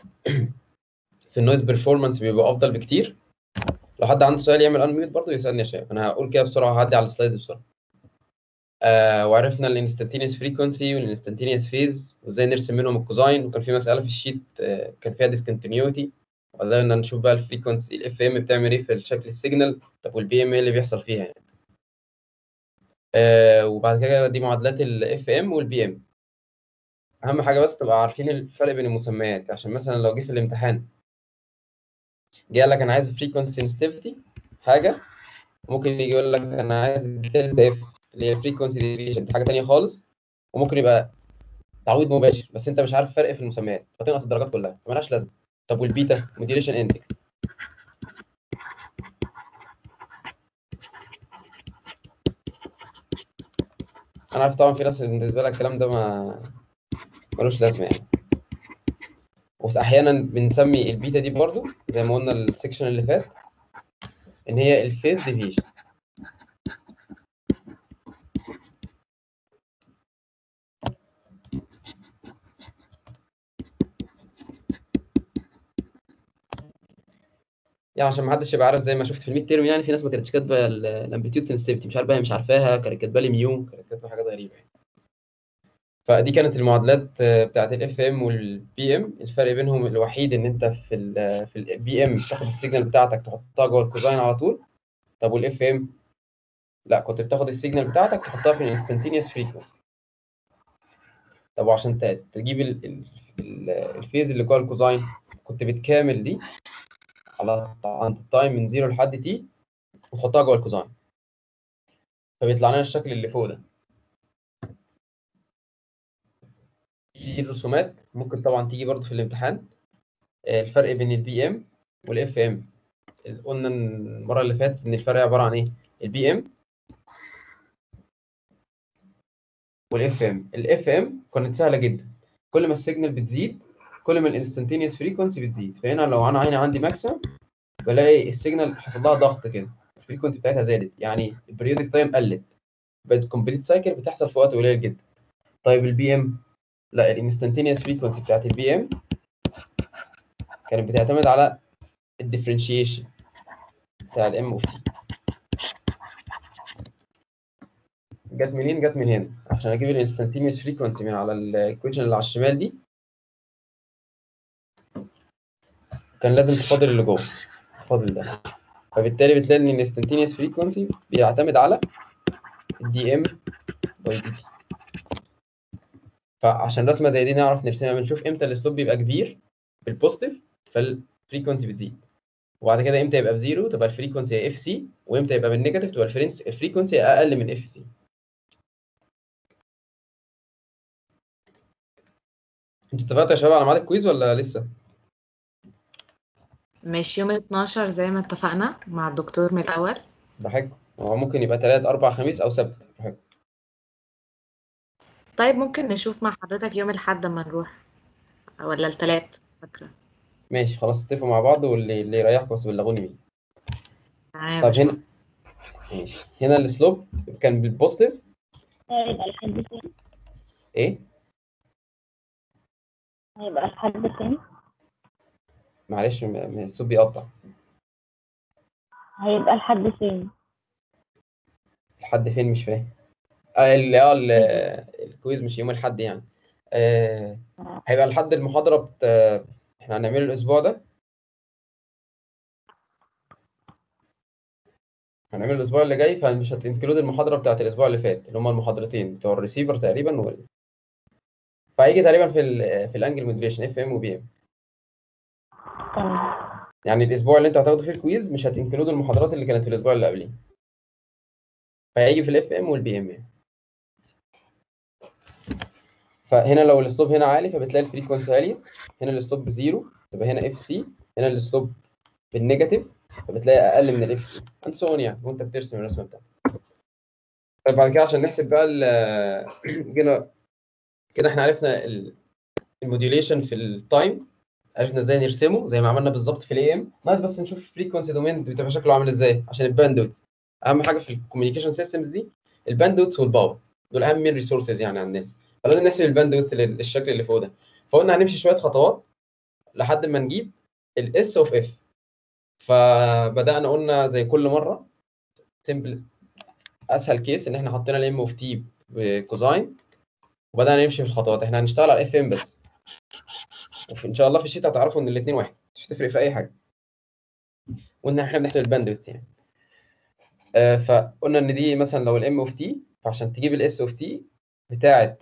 في النويز بيرفورمانس بيبقى افضل بكتير لو حد عنده سؤال يعمل انميوت برضه يسالني يا شباب انا هقول كده بسرعه هعدي على السلايد بسرعه آه وعرفنا الانستنتينيوس فريكونسي والانستنتينيوس فيز وازاي نرسم منهم الكوزاين وكان في مساله في الشيت آه كان فيها ديسكونتينيوتي وبدأنا نشوف بقى الفريكونسي الاف ام بتعمل ايه في شكل السيجنال طب والبي ام ايه اللي بيحصل فيها يعني آه وبعد كده دي معادلات الاف ام والبي ام اهم حاجه بس تبقى عارفين الفرق بين المسميات عشان مثلا لو جه في الامتحان جه قال لك انا عايز فريكونسي سنسيتيفيتي حاجه ممكن يجي يقول لك انا عايز دلتا اف اللي هي فريكونسي ديفيشن دي حاجه ثانيه خالص وممكن يبقى تعويض مباشر بس انت مش عارف الفرق في المسميات فتنقص الدرجات كلها فمالهاش لازمه طب والبيتا موديوليشن اندكس انا عارف طبعا في ناس بالنسبه لها الكلام ده ما ملوش لازمه يعني بس احيانا بنسمي البيتا دي برضو زي ما قلنا السكشن اللي فات ان هي الفيز ديفيشن يعني عشان ما حدش يبقى عارف زي ما شفت في الميد تيرم يعني في ناس ما كانتش كاتبه الامبليتيود سنسيتيفيتي مش عارفه هي مش عارفاها كانت كاتبه لي ميو كانت كاتبه حاجات غريبه يعني. فدي كانت المعادلات بتاعت الاف ام والبي ام الفرق بينهم الوحيد ان انت في ال في البي ام تاخد السيجنال بتاعتك تحطها جوه الكوزاين على طول طب والاف ام لا كنت بتاخد السيجنال بتاعتك تحطها في الانستنتينيوس فريكونسي طب وعشان تجيب الفيز اللي جوه الكوزاين كنت بتكامل دي على عند التايم من 0 لحد تي وتحطها جوه الكوزاين فبيطلع لنا الشكل اللي فوق ده دي الرسومات ممكن طبعا تيجي برضو في الامتحان الفرق بين البي ام والاف ام قلنا المره اللي فاتت ان الفرق عباره عن ايه البي ام والاف ام الاف ام كانت سهله جدا كل ما السيجنال بتزيد كل ما الانستنتينيوس فريكونسي بتزيد فهنا لو انا هنا عندي ماكسيمم بلاقي السيجنال حصل لها ضغط كده الفريكونسي بتاعتها زادت يعني البريودك تايم قلت بقت كومبليت سايكل بتحصل في وقت قليل جدا طيب البي ام لا الانستنتينيوس فريكونسي بتاعت البي ام كانت بتعتمد على الديفرنشيشن بتاع الام اوف تي جت منين جت من هنا عشان اجيب الانستنتينيوس فريكونسي من على الايكويشن اللي على الشمال دي كان لازم تفاضل اللي جوه تفاضل ده فبالتالي بتلاقي ان الانستنتينيوس فريكونسي بيعتمد على الدي ام باي دي تي فعشان رسمه زي دي نعرف نرسمها بنشوف امتى السلوب بيبقى كبير بالبوزيتيف فالفريكونسي بتزيد وبعد كده امتى يبقى بزيرو تبقى الفريكونسي اف سي وامتى يبقى بالنيجاتيف تبقى الفريكونسي اقل من اف سي انتوا اتفقتوا يا شباب على ميعاد الكويز ولا لسه؟ مش يوم 12 زي ما اتفقنا مع الدكتور من الأول براحتكم هو ممكن يبقى تلات أربع خميس أو سبت براحتكم طيب ممكن نشوف مع حضرتك يوم الأحد أما نروح ولا التلات فاكرة ماشي خلاص اتفقوا مع بعض واللي اللي يريحكم بس بلغوني بيه تمام طب يا هنا ماشي هنا السلوب كان بالبوزيتيف هيبقى لحد فين؟ ايه هيبقى لحد فين؟ معلش م- م- الصوت بيقطع هيبقى لحد فين؟ لحد فين مش فاهم اه ال- اه ال- الكويز مش يوم الاحد يعني آه هيبقى لحد المحاضرة بت... احنا هنعمله الأسبوع ده هنعمله الأسبوع اللي جاي فمش هتنكلود المحاضرة بتاعت الأسبوع اللي فات اللي هما المحاضرتين بتوع الريسيفر تقريبا وال... فهيجي تقريبا في ال في الانجل موديليشن اف ام وبي ام تمام يعني الأسبوع اللي أنتوا هتاخدوا فيه الكويز مش هتنكلود المحاضرات اللي كانت في الأسبوع اللي قبليه فهيجي في الاف ام والبي ام يعني. فهنا لو السلوب هنا عالي فبتلاقي الفريكونسي عالية هنا السلوب بزيرو تبقى هنا اف سي هنا السلوب بالنيجاتيف فبتلاقي اقل من الاف سي اند سو اون يعني وانت بترسم الرسمه بتاعتك طيب بعد كده عشان نحسب بقى ال كده كده احنا عرفنا ال- الموديوليشن في التايم عرفنا ازاي نرسمه زي ما عملنا بالظبط في الاي ام ناقص بس نشوف الفريكونسي دومين بتبقى شكله عامل ازاي عشان الباندويت اهم حاجه في الكوميونيكيشن سيستمز دي الباندويتس والباور دول اهم من ريسورسز يعني عندنا فلازم نحسب الباندويت للشكل اللي فوق ده فقلنا هنمشي شويه خطوات لحد ما نجيب الاس اوف اف فبدانا قلنا زي كل مره سيمبل اسهل كيس ان احنا حطينا الام اوف تي بكوزاين وبدانا نمشي في الخطوات احنا هنشتغل على الاف ام بس وان شاء الله في الشيت هتعرفوا ان الاثنين واحد مش هتفرق في اي حاجه وان احنا بنحسب الباندويت يعني آه فقلنا ان دي مثلا لو الام اوف تي فعشان تجيب الاس اوف تي بتاعه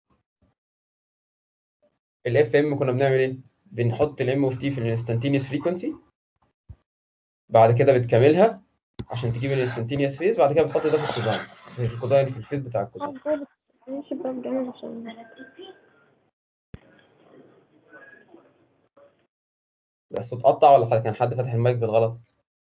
الاف ام كنا بنعمل ايه؟ بنحط الام اوف تي في الانستنتينيوس فريكونسي بعد كده بتكملها عشان تجيب الانستنتينيوس فيز بعد كده بتحط ده في الكوزاين في الكوزاين في الفيز بتاع الكوزاين ماشي بقى جامد عشان بس الصوت قطع ولا حد- كان حد فاتح المايك بالغلط؟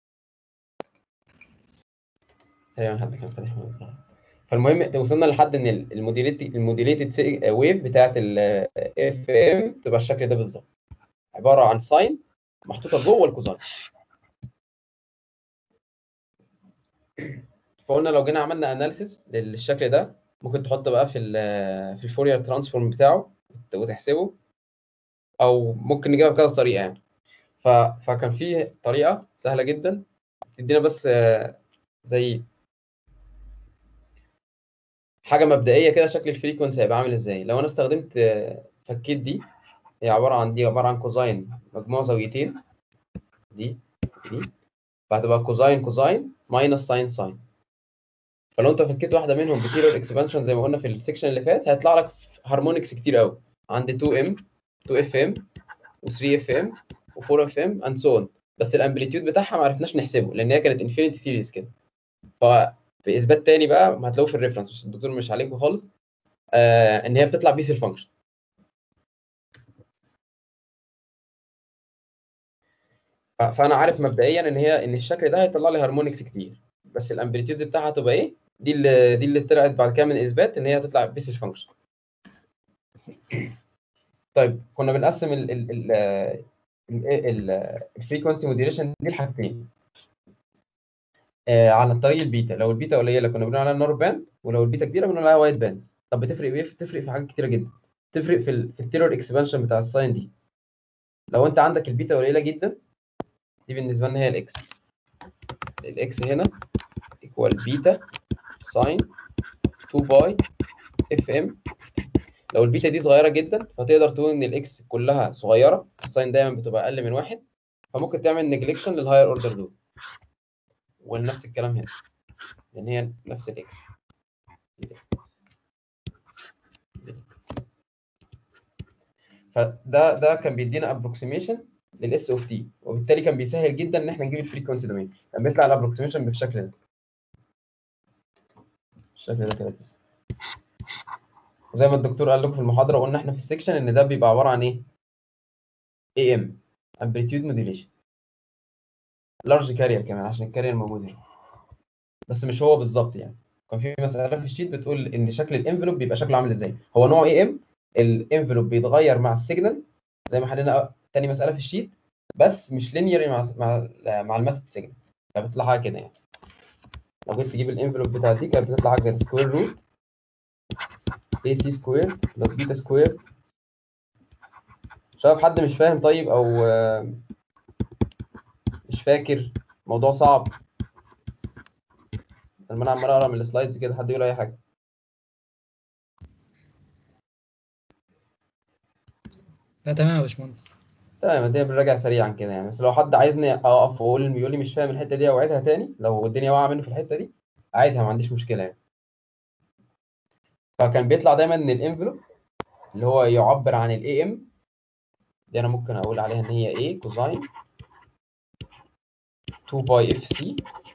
ايوه حد كان فاتح المايك بالغلط فالمهم وصلنا لحد ان الموديليتد الموديليتد ويف بتاعت الاف ام تبقى الشكل ده بالظبط عباره عن ساين محطوطه جوه الكوزاين فقلنا لو جينا عملنا اناليسيس للشكل ده ممكن تحط بقى في ال في الفورير ترانسفورم بتاعه وتحسبه او ممكن نجيبها بكذا طريقه يعني ف... فكان في طريقه سهله جدا تدينا بس آه، زي حاجه مبدئيه كده شكل الفريكونسي هيبقى عامل ازاي لو انا استخدمت آه، فكيت دي هي عباره عن دي عباره عن كوزاين مجموع زاويتين دي دي فهتبقى كوزاين كوزاين ماينس ساين ساين فلو انت فكيت واحده منهم بتيرور اكسبانشن زي ما قلنا في السكشن اللي فات هيطلع لك هارمونكس كتير قوي عندي 2 ام 2 اف ام و3 اف ام و4 اف ام اند سو اون بس الامبليتيود بتاعها ما عرفناش نحسبه لان هي كانت انفينيتي سيريز كده ففي اثبات تاني بقى ما هتلاقوه في الريفرنس بس الدكتور مش عليكم خالص آه ان هي بتطلع بيسل فانكشن ف- فانا عارف مبدئيا ان هي ان الشكل ده هيطلع لي هارمونكس كتير بس الامبليتيود بتاعها هتبقى ايه دي اللي دي اللي طلعت بعد كده من الاثبات ان هي هتطلع بيسل فانكشن طيب كنا بنقسم ال ال ال ال الفريكونسي موديليشن دي لحاجتين آه على الطريق البيتا لو البيتا قليله كنا بنقول عليها نور باند ولو البيتا كبيره بنقول عليها وايت باند طب بتفرق ايه بتفرق في حاجات كتيره جدا تفرق في ال في التيرور اكسبانشن بتاع الساين دي لو انت عندك البيتا قليله جدا دي بالنسبه لنا هي الاكس الاكس هنا ايكوال بيتا ساين 2 باي اف ام لو البيتا دي صغيره جدا فتقدر تقول ان الاكس كلها صغيره الساين دايما بتبقى اقل من واحد فممكن تعمل نيجليكشن للهاير اوردر دول ونفس الكلام هنا لان هي نفس الاكس فده ده كان بيدينا ابروكسيميشن للاس اوف تي وبالتالي كان بيسهل جدا ان احنا نجيب الفريكونسي دومين كان بيطلع الابروكسيميشن بالشكل ده الشكل ده كده بس وزي ما الدكتور قال لكم في المحاضره وقلنا احنا في السكشن ان ده بيبقى عباره عن ايه اي ام امبليتيود موديليشن لارج كارير كمان عشان الكارير موجود هنا بس مش هو بالظبط يعني كان في مساله في الشيت بتقول ان شكل الانفلوب بيبقى شكله عامل ازاي هو نوع اي ام الانفلوب بيتغير مع السيجنال زي ما حلينا تاني مساله في الشيت بس مش لينير مع مع مع المسج سيجنال فبتطلع حاجه كده يعني لو جيت تجيب الانفلوب بتاع دي كانت بتطلع حاجه سكوير روت اي سي سكوير بلس بيتا سكوير شايف حد مش فاهم طيب او آه، مش فاكر موضوع صعب لما انا عمال اقرا من السلايدز كده حد يقول اي حاجه لا تمام يا باشمهندس تمام الدنيا بنراجع سريعا كده يعني بس لو حد عايزني اقف واقول يقول لي مش فاهم الحته دي اوعدها تاني لو الدنيا واقعه منه في الحته دي عادي ما عنديش مشكله يعني فكان بيطلع دايما ان الانفلوب اللي هو يعبر عن الاي ام دي انا ممكن اقول عليها ان هي ايه كوزاين 2 باي اف سي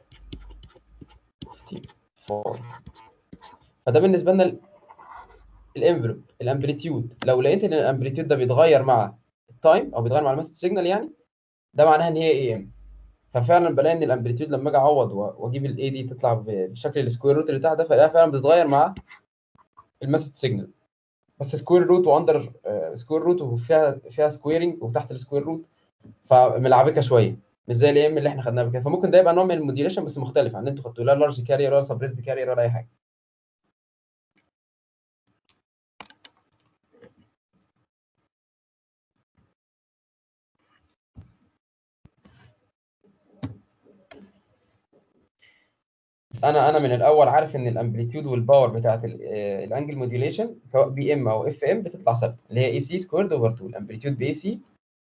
فده بالنسبه لنا الانفلوب الامبليتيود لو لقيت ان الامبليتيود ده بيتغير مع التايم او بيتغير مع المسج سيجنال يعني ده معناها ان هي اي ام ففعلا بلاقي ان الامبليتيود لما اجي اعوض و- واجيب الاي دي تطلع ب- بالشكل السكوير روت اللي تحت ده فلاقيها فعلا بتتغير مع المسج سيجنال بس سكوير روت واندر سكوير روت وفيها فيها سكويرنج وتحت السكوير روت فملعبكه شويه مش زي الاي ام اللي احنا خدناها قبل كده فممكن ده يبقى نوع من الموديليشن بس مختلف عن اللي انتوا خدتوه لا لارج كارير ولا سبريسد كارير ولا اي حاجه انا انا من الاول عارف ان الامبليتيود والباور بتاعت الانجل موديوليشن سواء بي ام او اف ام بتطلع ثابته اللي هي اي سي سكويرد اوفر 2 الامبليتيود باي سي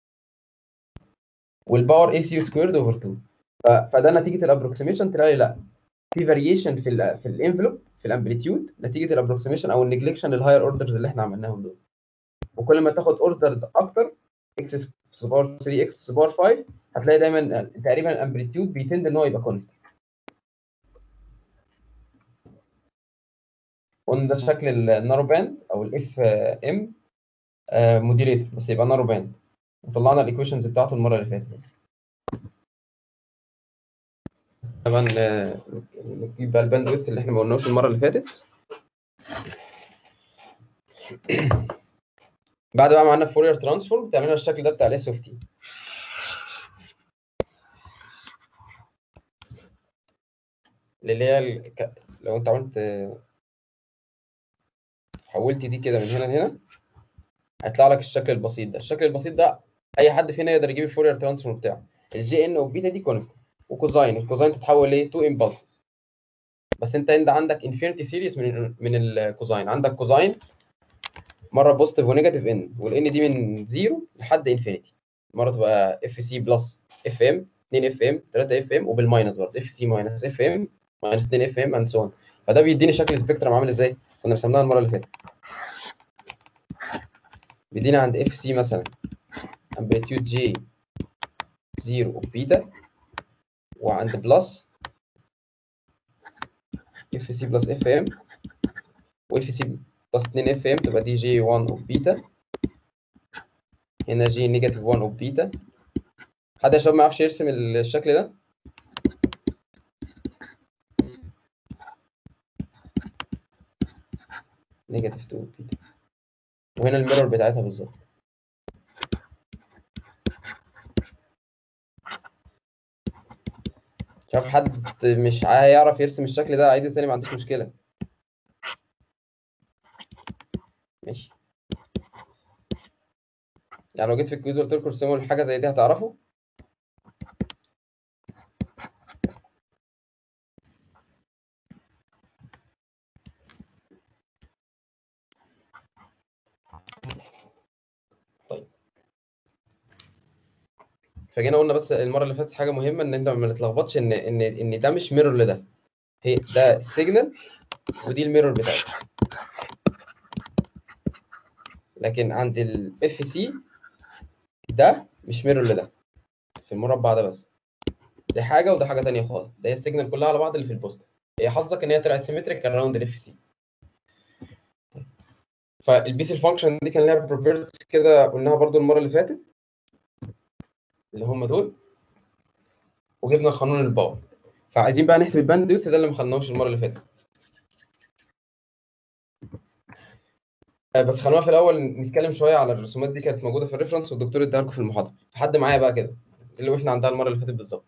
والباور اي سي سكويرد اوفر 2 فده نتيجه الابروكسيميشن تلاقي لا في فاريشن في ال في الانفلوب في الامبليتيود نتيجه الابروكسيميشن او النجلكشن للهاير اوردرز اللي احنا عملناهم دول وكل ما تاخد اوردرز اكتر اكس سبار 3 اكس سبار 5 هتلاقي دايما تقريبا الامبليتيود بيتند ان هو يبقى كونستنت قلنا ده شكل النارو باند او الاف ام موديليتور بس يبقى نارو باند وطلعنا الايكويشنز بتاعته المره اللي فاتت طبعا آه، نجيب بقى الباند ويدث اللي احنا ما قلناهوش المره اللي فاتت بعد بقى ما عملنا فورير ترانسفورم بتعملنا الشكل ده بتاع الاس اوف تي اللي هي ال... ك- لو انت عملت آه، حولت دي كده من هنا لهنا هيطلع لك الشكل البسيط ده الشكل البسيط ده اي حد فينا يقدر يجيب الفورير ترانسفورم بتاعه الجي ان وبيتا دي كونستنت وكوزاين الكوزاين تتحول لايه تو امبلسز بس انت انت عندك انفينيتي سيريز من من الكوزاين عندك كوزاين مره بوزيتيف ونيجاتيف ان والان دي من زيرو لحد انفينيتي مره تبقى اف سي بلس اف ام 2 اف ام 3 اف ام وبالماينس برضه اف سي ماينس اف ام ماينس 2 اف ام اند سو فده بيديني شكل سبيكترم عامل ازاي كنا رسمناها المره اللي فاتت بيدينا عند اف سي مثلا امبليتيود جي 0 اوف بيتا وعند بلس اف سي بلس اف ام واف سي بلس 2 اف ام تبقى دي جي 1 اوف بيتا هنا جي نيجاتيف 1 اوف بيتا حد يا شباب ما يعرفش يرسم الشكل ده نيجاتيف 2 اوف بيتا وهنا الميرور بتاعتها بالظبط شاف حد مش هيعرف يرسم الشكل ده عيده تاني ما عنديش مشكلة ماشي يعني لو جيت في الكويز قلت لكم ارسموا حاجة زي دي هتعرفوا طيب فجينا قلنا بس المرة اللي فاتت حاجة مهمة ان انت ما نتلخبطش ان ان ان ده مش ميرور لده هي ده السيجنال ودي الميرور بتاعتها لكن عند الاف سي ده مش ميرور لده في المربع ده بس دي حاجه وده حاجه تانية خالص ده هي السيجنال كلها على بعض اللي في البوست هي حظك ان هي طلعت سيمتريك اراوند الاف سي فالبيسل فانكشن دي كان لها بروبرتيز كده قلناها برضو المره اللي فاتت اللي هم دول وجبنا قانون الباور فعايزين بقى نحسب الباند ويدث ده اللي ما خدناهوش المره اللي فاتت آه، بس خلونا في الاول نتكلم شويه على الرسومات دي كانت موجوده في الريفرنس والدكتور اداها لكم في المحاضره حد معايا بقى كده اللي وقفنا عندها المره اللي فاتت بالظبط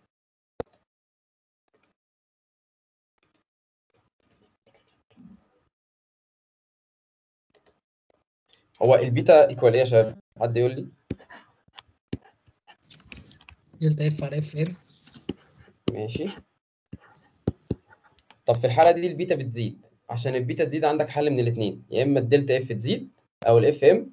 هو البيتا ايكوال ايه يا شباب حد يقول لي دلتا اف على اف ام ماشي طب في الحاله دي البيتا بتزيد عشان البيتا تزيد عندك حل من الاثنين يا اما الدلتا اف تزيد او الاف ام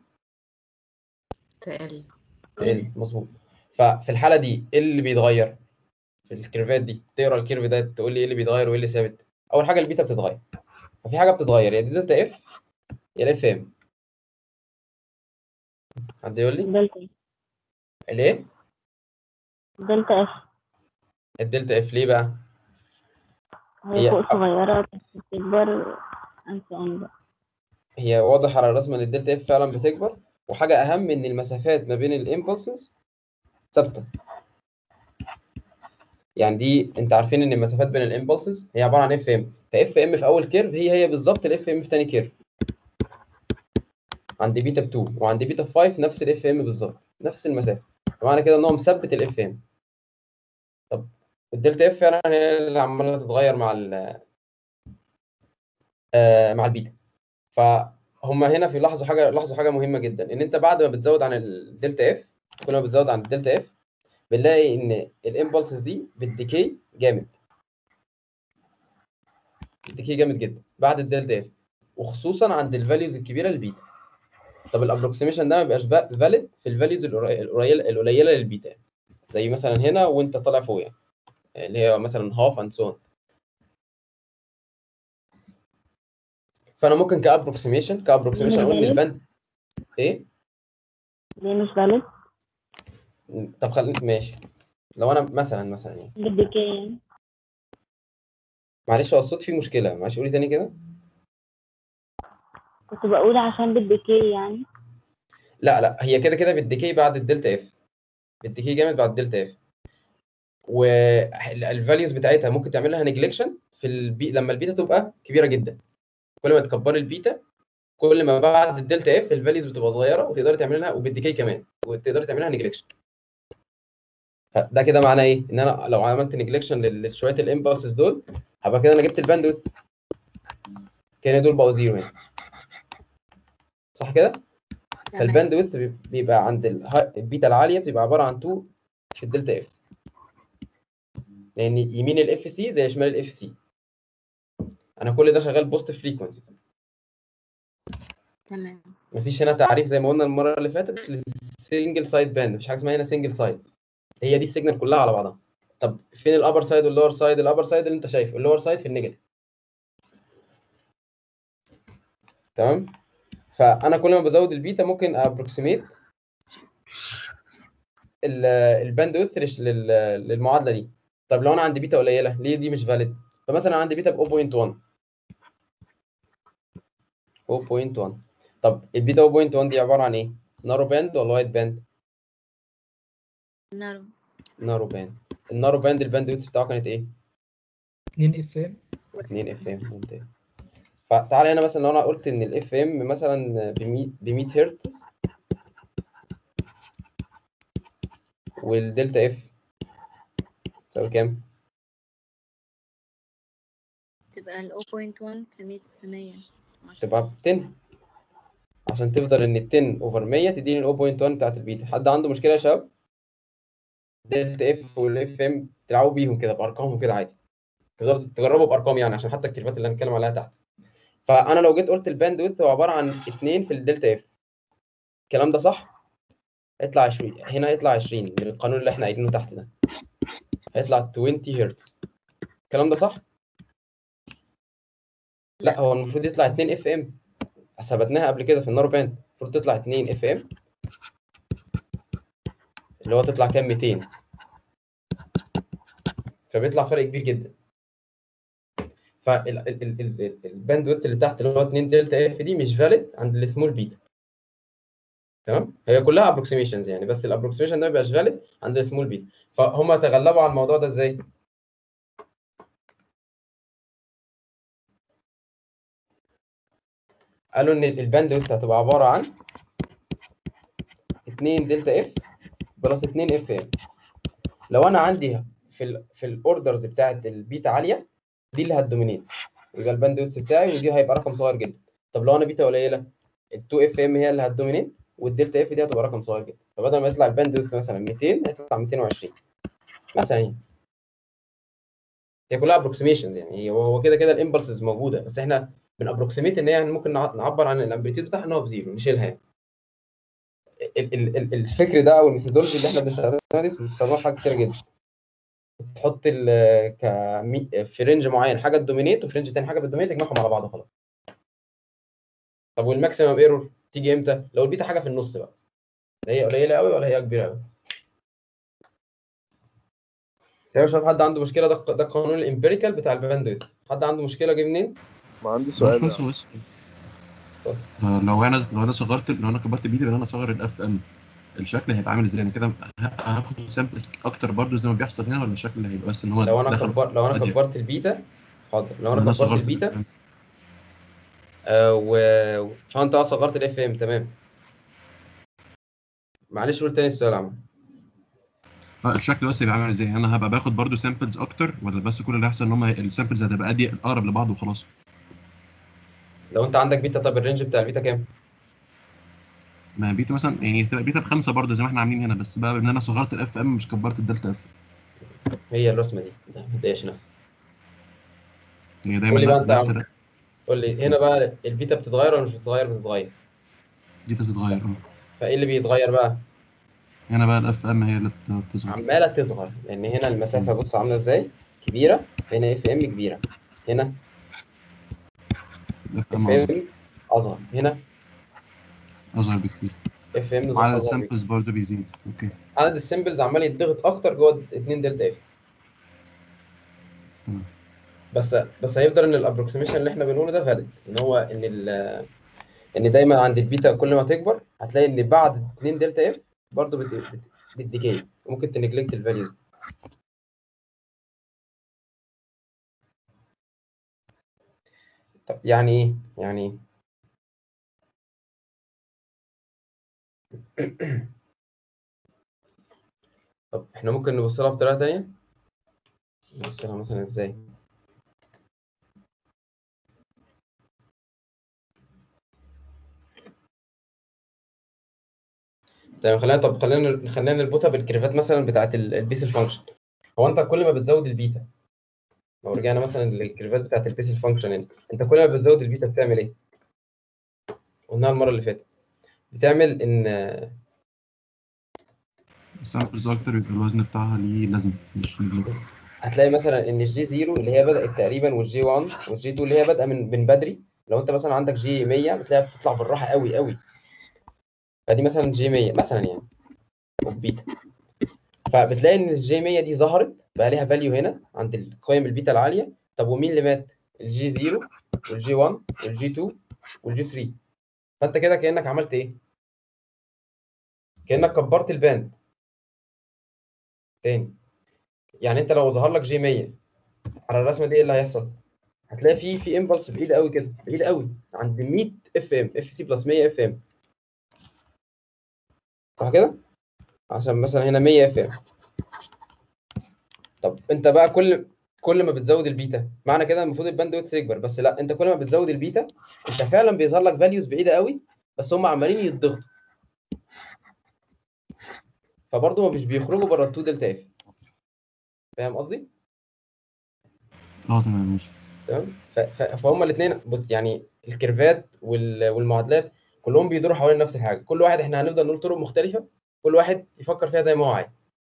تقل تقل مظبوط ففي الحاله دي ايه اللي بيتغير في الكيرفات دي تقرا الكيرف ده تقول لي ايه اللي بيتغير وايه اللي ثابت اول حاجه البيتا بتتغير ففي حاجه بتتغير يا دلتا اف يا الاف ام حد يقول لي دلتا الايه دلتا اف الدلتا اف ليه بقى هي- هي فوق صغيرة بس بتكبر انت بقى هي واضح على الرسمه ان الدلتا اف فعلا بتكبر وحاجه اهم ان المسافات ما بين الامبلسز ثابته يعني دي انت عارفين ان المسافات بين الامبلسز هي عباره عن اف ام فاف ام في اول كيرف هي هي بالظبط الاف ام في ثاني كيرف عند بيتا ب 2 وعند بيتا ب 5 نفس الاف ام بالظبط نفس المسافه معنى كده ان هو مثبت الاف ام طب الدلتا اف فعلا هي اللي عماله تتغير مع ال آه مع البيتا فهم هنا في لاحظوا حاجه لاحظوا حاجه مهمه جدا ان انت بعد ما بتزود عن الدلتا اف كل ما بتزود عن الدلتا اف بنلاقي ان الامبulses دي بتديكي جامد الديكي جامد جدا بعد الدلتا اف وخصوصا عند الفاليوز الكبيره للبيتا طب الابروكسيميشن ده ما بيبقاش فاليد في الفاليوز القليله القليله للبيتا زي مثلا هنا وانت طالع فوق يعني اللي هي مثلا هاف اند سون فانا ممكن كابروكسيميشن كابروكسيميشن اقول ان البند ايه ليه مش فالid طب خلينا ماشي لو انا مثلا مثلا يعني بالديكي يعني معلش هو الصوت فيه مشكله معلش قولي تاني كده كنت بقول عشان بالديكي يعني لا لا هي كده كده بالديكي بعد الدلتا اف بالديكي جامد بعد الدلتا اف والفاليوز بتاعتها ممكن تعمل لها نيجليكشن في البي... لما البيتا تبقى كبيره جدا كل ما تكبري البيتا كل ما بعد الدلتا اف الفاليوز بتبقى صغيره وتقدري تعملي لها وبالديكي كمان وتقدري تعملي لها نيجليكشن ده كده معناه ايه؟ ان انا لو عملت نيجليكشن لشويه الامبلسز دول هبقى كده انا جبت الباندويث كده دول بقوا زيرو هنا صح كده؟ تمام فالباندويث بيبقى عند الها- البيتا العاليه بتبقى عباره عن 2 في الدلتا اف لان يمين الاف سي زي شمال الاف سي انا كل ده شغال بوست فريكونسي تمام مفيش هنا تعريف زي ما قلنا المره اللي فاتت للسنجل سايد باند مفيش حاجه اسمها هنا سنجل سايد هي دي السيجنال كلها على بعضها طب فين الابر سايد واللور سايد الابر سايد اللي انت شايفه اللور سايد في النيجاتيف تمام فانا كل ما بزود البيتا ممكن ابروكسيميت الباند ويث للمعادله دي طب لو انا عندي بيتا قليله ليه دي مش فاليد فمثلا عندي بيتا ب 0.1 0.1 طب البيتا 0.1 دي عباره عن ايه نارو باند ولا وايد باند نارو نارو باند النارو باند الباند ويث بتاعه كانت ايه 2 اف ام 2 اف ام ممتاز فتعالى هنا مثلا لو انا قلت ان الاف ام مثلا ب 100 ب 100 هرتز والدلتا اف تساوي كام؟ تبقى ال 0.1 في 100 في 100 تبقى ب 10 عشان تفضل ان ال 10 اوفر 100 تديني ال 0.1 بتاعت البيتا حد عنده مشكله يا شباب؟ دلتا اف والاف ام تلعبوا بيهم كده بارقامهم كده عادي تقدروا تجربوا بارقام يعني عشان حتى الكيرفات اللي هنتكلم عليها تحت فانا لو جيت قلت الباند ويدث هو عباره عن 2 في الدلتا اف الكلام ده صح؟ هيطلع 20 هنا هيطلع 20 من القانون اللي احنا قايلينه تحت ده هيطلع 20 هرتز الكلام ده صح؟ لا هو المفروض يطلع 2 اف ام ثبتناها قبل كده في النارو باند المفروض تطلع 2 اف ام اللي هو تطلع كام 200 فبيطلع فرق كبير جدا فالباند ويدث اللي تحت اللي هو 2 دلتا اف دي مش فاليد عند السمول بيتا تمام هي كلها ابروكسيميشنز يعني بس الابروكسيميشن ده ما بيبقاش فاليد عند السمول بيتا فهم تغلبوا على الموضوع ده ازاي؟ قالوا ان الباند ويدث هتبقى عباره عن 2 دلتا اف بلس 2 اف ام لو انا عندي في ال في الاوردرز بتاعت البيتا عاليه دي اللي هتدومينيت يبقى الباند ويدث بتاعي ودي هيبقى رقم صغير جدا طب لو انا بيتا قليله ال 2 اف ام هي اللي هتدومينيت والدلتا اف دي هتبقى رقم صغير جدا فبدل ما يطلع الباند ويدث مثلا 200 هيطلع 220 مثلا يعني هي كلها ابروكسيميشنز يعني هو هو كده كده الامبلسز موجوده بس احنا بنابروكسيميت ان هي يعني ممكن نع- نعبر عن الامبليتيود بتاعها ان هو بزيرو نشيلها يعني ال- ال- ال- الفكر ده او الميثودولوجي اللي احنا بنستخدمها دي بنستخدمها في حاجات كتير جدا تحط ال ك في رينج معين حاجه تدومينيت وفي رينج تاني حاجه بتدومينيت تجمعهم على بعض خلاص طب والماكسيمم ايرور تيجي امتى؟ لو البيتا حاجه في النص بقى لا هي قليله قوي ولا هي كبيره قوي يا شباب حد عنده مشكله ده ده القانون الامبيريكال بتاع الباندويث حد عنده مشكله جه منين؟ ما عندي سؤال باشمهندس هو اسم آه، لو انا لو انا صغرت لو انا كبرت بايدي بان انا اصغر الاف ام الشكل هيبقى عامل ازاي؟ انا كده ه- هاخد سامبلز اكتر برضو زي ما بيحصل هنا ولا الشكل هيبقى بس ان هو لو انا دخل كبر لو انا أضيق؟ كبرت البيتا حاضر لو لو انا كبرت صغرت البيتا ال FM. آه و فانت اه صغرت الاف ام تمام معلش قول تاني السؤال يا عم اه الشكل بس هيبقى عامل ازاي؟ انا هبقى باخد برضو سامبلز اكتر ولا بس كل اللي هيحصل ان هم السامبلز هتبقى اضيق اقرب لبعض وخلاص؟ لو انت عندك بيتا طب الرينج بتاع البيتا كام؟ ما هي بيتا مثلا يعني تبقى بيتا بخمسه برضو زي ما احنا عاملين هنا بس بقى ان انا صغرت الاف ام مش كبرت الدلتا اف هي الرسمه دي لا ما تضايقش نفسك هي قول دايما لي بقى انت يا نفس عم الرقم قول لي هنا بقى البيتا بتتغير ولا مش بتتغير بتتغير دي بتتغير اه فايه اللي بيتغير بقى هنا بقى الاف ام هي اللي بت- بتظهر عماله تصغر لان هنا المسافه مم. بص عامله ازاي كبيره هنا اف ام كبيره هنا الاف اف ام اصغر ام اصغر هنا اصغر بكتير اف ام وعدد اصغر بكتير. السامبلز برضه بيزيد اوكي عدد السيمبلز عمال يتضغط اكتر جوه 2 دلتا اف تمام بس بس هيفضل ان الابروكسيميشن اللي احنا بنقوله ده فاليد ان هو ان ال ان دايما عند البيتا كل ما تكبر هتلاقي ان بعد 2 دلتا اف برضه بت... بت... بتديكي ممكن تنجلكت الفاليوز طب يعني ايه يعني ايه طب احنا ممكن نبص لها بطريقه تانية نبص لها مثلا ازاي طيب خلينا طب خلينا خلينا نربطها بالكيرفات مثلا بتاعت ال- البيسل فانكشن هو انت كل ما بتزود البيتا لو رجعنا مثلا للكيرفات بتاعت البيسل فانكشن هنا انت كل ما بتزود البيتا بتعمل ايه؟ قلناها المره اللي فاتت بتعمل ان السامبلز اكتر يبقى الوزن بتاعها ليه لازمه مش نجلكت هتلاقي مثلا ان الجي 0 اللي هي بدات تقريبا والجي 1 والجي 2 اللي هي بادئه من من بدري لو انت مثلا عندك جي 100 بتلاقيها بتطلع بالراحه قوي قوي فدي مثلا جي 100 مثلا يعني وبيتا فبتلاقي ان الجي 100 دي ظهرت بقى ليها فاليو هنا عند القيم البيتا العاليه طب ومين اللي مات؟ الجي 0 والجي 1 والجي 2 والجي 3 فانت كده كانك عملت ايه؟ كانك كبرت الباند تاني يعني انت لو ظهر لك جي 100 على الرسمه دي ايه اللي هيحصل؟ هتلاقي في في امبلس بعيد قوي كده بعيد قوي عند 100 اف ام اف سي بلس 100 اف ام صح كده؟ عشان مثلا هنا 100 اف ام طب انت بقى كل كل ما بتزود البيتا معنى كده المفروض الباند ويتس يكبر بس لا انت كل ما بتزود البيتا انت فعلا بيظهر لك فاليوز بعيده قوي بس هم عمالين يتضغطوا فبرضه مش بيخرجوا بره ال 2 دلتا اف فاهم قصدي؟ اه تمام ماشي تمام ف- ف- فهم الاثنين بص يعني الكيرفات وال- والمعادلات كلهم بيدوروا حوالين نفس الحاجه كل واحد احنا هنفضل نقول طرق مختلفه كل واحد يفكر فيها زي ما هو عايز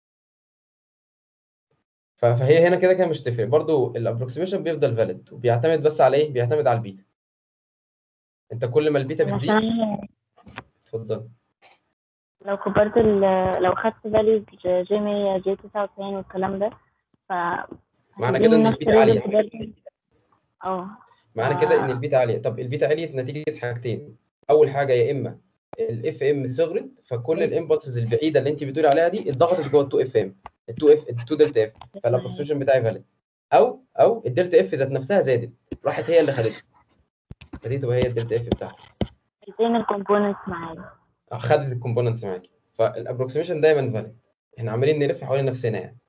ف- فهي هنا كده كده مش تفرق برضو الابروكسيميشن بيفضل فاليد وبيعتمد بس على ايه بيعتمد على البيتا انت كل ما البيتا بتزيد عشان اتفضل لو كبرت ال لو خدت فاليوز جي 100 جي 99 والكلام ده ف معنى هيديني كده ان نفس البيتا عاليه الريزلت برضه. اه معنى كده ان البيتا عاليه طب البيتا عاليه نتيجه حاجتين اول حاجه يا اما الاف ام صغرت فكل الامبلسز البعيده اللي انت بتقولي عليها دي اتضغطت جوه ال 2 اف ام ال 2 اف ال 2 دلتا اف فالابروكسيميشن بتاعي فاليد او او الدلتا اف ذات نفسها زادت راحت هي اللي خدتها فدي تبقى هي الدلتا اف بتاعتك عايزين الكومبوننتس معايا خدت الكومبوننتس معاكي فالابروكسيميشن دايما فاليد احنا عمالين نلف حوالين نفسنا يعني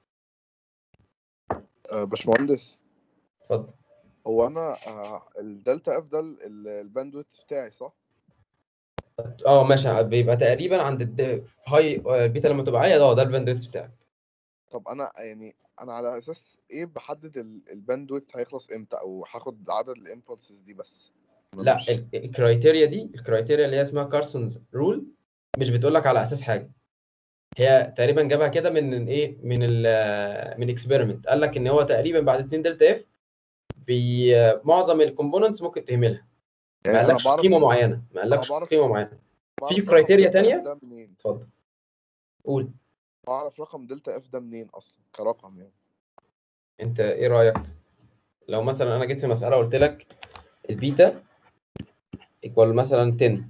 آه، باشمهندس اتفضل هو انا آه، الدلتا اف ده ال- ال- الباندويت بتاعي صح؟ اه ماشي بيبقى تقريبا عند الد- هاي البيتا لما تبقى عاليه اه ده الباندويث بتاعك طب انا يعني انا على اساس ايه بحدد ال- الباندويت هيخلص امتى او هاخد عدد الامبulses دي بس أنا لا مش- ال- الكرايتيريا دي الكرايتيريا اللي هي اسمها كارسونز رول مش بتقول لك على اساس حاجه هي تقريبا جابها كده من ايه من ال من اكسبيرمنت قال لك ان هو تقريبا بعد 2 دلتا اف بي معظم الكومبوننتس ممكن تهملها ما يعني انا قالكش بعرف قيمه معينه ما قالكش بعرف- قيمه معينه بعرف في رقم كرايتيريا دلتا تانية؟ اف ده منين؟ اتفضل قول بعرف رقم دلتا اف ده منين اصلا كرقم يعني انت ايه رايك لو مثلا انا جيت في مساله قلت لك البيتا ايكوال مثلا 10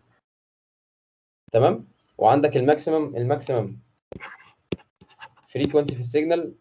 تمام وعندك الماكسيمم الماكسيمم فريكونسي في السيجنال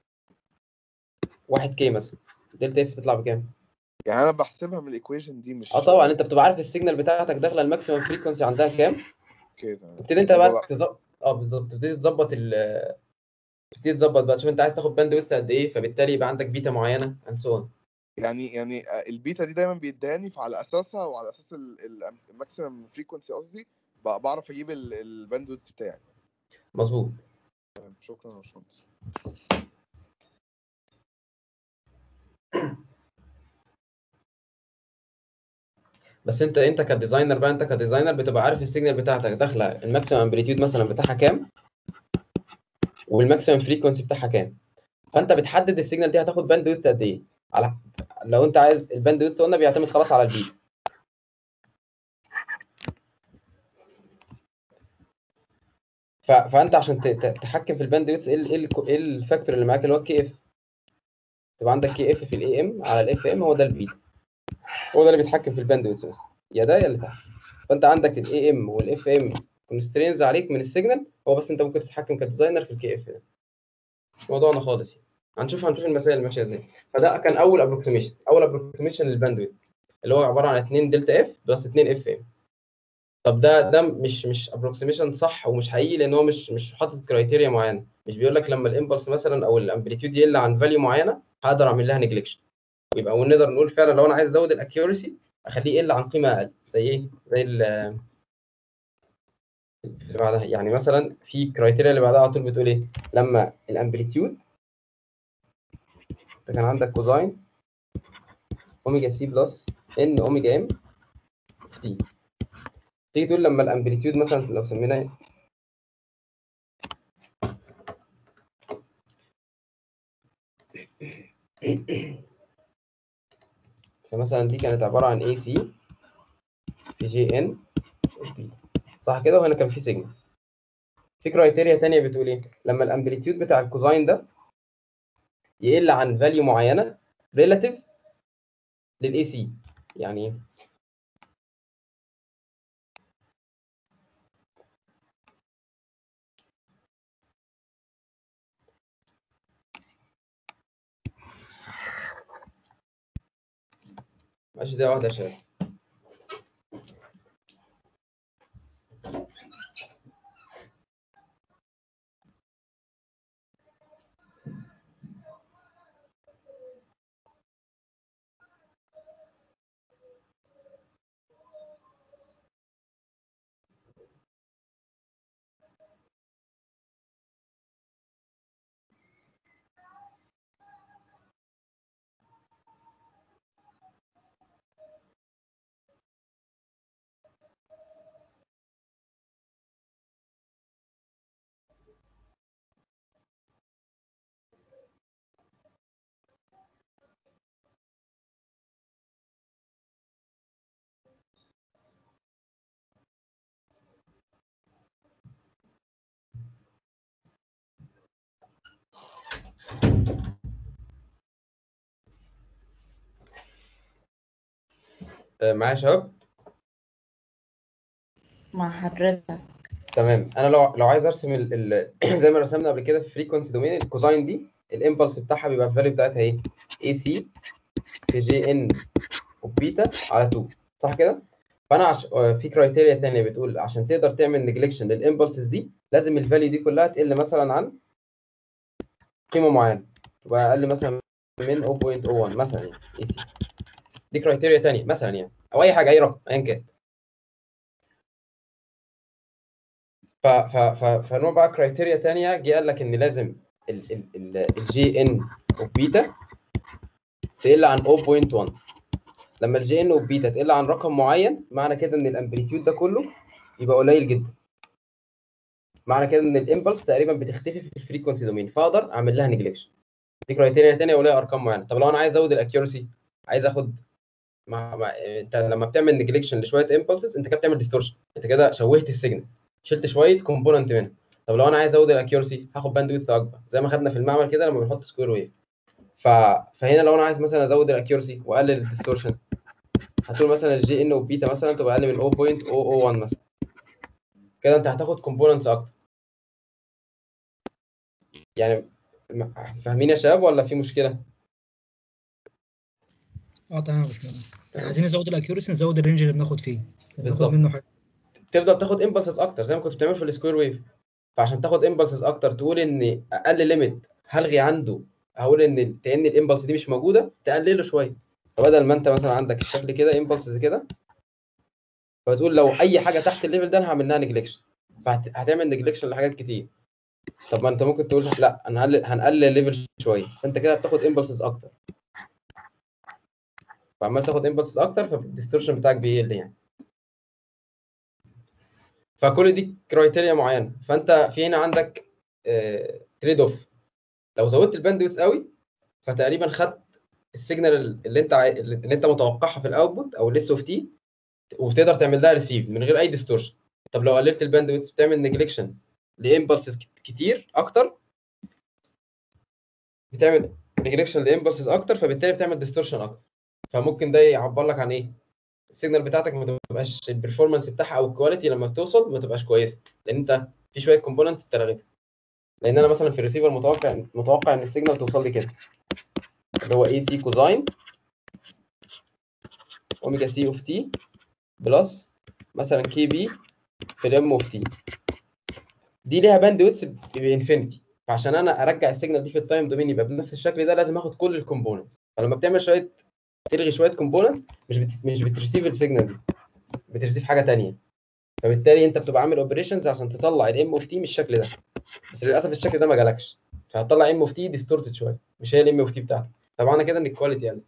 1 كي مثلا دلتا اف تطلع بكام؟ يعني انا بحسبها من الايكويشن دي مش اه طبعا انت بتبقى عارف السيجنال بتاعتك داخله الماكسيمم فريكونسي عندها كام اوكي تمام تبتدي انت طب بقى هو- تظبط اه بالظبط تبتدي تظبط ال تبتدي تظبط بقى تشوف انت عايز تاخد باند ويدث قد ايه فبالتالي يبقى عندك بيتا معينه اند سو اون يعني يعني آه، البيتا دي دايما بيداني فعلى اساسها وعلى اساس الماكسيمم فريكونسي قصدي ب- بعرف اجيب الباندويت بتاعي مظبوط تمام شكرا يا باشمهندس بس انت انت كديزاينر بقى انت كديزاينر بتبقى عارف السيجنال بتاعتك داخله الماكسيمم امبليتيود مثلا بتاعها كام والماكسيمم فريكونسي بتاعها كام فانت بتحدد السيجنال دي هتاخد باند ويدث قد ايه على لو انت عايز الباند ويدث قلنا بيعتمد خلاص على البيت ف... فانت عشان ت... ت- تحكم في الباند ويدث ايه ال- ايه ال- ايه الفاكتور اللي معاك اللي هو الكي اف تبقى عندك كي اف في الاي ام على الاف ام هو ده البيت هو ده اللي بيتحكم في الباند ويدث مثلا يا ده يا اللي تحت فانت عندك الاي ام والاف ام كونسترينز عليك من السيجنال هو بس انت ممكن تتحكم كديزاينر في الكي اف ده مش موضوعنا خالص يعني. هنشوف هنشوف المسائل ماشيه ازاي فده كان اول ابروكسيميشن اول ابروكسيميشن للباندويث اللي هو عباره عن 2 دلتا اف بلس 2 اف ام طب ده ده مش مش ابروكسيميشن صح ومش حقيقي لان هو مش مش حاطط كرايتيريا معينه مش بيقول لك لما الامبلس مثلا او الامبليتيود يقل عن فاليو معينه هقدر اعمل لها نيجلكشن يبقى ونقدر نقول فعلا لو انا عايز ازود الاكيورسي اخليه يقل عن قيمه اقل زي ايه زي ال اللي بعدها يعني مثلا في كرايتيريا اللي بعدها على طول بتقول ايه لما الامبليتيود انت كان عندك كوزاين اوميجا سي بلس ان اوميجا ام في تي تيجي تقول لما الامبليتيود مثلا لو سميناه فمثلا دي كانت عباره عن اي سي في جي ان صح كده وهنا كان في سيجما في كرايتيريا تانية بتقول ايه لما الامبليتيود بتاع الكوزاين ده يقل عن فاليو معينه ريلاتيف للاي سي يعني ايه ماشي ده واحده يا شباب آه، معايا يا شباب مع حضرتك تمام انا لو لو عايز ارسم ال... ال... زي ما رسمنا قبل كده في فريكونسي دومين الكوزاين دي الامبلس بتاعها بيبقى الفاليو بتاعتها ايه اي سي في جي ان وبيتا على 2 صح كده فانا عش... آه، في كرايتيريا تانية بتقول عشان تقدر تعمل نيجليكشن للامبلسز دي لازم الفاليو دي كلها تقل مثلا عن قيمه معينه تبقى اقل مثلا من 0.01 مثلا يعني اي سي دي كرايتيريا تانية مثلا يعني او اي حاجه اي رقم ايا كان ف ف ف فنوع بقى كرايتيريا تانية جه قال لك ان لازم الجي ان وبيتا تقل عن 0.1 لما الجي ان وبيتا تقل عن رقم معين معنى كده ان الامبليتيود ده كله يبقى قليل جدا معنى كده ان الامبلس تقريبا بتختفي في الفريكونسي دومين فاقدر اعمل لها نيجليكشن دي كرايتيريا تانية وليها ارقام معينه طب لو انا عايز ازود الاكيورسي عايز اخد مع... مع... انت لما بتعمل نيجليكشن لشويه امبلسز انت كده بتعمل ديستورشن انت كده شوهت السيجنال شلت شويه كومبوننت منها طب لو انا عايز ازود الاكيورسي هاخد باند ويدث اكبر زي ما خدنا في المعمل كده لما بنحط سكوير ويف ف... فهنا لو انا عايز مثلا ازود الاكيورسي واقلل الديستورشن هتقول مثلا الجي ان وبيتا مثلا تبقى اقل من 0.001 مثلا كده انت هتاخد كومبوننتس اكتر يعني م- فاهمين يا شباب ولا في مشكله اه تمام يا باشمهندس عايزين نزود الاكيورسي نزود الرينج اللي بناخد فيه بناخد بالظبط. منه حاجه تفضل تاخد امبلسز اكتر زي ما كنت بتعمل في السكوير ويف فعشان تاخد امبلسز اكتر تقول ان اقل ليميت هلغي عنده هقول ان كان الامبلس دي مش موجوده تقلله شويه فبدل ما انت مثلا عندك الشكل كده امبلسز كده فتقول لو اي حاجه تحت الليفل ده انا هعمل لها نيجليكشن فهتعمل نيجليكشن لحاجات كتير طب ما انت ممكن تقول لا هنقلل هنقلل الليفل شويه فانت كده هتاخد امبلسز اكتر فعمال تاخد امبلسز اكتر فالديستورشن بتاعك بيقل يعني فكل دي كرايتيريا معينه فانت في هنا عندك تريد اوف لو زودت الباندويث قوي فتقريبا خدت السيجنال اللي انت عاي... اللي انت متوقعها في الاوتبوت او الاس اوف تي وتقدر تعمل لها ريسيف من غير اي ديستورشن طب لو قللت الباندويث بتعمل نيجليكشن لامبلسز كتير اكتر بتعمل نيجليكشن لامبلسز اكتر فبالتالي بتعمل ديستورشن اكتر فممكن ده يعبر لك عن ايه السيجنال بتاعتك ما تبقاش البرفورمانس بتاعها او الكواليتي لما بتوصل ما تبقاش كويسه لان انت في شويه كومبوننتس اتلغت لان انا مثلا في الريسيفر متوقع متوقع ان السيجنال توصل لي كده اللي هو اي سي كوزاين اوميجا سي اوف تي بلس مثلا كي بي في الام اوف تي دي ليها باند ويتس بانفينيتي فعشان انا ارجع السيجنال دي في التايم دومين يبقى بنفس الشكل ده لازم اخد كل الكومبوننتس فلما بتعمل شويه تلغي شويه كومبوننتس مش بت... مش بتريسيف السيجنال دي بتريسيف حاجه ثانيه فبالتالي انت بتبقى عامل اوبريشنز عشان تطلع الام اوف تي من الشكل ده بس للاسف الشكل ده ما جالكش فهتطلع ام اوف تي ديستورتد شويه مش هي الام اوف تي بتاعتك طبعا كده ان الكواليتي يعني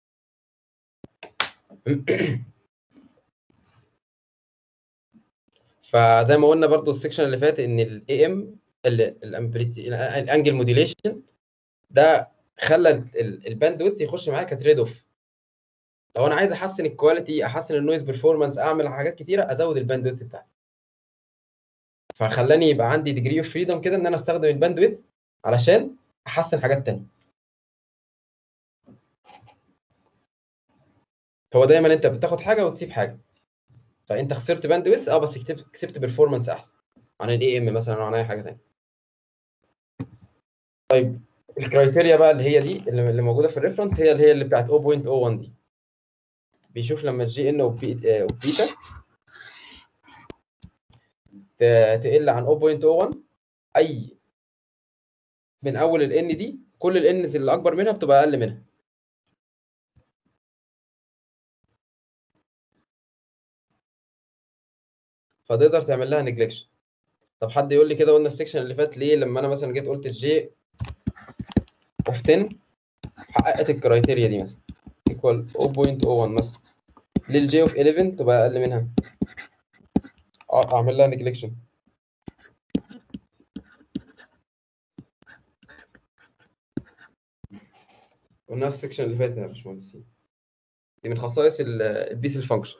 فزي ما قلنا برضو السكشن اللي فات ان الاي ام الانجل موديليشن ده خلى الباند ويت يخش معايا كتريد اوف لو انا عايز احسن الكواليتي احسن النويز بيرفورمانس اعمل حاجات كتيره ازود الباند ويت بتاعي فخلاني يبقى عندي ديجري اوف فريدم كده ان انا استخدم الباند ويت علشان احسن حاجات تانية هو دايما انت بتاخد حاجه وتسيب حاجه فانت خسرت باند ويت اه بس كسبت كسبت بيرفورمانس احسن عن الاي ام مثلا او عن اي حاجه ثانيه طيب الكرايتيريا بقى اللي هي دي اللي موجوده في الريفرنس هي اللي هي اللي بتاعت 0.01 دي بيشوف لما الجي ان وبيتا تقل عن 0.01 اي من اول الان دي كل الانز اللي اكبر منها بتبقى اقل منها فتقدر تعمل لها نجلكشن طب حد يقول لي كده قلنا السكشن اللي فات ليه لما انا مثلا جيت قلت الجي اوف 10 حققت الكرايتيريا دي مثلا ايكوال 0.01 مثلا ليه الجي اوف 11 تبقى اقل منها اعمل لها نجلكشن قلنا في السكشن اللي فات يا باشمهندسين دي من خصائص البيسل فانكشن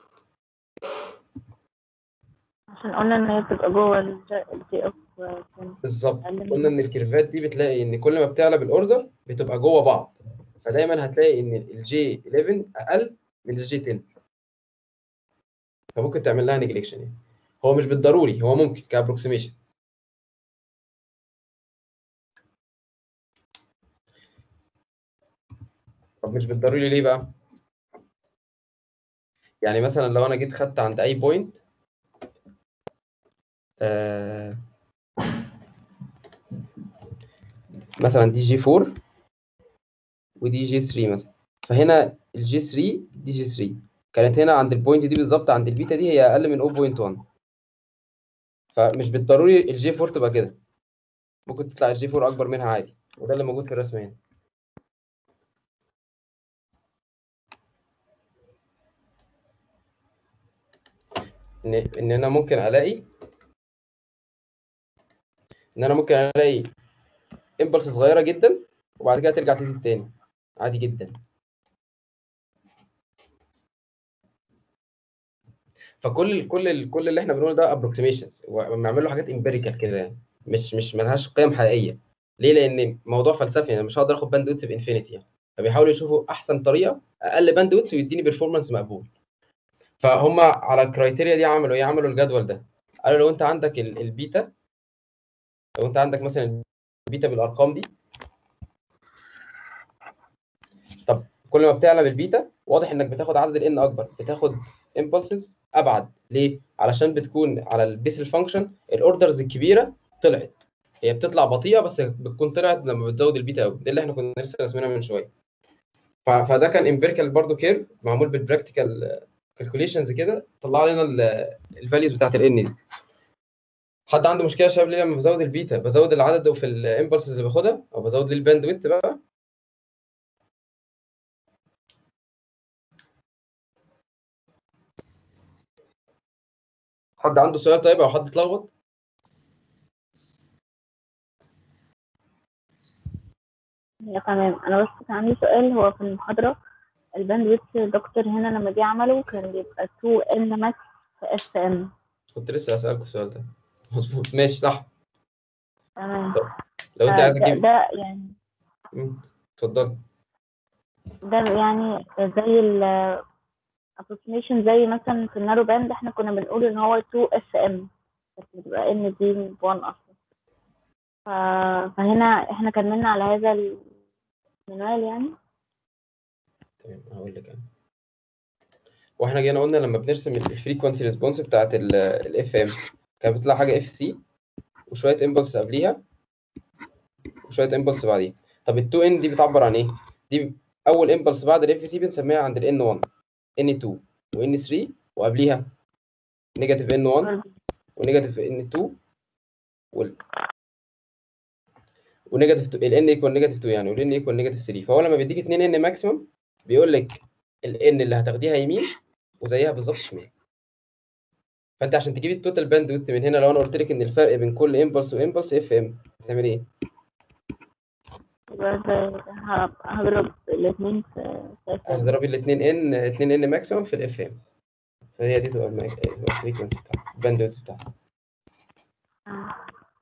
عشان قلنا ان هي بتبقى جوه الجي اوف بالظبط قلنا ان الكيرفات دي بتلاقي ان كل ما بتعلى بالاوردر بتبقى جوه بعض فدايما هتلاقي ان الجي 11 اقل من الجي 10 فممكن تعمل لها نيجليكشن يعني هو مش بالضروري هو ممكن كابروكسيميشن طب مش بالضروري ليه بقى يعني مثلا لو انا جيت خدت عند اي بوينت آه مثلا دي جي 4 ودي جي 3 مثلا فهنا الجي 3 دي جي 3 كانت هنا عند البوينت دي بالظبط عند البيتا دي هي اقل من 0.1 فمش بالضروري الجي 4 تبقى كده ممكن تطلع الجي 4 اكبر منها عادي وده اللي موجود في الرسمه هنا ان ان انا ممكن الاقي ان انا ممكن الاقي امبلس صغيره جدا وبعد كده ترجع تزيد تاني عادي جدا فكل كل كل اللي احنا بنقوله ده ابروكسيميشنز وبنعمل له حاجات امبيريكال كده يعني مش مش ملهاش قيم حقيقيه ليه لان موضوع فلسفي انا مش هقدر اخد باند ويتس بانفينيتي يعني فبيحاولوا يشوفوا احسن طريقه اقل باند ويتس ويديني بيرفورمانس مقبول فهم على الكرايتيريا دي عملوا ايه عملوا الجدول ده قالوا لو انت عندك البيتا لو انت عندك مثلا البيتا بالارقام دي طب كل ما بتعلى بالبيتا واضح انك بتاخد عدد الان اكبر بتاخد امبلسز ابعد ليه علشان بتكون على البيسل فانكشن الاوردرز الكبيره طلعت هي بتطلع بطيئه بس بتكون طلعت لما بتزود البيتا قوي ده اللي احنا كنا لسه راسمينها من شويه فده كان امبيريكال برضو كيرف معمول بالبراكتيكال كالكوليشنز كده طلع لنا الفاليوز بتاعت الان دي حد عنده مشكله يا شباب ليه لما بزود البيتا بزود العدد في الامبلسز اللي باخدها او بزود ليه الباند ويت بقى حد عنده سؤال طيب او حد اتلخبط يا تمام انا بس كان عندي سؤال هو في المحاضرة الباندويث دكتور هنا لما جه عمله كان بيبقى 2 ان ماكس في اس ام كنت لسه هسألكوا السؤال ده مظبوط ماشي صح تمام لو انت عايز فده- تجيب ده يعني مم، اتفضل ده يعني زي ال approximation زي مثلا في النارو باند احنا كنا بنقول ان هو 2 اس ام بس بتبقى ان دي 1 اصلا ف... فهنا احنا كملنا على هذا المنوال يعني تمام هقول لك انا واحنا جينا قلنا لما بنرسم الفريكونسي ريسبونس بتاعت الاف ام كانت بتطلع حاجه اف سي وشويه امبلس قبليها وشويه امبلس بعديها طب ال 2 ان دي بتعبر عن ايه دي اول امبلس بعد الاف سي بنسميها عند الان 1 ان 2 وان 3 وقبليها نيجاتيف ان 1 ونيجاتيف ان 2 وال ونيجاتيف الان ايكوال نيجاتيف 2 يعني والان ايكوال نيجاتيف 3 فهو لما بيديك 2 ان ماكسيمم بيقول لك الان اللي هتاخديها يمين وزيها بالظبط شمال فانت عشان تجيب التوتال باند ويدث من هنا لو انا قلت لك ان الفرق بين كل امبلس وامبلس اف ام هتعمل ايه؟ يبقى زي- ه- هضرب الاثنين في في FM. هتضربي الاثنين ان 2 ان ماكسيمم في الاف ام فهي دي تبقى الفريكونسي بتاعتها الباند ويدث بتاعتها آه.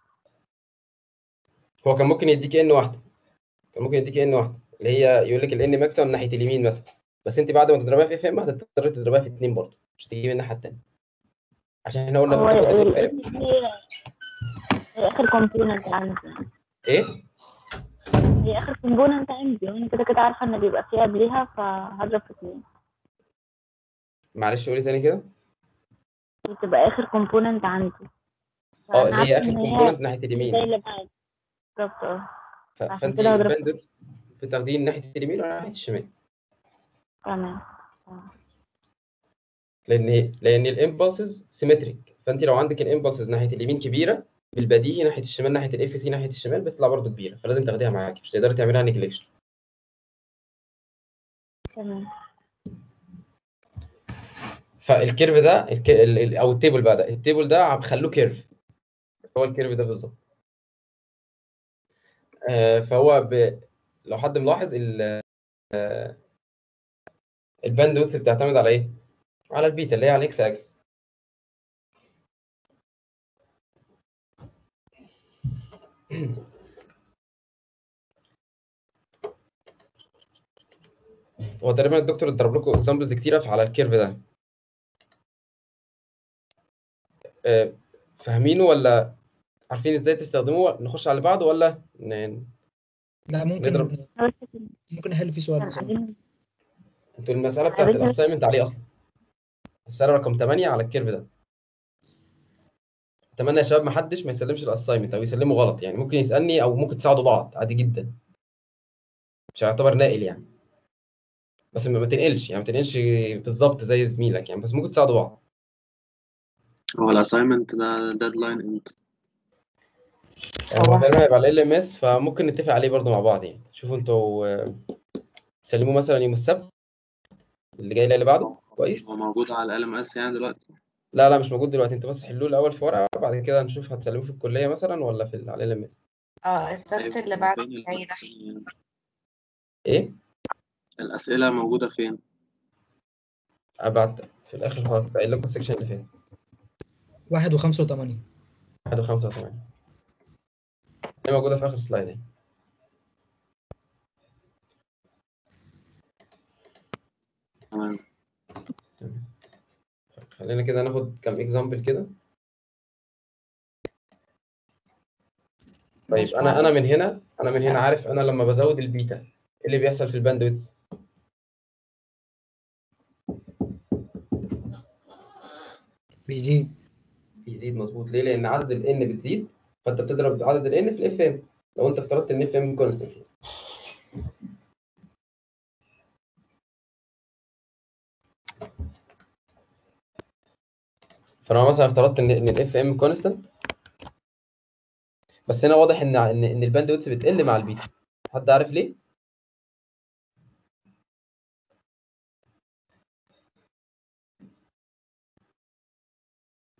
هو كان ممكن يديك ان واحده كان ممكن يديك ان واحده اللي هي يقول لك الان ماكسيمم ناحيه اليمين مثلا بس انت بعد ما تضربها في اف ام هتضطر تضربها في اثنين برضه مش تجيب من الناحيه الثانيه عشان احنا قلنا هو بناخد ال ال ال FM. هي هي اخر كومبوننت عندي ايه؟ هي اخر كومبوننت عندي وانا كده كده عارفه ان بيبقى فيها قبليها فهضرب في اتنين معلش قولي تاني كده دي بتبقى اخر كومبوننت عندي اه فأنا اللي هي عارفة اخر إن هي كومبوننت ناحيه زي اليمين اللي بعد بالظبط اه ف- عشان فانت كده هضرب الباندويث بتاخديه ناحيه اليمين ولا ناحيه الشمال تمام تمام. لان لان الامبلسز سيمتريك فانت لو عندك الامبلسز ناحيه اليمين كبيره بالبديهي ناحيه الشمال ناحيه الاف سي ناحيه الشمال بتطلع برضه كبيره فلازم تاخديها معاكي مش تقدري تعملها نيجليكشن تمام فالكيرف ده الك... ال... ال- او التيبل بقى ده التيبل ده عم خلوه كيرف هو الكيرف ده بالظبط آه فهو ب... لو حد ملاحظ ال... آه الباندويث بتعتمد على ايه؟ على البيتا اللي هي على الاكس اكسس هو تقريبا الدكتور ضرب لكم اكزامبلز كتيره على الكيرف ده آه، فاهمينه ولا عارفين ازاي تستخدموه نخش على اللي بعده ولا ن... لا ممكن نضرب. بس كده. ممكن احل فيه سؤال كان بصراحة. عاجبني انتوا المساله بتاعت عايزين- الاساينمنت عليه اصلا المساله رقم 8 على الكيرف ده اتمنى يا شباب ما حدش ما يسلمش الاساينمنت او يسلمه غلط يعني ممكن يسالني او ممكن تساعدوا بعض عادي جدا مش هيعتبر ناقل يعني بس ما ما تنقلش يعني ما تنقلش بالظبط زي زميلك يعني بس ممكن تساعدوا بعض هو الاساينمنت ده ديدلاين امتى؟ هو غالبا هيبقى على ال ام اس فممكن نتفق عليه برضو مع بعض يعني شوفوا انتوا آه، تسلموه مثلا يوم السبت اللي جاي اللي بعده كويس هو موجود على ال ام اس يعني دلوقتي لا لا مش موجود دلوقتي انتوا بس حلوه الاول في ورقه بعد كده نشوف هتسلموه في الكليه مثلا ولا في ال- على ال ام اس اه السبت اللي بعد فين الجاي ده الأسئلة؟ ايه الأسئلة موجودة فين؟ ابعت في الاخر هقول لكم السكشن اللي فات واحد وخمسة وثمانية 1 5 8 هي موجوده في اخر سلايد اهي تمام تمام. خلينا كده ناخد كام اكزامبل كده طيب انا انا من هنا انا من هنا عارف انا لما بزود البيتا ايه اللي بيحصل في الباندويث بيزيد بيزيد مظبوط ليه لان عدد ال n بتزيد فانت بتضرب عدد ال n في الاف ام لو انت افترضت ان اف ام كونستنت فانا مثلا افترضت ان ان الاف ام كونستنت بس هنا واضح ان ان ان الباندويث بتقل مع البيتا حد عارف ليه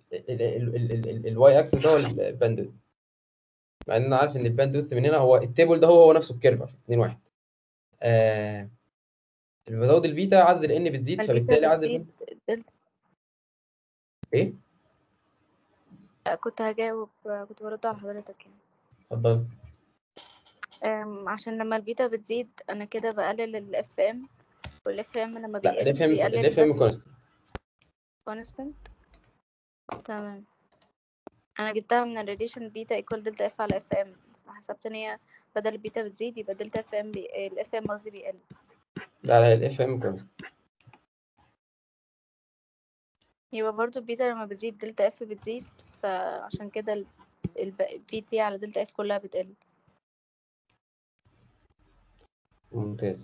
الواي اكسس ده هو الباندويث مع ان انا عارف ان الباندويث من هنا هو التيبل ده هو هو نفسه الكيرف 2 1 آه لما بزود البيتا عدد الان بتزيد فبالتالي عدد ال- بتزيد دلتا ايه كنت هجاوب كنت برد على حضرتك يعني اتفضل أم، عشان لما البيتا بتزيد انا كده بقلل الاف ام والاف ام لما لا بيقل الاف ام بيقلل الاف ام كونست كونستنت تمام انا جبتها من الريليشن بيتا ايكوال دلتا اف على اف ام حسبت ان هي بدل البيتا بتزيد يبقى دلتا اف ام بي... الاف ام قصدي بيقل لا لا الاف ام كونست يبقى برضو البيتا لما بتزيد دلتا اف بتزيد فعشان كده ال- الب- البي تي على دلتا اف كلها بتقل ممتاز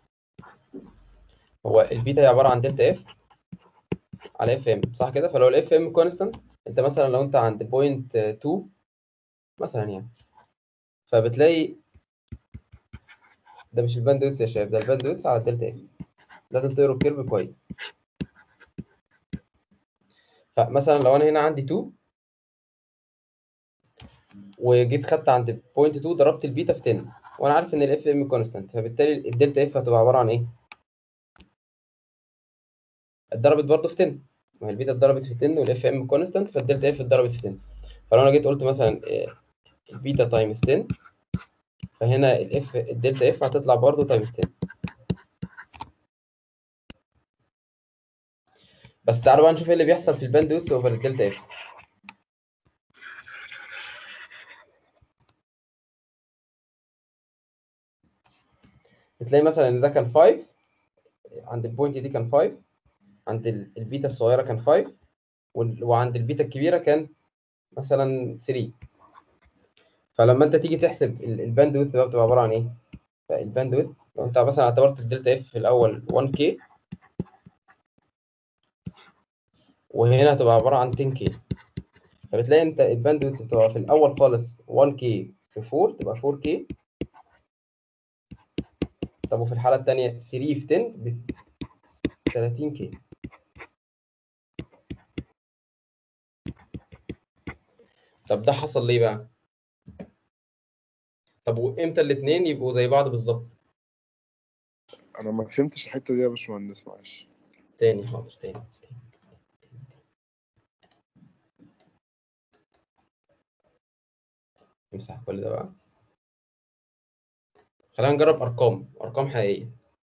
هو البيتا هي عباره عن دلتا اف على اف ام صح كده فلو الاف ام كونستانت انت مثلا لو انت عند بوينت 2 مثلا يعني فبتلاقي ده مش الباندويتس يا شباب ده الباندويتس على الدلتا اف لازم تقرا الكيرف كويس فمثلا لو انا هنا عندي 2 وجيت خدت عند بوينت 2 ضربت البيتا في 10 وانا عارف ان الاف ام كونستانت فبالتالي الدلتا اف هتبقى عباره عن ايه؟ اتضربت برضه في 10 ما هي البيتا اتضربت في 10 والاف ام كونستانت فالدلتا اف اتضربت في 10 فلو انا جيت قلت مثلا آه، البيتا تايمز 10 فهنا الاف الدلتا اف هتطلع برضه تايمز 10 بس تعالوا بقى نشوف ايه اللي بيحصل في الباندويتس اوفر الدلتا اف بتلاقي مثلا ان ده كان 5 عند البوينت دي كان 5 عند ال- البيتا الصغيره كان 5 وال- وعند البيتا الكبيره كان مثلا 3 فلما انت تيجي تحسب ال- الباندويث ده بتبقى عباره عن ايه؟ فالباندويث لو انت مثلا اعتبرت الدلتا اف في الاول 1K وهنا هتبقى عباره عن 10K فبتلاقي انت الباندويث بتبقى في الاول خالص 1K في 4 تبقى 4K طب وفي الحاله الثانيه 3 في 10 ب 30K طب ده حصل ليه بقى؟ طب وامتى الاثنين يبقوا زي بعض بالظبط؟ انا ما فهمتش الحته دي يا باشمهندس معلش تاني حاضر تاني امسح كل ده بقى خلينا نجرب ارقام ارقام حقيقيه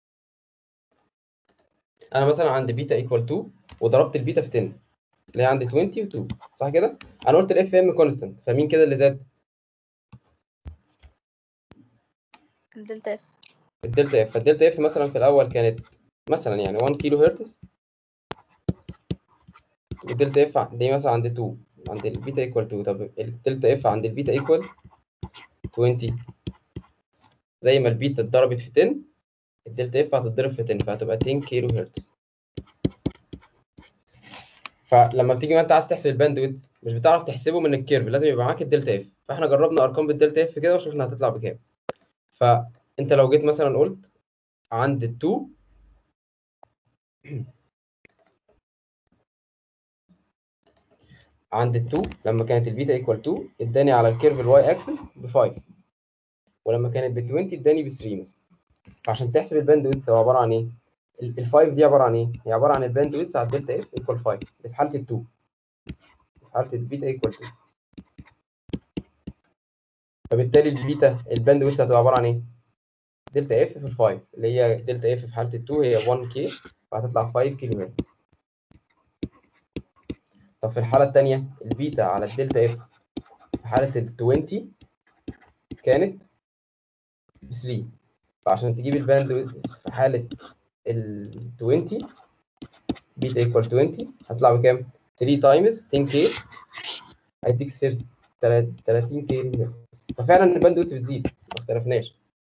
انا مثلا عندي بيتا ايكوال 2 وضربت البيتا في 10 اللي هي عندي 20 و2 صح كده انا قلت الاف ام كونستانت فمين كده اللي زاد الدلتا اف الدلتا اف فالدلتا اف مثلا في الاول كانت مثلا يعني 1 كيلو هرتز والدلتا اف دي مثلا عند 2 عند البيتا ايكوال 2 طب الدلتا اف عند البيتا ايكوال 20 زي ما البيتا اتضربت في 10 الدلتا اف هتتضرب في 10 فهتبقى 10 كيلو هرتز فلما بتيجي ما انت عايز تحسب الباندويث مش بتعرف تحسبه من الكيرف لازم يبقى معاك الدلتا اف فاحنا جربنا ارقام بالدلتا اف كده وشفنا هتطلع بكام فانت لو جيت مثلا قلت عند ال 2 عند ال 2 لما كانت البيتا ايكوال 2 اداني على الكيرف الواي اكسس ب 5 ولما كانت ب 20 اداني ب 3 مثلا فعشان تحسب الباندويث هو عباره عن ايه؟ ال 5 دي عباره عن ايه؟ هي عباره عن الباندويث على الدلتا اف ايكوال 5 في حاله ال 2 في حاله البيتا ايكوال 2 فبالتالي البيتا الباندويث هتبقى عباره عن ايه؟ دلتا اف في ال 5 اللي هي دلتا اف في حاله ال 2 هي 1 كي فهتطلع 5 كيلو هرتز طب في الحاله الثانيه البيتا على الدلتا اف في حاله ال 20 كانت ب 3 فعشان تجيب الباندويث في حاله ال 20 بيتا ايكوال 20 هتطلع بكام؟ 3 تايمز 10 كي هيديك 30 كي ففعلا الباندويث بتزيد ما اختلفناش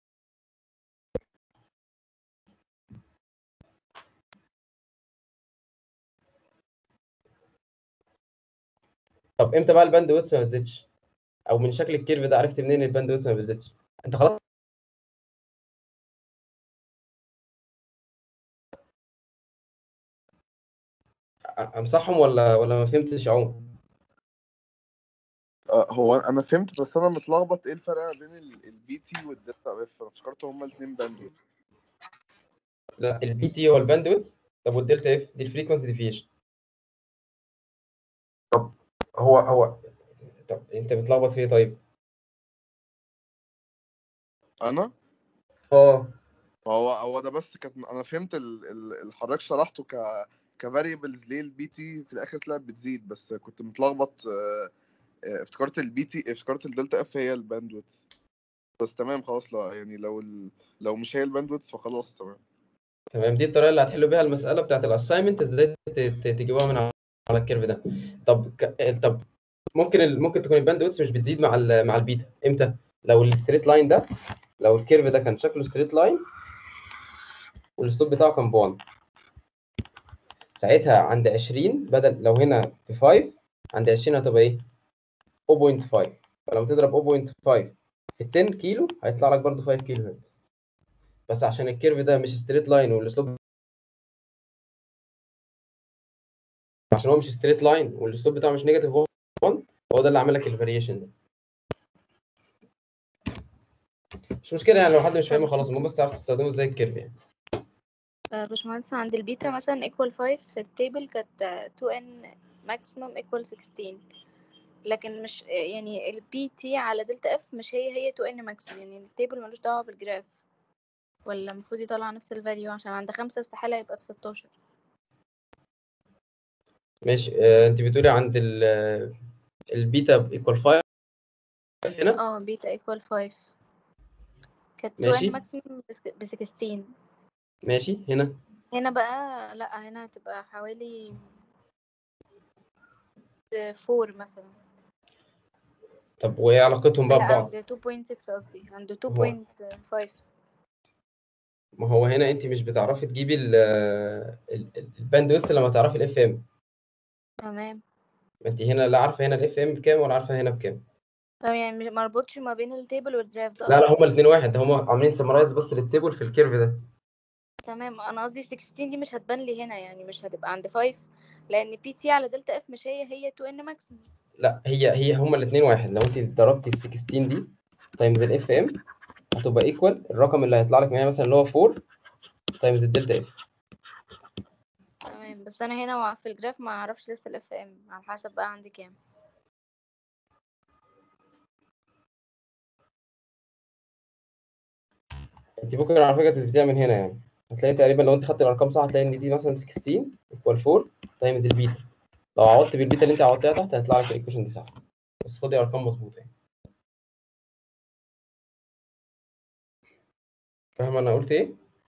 طب امتى بقى الباند ويدث ما بتزيدش او من شكل الكيرف ده عرفت منين الباند ويدث ما بتزيدش انت خلاص أ- امسحهم ولا ولا ما فهمتش يا عمر آه، هو انا فهمت بس انا متلخبط ايه الفرق بين البي تي والدلتا اف انا افتكرت هما الاثنين باندويت لا البي تي هو الباندويث طب والدلتا اف دي الفريكونسي ديفيشن طب هو هو طب انت بتلخبط في ايه طيب انا اه هو هو ده بس كانت انا فهمت ال- ال- اللي حضرتك شرحته ك كفاريبلز ليه البي تي في الاخر طلعت بتزيد بس كنت متلخبط آه، آه، افتكرت البي تي افتكرت الدلتا اف هي الباندويت بس تمام خلاص لا يعني لو ال... لو مش هي الباندويت فخلاص تمام تمام دي الطريقه اللي هتحلوا بيها المساله بتاعت الاساينمنت ازاي ت- ت- تجيبوها من على الكيرف ده طب ك... طب ممكن ال... ممكن تكون الباندويث مش بتزيد مع ال... مع البيتا امتى لو الستريت لاين ده لو الكيرف ده كان شكله ستريت لاين والاسلوب بتاعه كان ب1 ساعتها عند 20 بدل لو هنا ب 5 عند 20 هتبقى ايه 0.5 فلما تضرب 0.5 في 10 كيلو هيطلع لك برضو 5 كيلو هرتز بس عشان الكيرف ده مش ستريت لاين والاسلوب عشان هو مش ستريت لاين والاسلوب بتاعه مش نيجاتيف 1 هو ده اللي عامل لك الفاريشن ده مش مشكله يعني لو حد مش فاهمها خلاص المهم بس تعرف تستخدمه زي الكيرف يعني آه، باشمهندس عند البيتا مثلا equal 5 في التيبل كانت آه، 2n maximum equal 16 لكن مش آه، يعني البي تي على دلتا اف مش هي هي 2n maximum يعني التيبل ملوش دعوة بالجراف ولا المفروض يطلع نفس الفاليو عشان عند خمسة استحالة يبقى في 16 ماشي آه انت بتقولي عند ال البيتا ايكوال 5 هنا اه بيتا equal 5 كانت ماشي. 2n maximum ب 16 ماشي هنا هنا بقى لا هنا هتبقى حوالي 4 مثلا طب وايه علاقتهم بقى لا ببعض عند 2.6 قصدي عند هو- 2.5 ما هو هنا انت مش بتعرفي تجيبي ال ال- الباندويث لما تعرفي الاف ام تمام ما انت هنا لا عارفه هنا الاف ام بكام ولا عارفه هنا بكام طب يعني مش- مربوطش ما بين التيبل والجراف ده لا لا قصدي هما الاثنين واحد هما عاملين سمرايز بس للتيبل في الكيرف ده تمام انا قصدي 16 دي مش هتبان لي هنا يعني مش هتبقى عند 5 لان بي تي على دلتا اف مش هي هي 2 ان ماكسيمم لا هي هي هما الاثنين واحد لو انت ضربتي ال 16 دي تايمز الاف ام هتبقى ايكوال الرقم اللي هيطلع لك معايا مثلا اللي هو 4 تايمز الدلتا اف تمام بس انا هنا وع- في الجراف ما اعرفش لسه الاف ام على حسب بقى عندي كام انت ممكن على فكره تثبتيها من هنا يعني هتلاقي تقريبا لو انت خدت الارقام صح هتلاقي ان دي مثلا 16 ايكوال 4 تايمز البيتا لو عوضت بالبيتا اللي انت عوضتها تحت هيطلع لك الايكويشن دي صح بس خدي ارقام مظبوطه يعني فاهم انا قلت ايه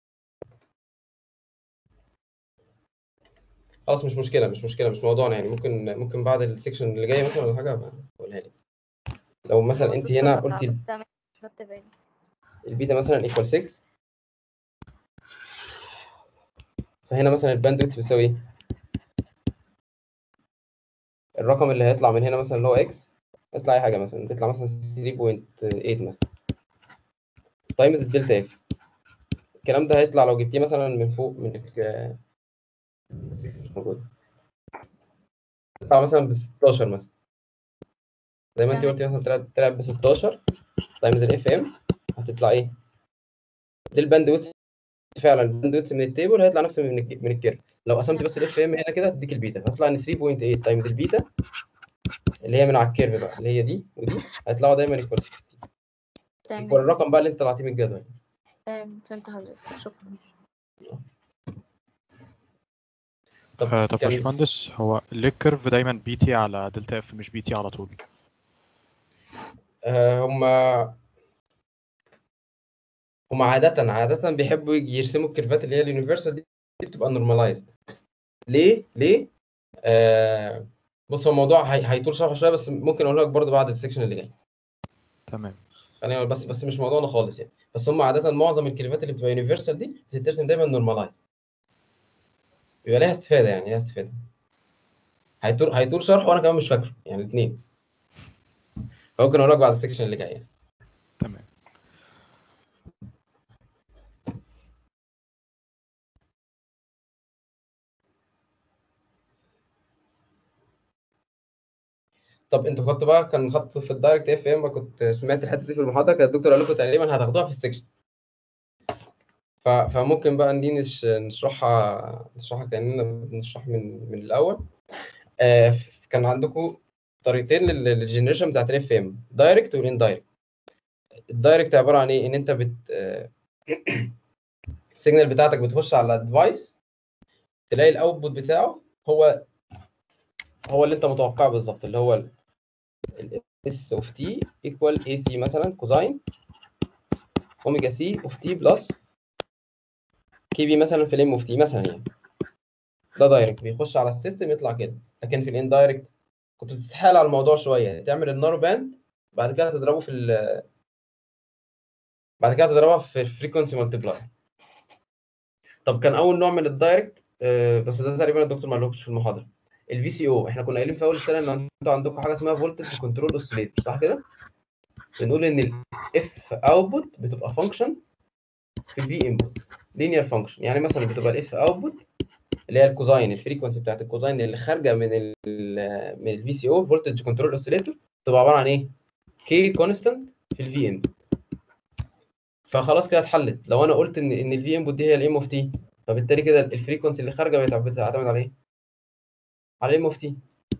خلاص مش مشكله مش مشكله مش موضوعنا يعني ممكن ممكن بعد السكشن اللي جاي مثلا ولا حاجه أبقى اقولها لك لو مثلا انت المفروض هنا تبقى قلتي تمام خدت بالي البيتا مثلا ايكوال 6 فهنا مثلا الباندويث بيساوي ايه؟ الرقم اللي هيطلع من هنا مثلا اللي هو اكس يطلع اي حاجه مثلا تطلع مثلا 3.8 مثلا تايمز الدلتا اف الكلام ده هيطلع لو جبتيه مثلا من فوق من ال- مش موجود يطلع مثلا ب 16 مثلا زي ما انت تمام. قلتي مثلا طلعت طلعت ب 16 تايمز الاف ام هتطلع ايه؟ دي الباندويث فعلا الباندويث من التيبل هيطلع نفس من الك- من الكيرف لو قسمت بس الاف ام هنا كده هتديك البيتا هتطلع ان 3.8 تايمز البيتا اللي هي من على الكيرف بقى اللي هي دي ودي هيطلعوا دايما ايكوال 16 تمام ايكوال الرقم بقى اللي انت طلعتيه من الجدول تمام فهمت حضرتك شكرا طب آه، طب كان باشمهندس هو ليه الكيرف دايما بي تي على دلتا اف مش بي تي على طول آه، هم هم عادة عادة بيحبوا يجي يرسموا الكيرفات اللي هي اليونيفرسال دي دي بتبقى نورماليزد ليه؟ ليه؟ آه بص هو الموضوع هي... هيطول شرحه شوية بس ممكن اقول لك برضه بعد السكشن اللي جاي تمام خلينا بس بس مش موضوعنا خالص يعني بس هم عادة معظم الكيرفات اللي بتبقى يونيفرسال دي بتترسم دايما نورماليزد بيبقى ليها استفادة يعني ليها استفادة هيطول هيطول شرح وانا كمان مش فاكره يعني الاثنين فممكن اقول لك بعد السكشن اللي جاي يعني. تمام طب انتوا خدتوا بقى كان خط في الدايركت اف ام كنت سمعت الحته دي في المحاضره كان الدكتور قال لكم تقريبا هتاخدوها في السكشن ف... فممكن بقى دي نش... نشرحها نشرحها كاننا بنشرح من من الاول آه كان عندكم طريقتين لل- للجنريشن بتاعت الاف ام دايركت والاندايركت الدايركت عباره عن ايه ان انت بت آه، السيجنال بتاعتك بتخش على الديفايس تلاقي الاوتبوت بتاعه هو هو اللي انت متوقعه بالظبط اللي هو اس اوف تي ايكوال اي سي مثلا كوزاين اوميجا سي اوف تي بلس كي بي مثلا في الام اوف تي مثلا يعني ده دايركت بيخش على السيستم يطلع كده لكن في الاندايركت كنت بتتحايل على الموضوع شويه تعمل النارو باند بعد كده تضربه في ال بعد كده تضربها في الفريكونسي مالتيبلاير طب كان اول نوع من الدايركت آه، بس ده تقريبا الدكتور ما قالوش في المحاضره الفي سي او احنا كنا قايلين في اول السنه ان انتوا عندكم حاجه اسمها فولتج كنترول اوسيليتور صح كده بنقول ان الاف اوتبوت بتبقى فانكشن في الفي انبوت لينير فانكشن يعني مثلا بتبقى الاف اوتبوت اللي هي الكوزاين الفريكونسي بتاعت الكوزاين اللي خارجه من ال من الفي سي او فولتج كنترول اوسيليتور تبقى عباره عن ايه كي كونستانت في الفي انبوت فخلاص كده اتحلت لو انا قلت ان ان الفي انبوت دي هي الام اوف تي فبالتالي كده الفريكونسي اللي خارجه بتاع- بتعتمد على ايه على الام اوف تي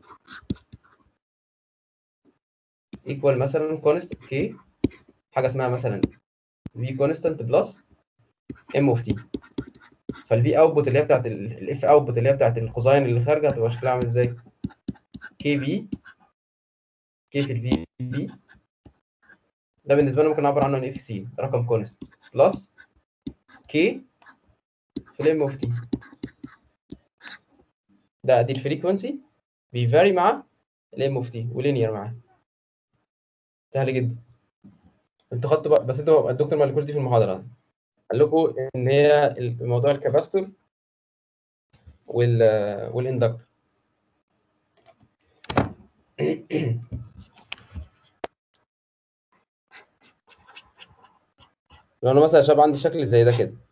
ايكوال مثلا كونست كي حاجه اسمها مثلا في كونستانت بلس ام اوف تي فالفي اوتبوت اللي هي بتاعت الاف اوتبوت اللي هي بتاعت الكوزاين اللي خارجه هتبقى شكلها عامل ازاي كي بي كي في الفي بي ده بالنسبه لنا ممكن نعبر عنه عن اف سي رقم كونست بلس كي في الام اوف تي ده دي الفريكونسي بيفاري مع الام اوف تي ولينير معاه سهل جدا انتوا خدتوا بقى بس انتوا الدكتور ما قالكوش دي في المحاضره قال لكم ان هي موضوع الكاباستور وال والاندكتور لو انا مثلا يا شباب عندي شكل زي ده كده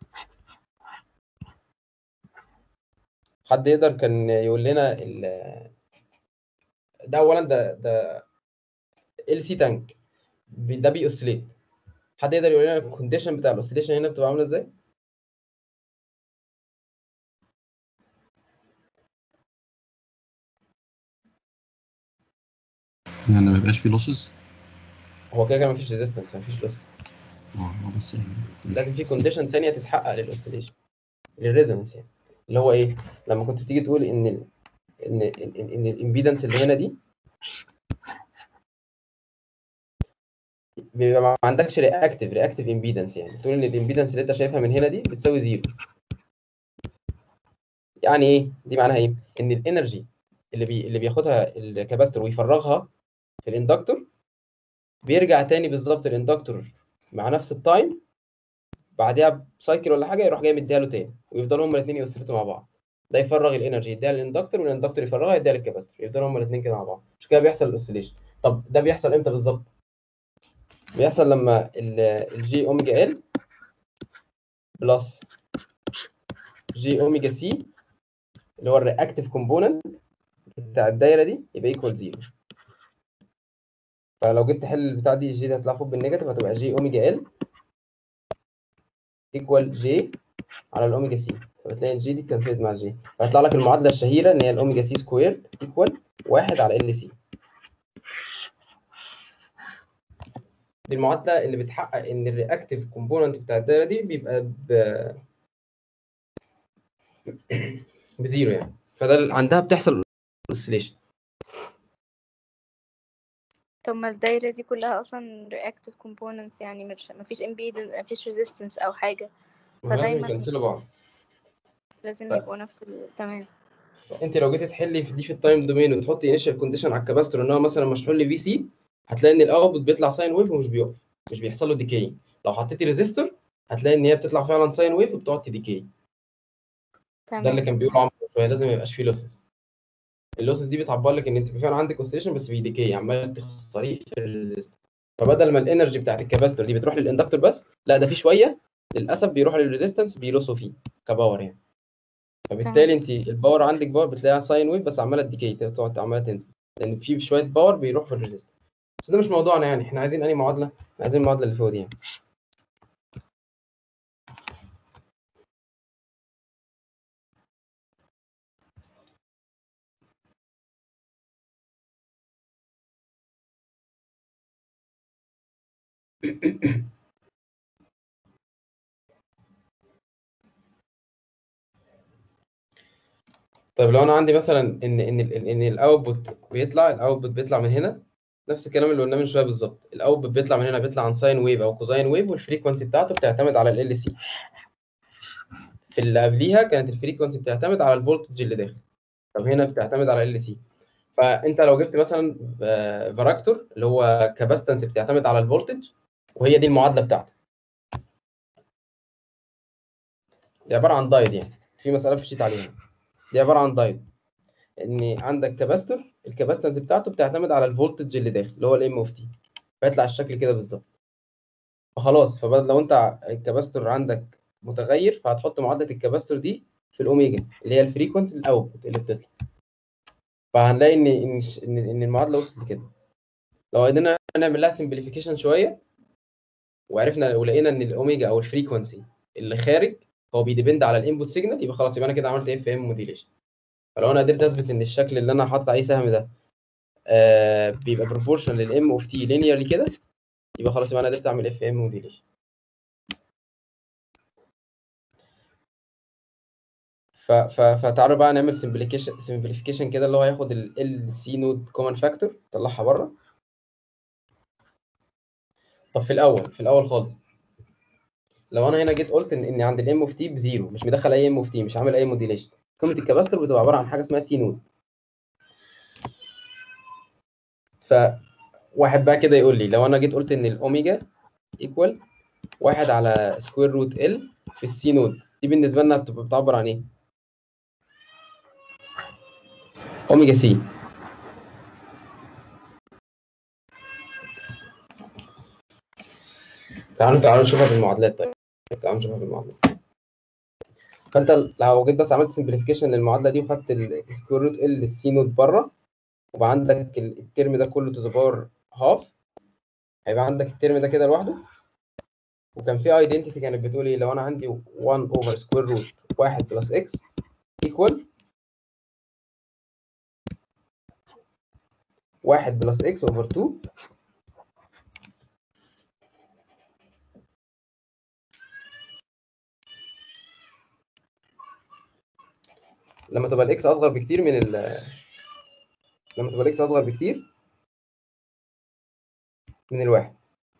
حد يقدر كان يقول لنا ال ده اولا ده ده ال سي تانك ده بيأوسيليت حد يقدر يقول لنا الكونديشن بتاع الاوسيليشن هنا بتبقى عامله ازاي؟ يعني ما يبقاش فيه لوسز هو كده كده مفيش ريزيستنس مفيش لوس اه هو بس لازم في كونديشن تانية تتحقق للاوسيليشن للريزونانس يعني اللي هو ايه؟ لما كنت تيجي تقول ان ال ان ان, إن الامبيدنس اللي هنا دي بيبقى ما عندكش رياكتيف رياكتيف امبيدنس يعني تقول ان الامبيدنس اللي انت شايفها من هنا دي بتساوي زيرو يعني ايه دي معناها ايه ان الانرجي اللي بي اللي بياخدها الكاباستور ويفرغها في الاندكتور بيرجع تاني بالظبط الاندكتور مع نفس التايم بعدها بسايكل ولا حاجه يروح جاي مديها له تاني ويفضلوا هما الاثنين يوصلوا مع بعض ده يفرغ الانرجي يديها للاندكتور والاندكتور يفرغها يديها للكاباستور يفضلوا هما الاثنين كده مع بعض مش كده بيحصل الاوسيليشن طب ده بيحصل امتى بالظبط بيحصل لما الجي اوميجا ال بلس جي اوميجا سي اللي هو الرياكتيف كومبوننت بتاع الدايره دي يبقى ايكوال زيرو فلو جيت تحل البتاع دي الجي دي هتطلع فوق بالنيجاتيف هتبقى جي اوميجا ال ايكوال جي على الاوميجا سي فبتلاقي الجي دي كانسلت مع الجي فهيطلع لك المعادله الشهيره ان هي الاوميجا سي سكويرد ايكوال واحد على ال سي دي المعادله اللي بتحقق ان الرياكتيف كومبوننت بتاع الدايره دي بيبقى ب بزيرو يعني فده اللي عندها بتحصل اوسيليشن طب ما الدايرة دي كلها أصلا reactive components يعني مش مفيش impedance مفيش resistance أو حاجة ما هو لازم فدايما يكنسلوا بعض لازم طيب. يبقوا نفس ال... تمام انت لو جيت تحلي في دي في التايم دومين وتحطي انيشال كونديشن على الكاباستور ان هو مثلا مشحون لي في سي هتلاقي ان الاوتبوت بيطلع ساين ويف ومش بيقف مش بيحصل له ديكي لو حطيتي ريزيستور هتلاقي ان هي بتطلع فعلا ساين ويف وبتقعد تديكي ده اللي تمام كان بيقوله عمرو شويه لازم ما يبقاش فيه لوسز اللوسز دي بتعبر لك ان انت فعلا عندك اوسيليشن بس بيديكي عمال تخسريه في الريزيستور فبدل ما الانرجي بتاعت الكاباستور دي بتروح للاندكتور بس لا ده في شويه للاسف بيروح للريزيستنس بيلوسوا فيه كباور يعني فبالتالي انت الباور عندك باور بتلاقيها ساين ويف بس عماله تديكي تقعد عماله تنزل لان في شويه باور بيروح في الريزيستور بس ده مش موضوعنا يعني احنا عايزين انهي معادله احنا عايزين المعادله اللي فوق دي يعني. طيب لو انا عندي مثلا ان ان ال- ان الاوتبوت بيطلع الاوتبوت بيطلع من هنا نفس الكلام اللي قلناه من شويه بالظبط الاوتبوت بيطلع من هنا بيطلع عن ساين ويف او كوزاين ويف والفريكونسي بتاعته بتعتمد على ال سي في اللي قبليها كانت الفريكونسي بتعتمد على الفولتج اللي داخل طب هنا بتعتمد على ال سي فانت لو جبت مثلا فراكتور اللي هو كاباستنس بتعتمد على الفولتج وهي دي المعادله بتاعته دي عباره عن دايد يعني في مساله في الشيت عليها دي عباره عن دايد ان عندك كاباستور الكاباستنس بتاعته بتعتمد على الفولتج اللي داخل اللي هو الام اوف تي فيطلع الشكل كده بالظبط فخلاص فبدل لو انت الكاباستور عندك متغير فهتحط معادله الكاباستور دي في الاوميجا اللي هي الفريكونسي الاوتبوت اللي بتطلع فهنلاقي ان ان ان إن المعادله وصلت لكده لو قدرنا نعمل لها سمبليفيكيشن شويه وعرفنا ولقينا ان الاوميجا او الفريكونسي اللي خارج هو بيديبند على الانبوت سيجنال يبقى خلاص يبقى انا كده عملت اف ام موديليشن فلو انا قدرت اثبت ان الشكل اللي انا حاطط عليه سهم ده آه بيبقى بروبورشن للام اوف تي لينيرلي كده يبقى خلاص يبقى انا قدرت اعمل اف ام موديليشن ف ف فتعالوا بقى نعمل سمبليفيكيشن سمبليفيكيشن كده اللي هو هياخد ال سي نود كومن فاكتور طلعها بره طب في الاول في الاول خالص لو انا هنا جيت قلت ان ان عند الام اوف تي بزيرو مش مدخل اي ام اوف تي مش عامل اي موديليشن قيمه الكاباستور بتبقى عباره عن حاجه اسمها سي نود ف واحد بقى كده يقول لي لو انا جيت قلت ان الاوميجا ايكوال واحد على سكوير روت ال في السي نود دي بالنسبه لنا بتبقى بتعبر عن ايه؟ اوميجا سي تعالوا تعالوا نشوفها في المعادلات طيب تعالوا نشوفها في المعادلات فانت لو جيت بس عملت سمبليفيكيشن للمعادله دي وخدت السكوير روت ال السي نوت بره وبقى عندك ال- الترم ده كله تو ذا باور هاف هيبقى عندك الترم ده كده لوحده وكان في ايدنتيتي كانت بتقول ايه لو انا عندي 1 اوفر سكوير روت 1 بلس اكس ايكوال 1 بلس اكس اوفر 2 لما تبقى الاكس اصغر بكتير من ال لما تبقى الاكس اصغر بكتير من الواحد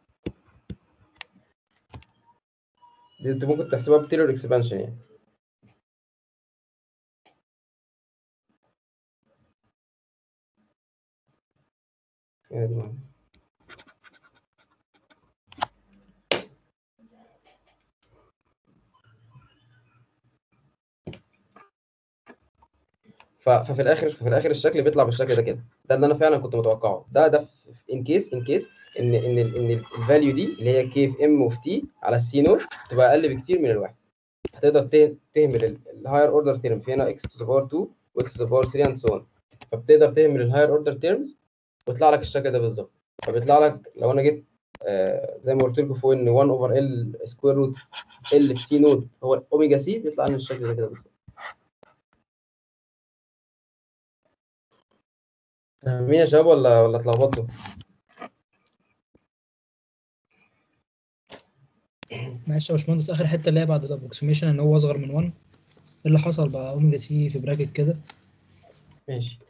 دي انت ممكن تحسبها بتيلر اكسبانشن يعني هي دي معانا. ف- ففي الاخر في الاخر الشكل بيطلع بالشكل ده كده ده اللي انا فعلا كنت متوقعه ده ده ان كيس ان كيس ان ان ال- ان الفاليو دي اللي هي كي في ام اوف تي على السي نوت تبقى اقل بكتير من الواحد هتقدر ته- تهمل الهاير اوردر تيرم في هنا اكس تو ذا باور 2 واكس تو ذا باور 3 اند سو اون فبتقدر تهمل الهاير اوردر تيرمز ويطلع لك الشكل ده بالظبط فبيطلع لك لو انا جيت آه زي ما قلت لكم فوق ان 1 اوفر ال سكوير روت ال في سي نوت هو اوميجا سي بيطلع لنا الشكل ده كده بالظبط فاهمين يا شباب ولا ولا اتلخبطتوا؟ معلش يا باشمهندس اخر حته اللي هي بعد الابروكسيميشن ان هو اصغر من 1 ايه اللي حصل بقى اوميجا سي في براكت كده ماشي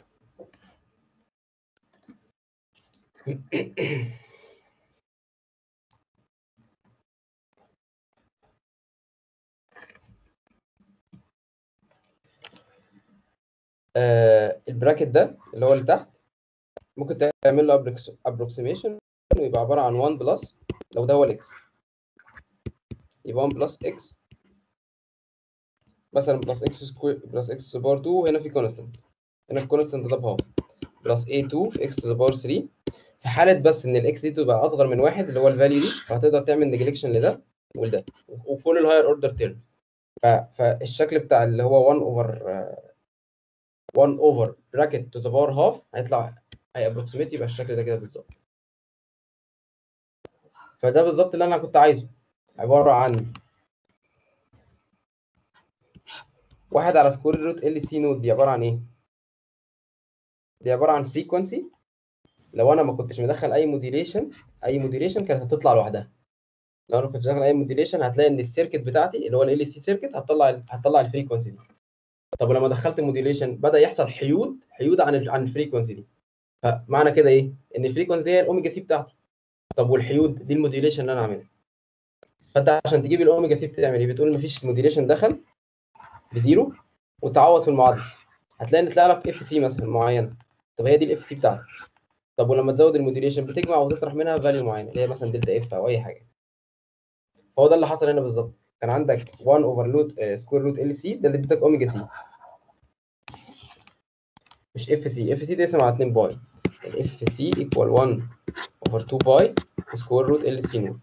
آه البراكت ده اللي هو اللي تحت ممكن تعمل له ابروكسيميشن ويبقى عباره عن 1 بلس لو ده هو الاكس يبقى 1 بلس اكس مثلا بلس اكس سكوير بلس اكس باور 2 وهنا في كونستنت هنا الكونستنت ده بهاف بلس a2 في اكس تو ذا باور 3 في حاله بس ان الاكس دي تبقى اصغر من واحد اللي هو الفاليو دي فهتقدر تعمل نيجليكشن لده ولده وكل الهاير اوردر تيرم فالشكل بتاع اللي هو 1 اوفر 1 اوفر براكت تو ذا باور هاف هيطلع هي ابروكسيميت يبقى الشكل ده كده بالظبط فده بالظبط اللي انا كنت عايزه عباره عن واحد على سكوير روت ال سي نود دي عباره عن ايه؟ دي عباره عن فريكونسي لو انا ما كنتش مدخل اي موديليشن اي موديليشن كانت هتطلع لوحدها لو انا كنت مدخل اي موديليشن هتلاقي ان السيركت بتاعتي اللي هو ال سي سيركت هتطلع هتطلع الفريكونسي دي طب ولما دخلت موديليشن بدا يحصل حيود حيود عن ال عن الفريكونسي دي فمعنى كده ايه؟ ان الفريكونسي دي هي الاوميجا سي بتاعتي طب والحيود دي الموديليشن اللي انا عاملها فانت عشان تجيب الاوميجا سي بتعمل ايه؟ بتقول مفيش موديليشن دخل بزيرو وتعوض في المعادله هتلاقي ان طلع لك اف سي مثلا معينه طب هي دي الاف سي بتاعتك طب ولما تزود الموديليشن بتجمع وتطرح منها فاليو معينه اللي هي مثلا دلتا اف او اي حاجه هو ده اللي حصل هنا بالظبط كان عندك 1 اوفر لوت سكوير روت ال سي ده اللي اديتك اوميجا سي مش اف سي اف سي ده اسمه على 2 باي الاف سي ايكوال 1 اوفر 2 باي سكوير روت ال سي نوت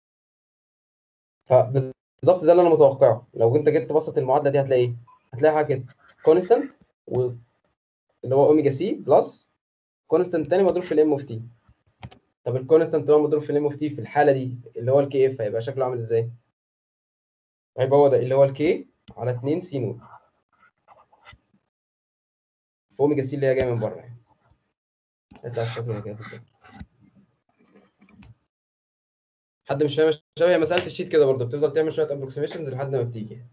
فبالظبط ده اللي انا متوقعه لو انت جيت تبسط المعادله دي هتلاقي ايه؟ هتلاقي حاجه كده كونستانت و اللي هو اوميجا سي بلس كونستانت تاني مضروب في الام اوف تي طب الكونستانت اللي هو مضروب في الام اوف تي في الحاله دي اللي هو الكي اف هيبقى شكله عامل ازاي؟ هيبقى هو ده اللي هو الكي على 2 سي نوت اوميجا سي اللي هي جايه من بره يعني هيطلع الشكل ده كده بالظبط حد مش فاهم شبه مساله الشيت كده برضه بتفضل تعمل شويه ابروكسيميشنز لحد ما بتيجي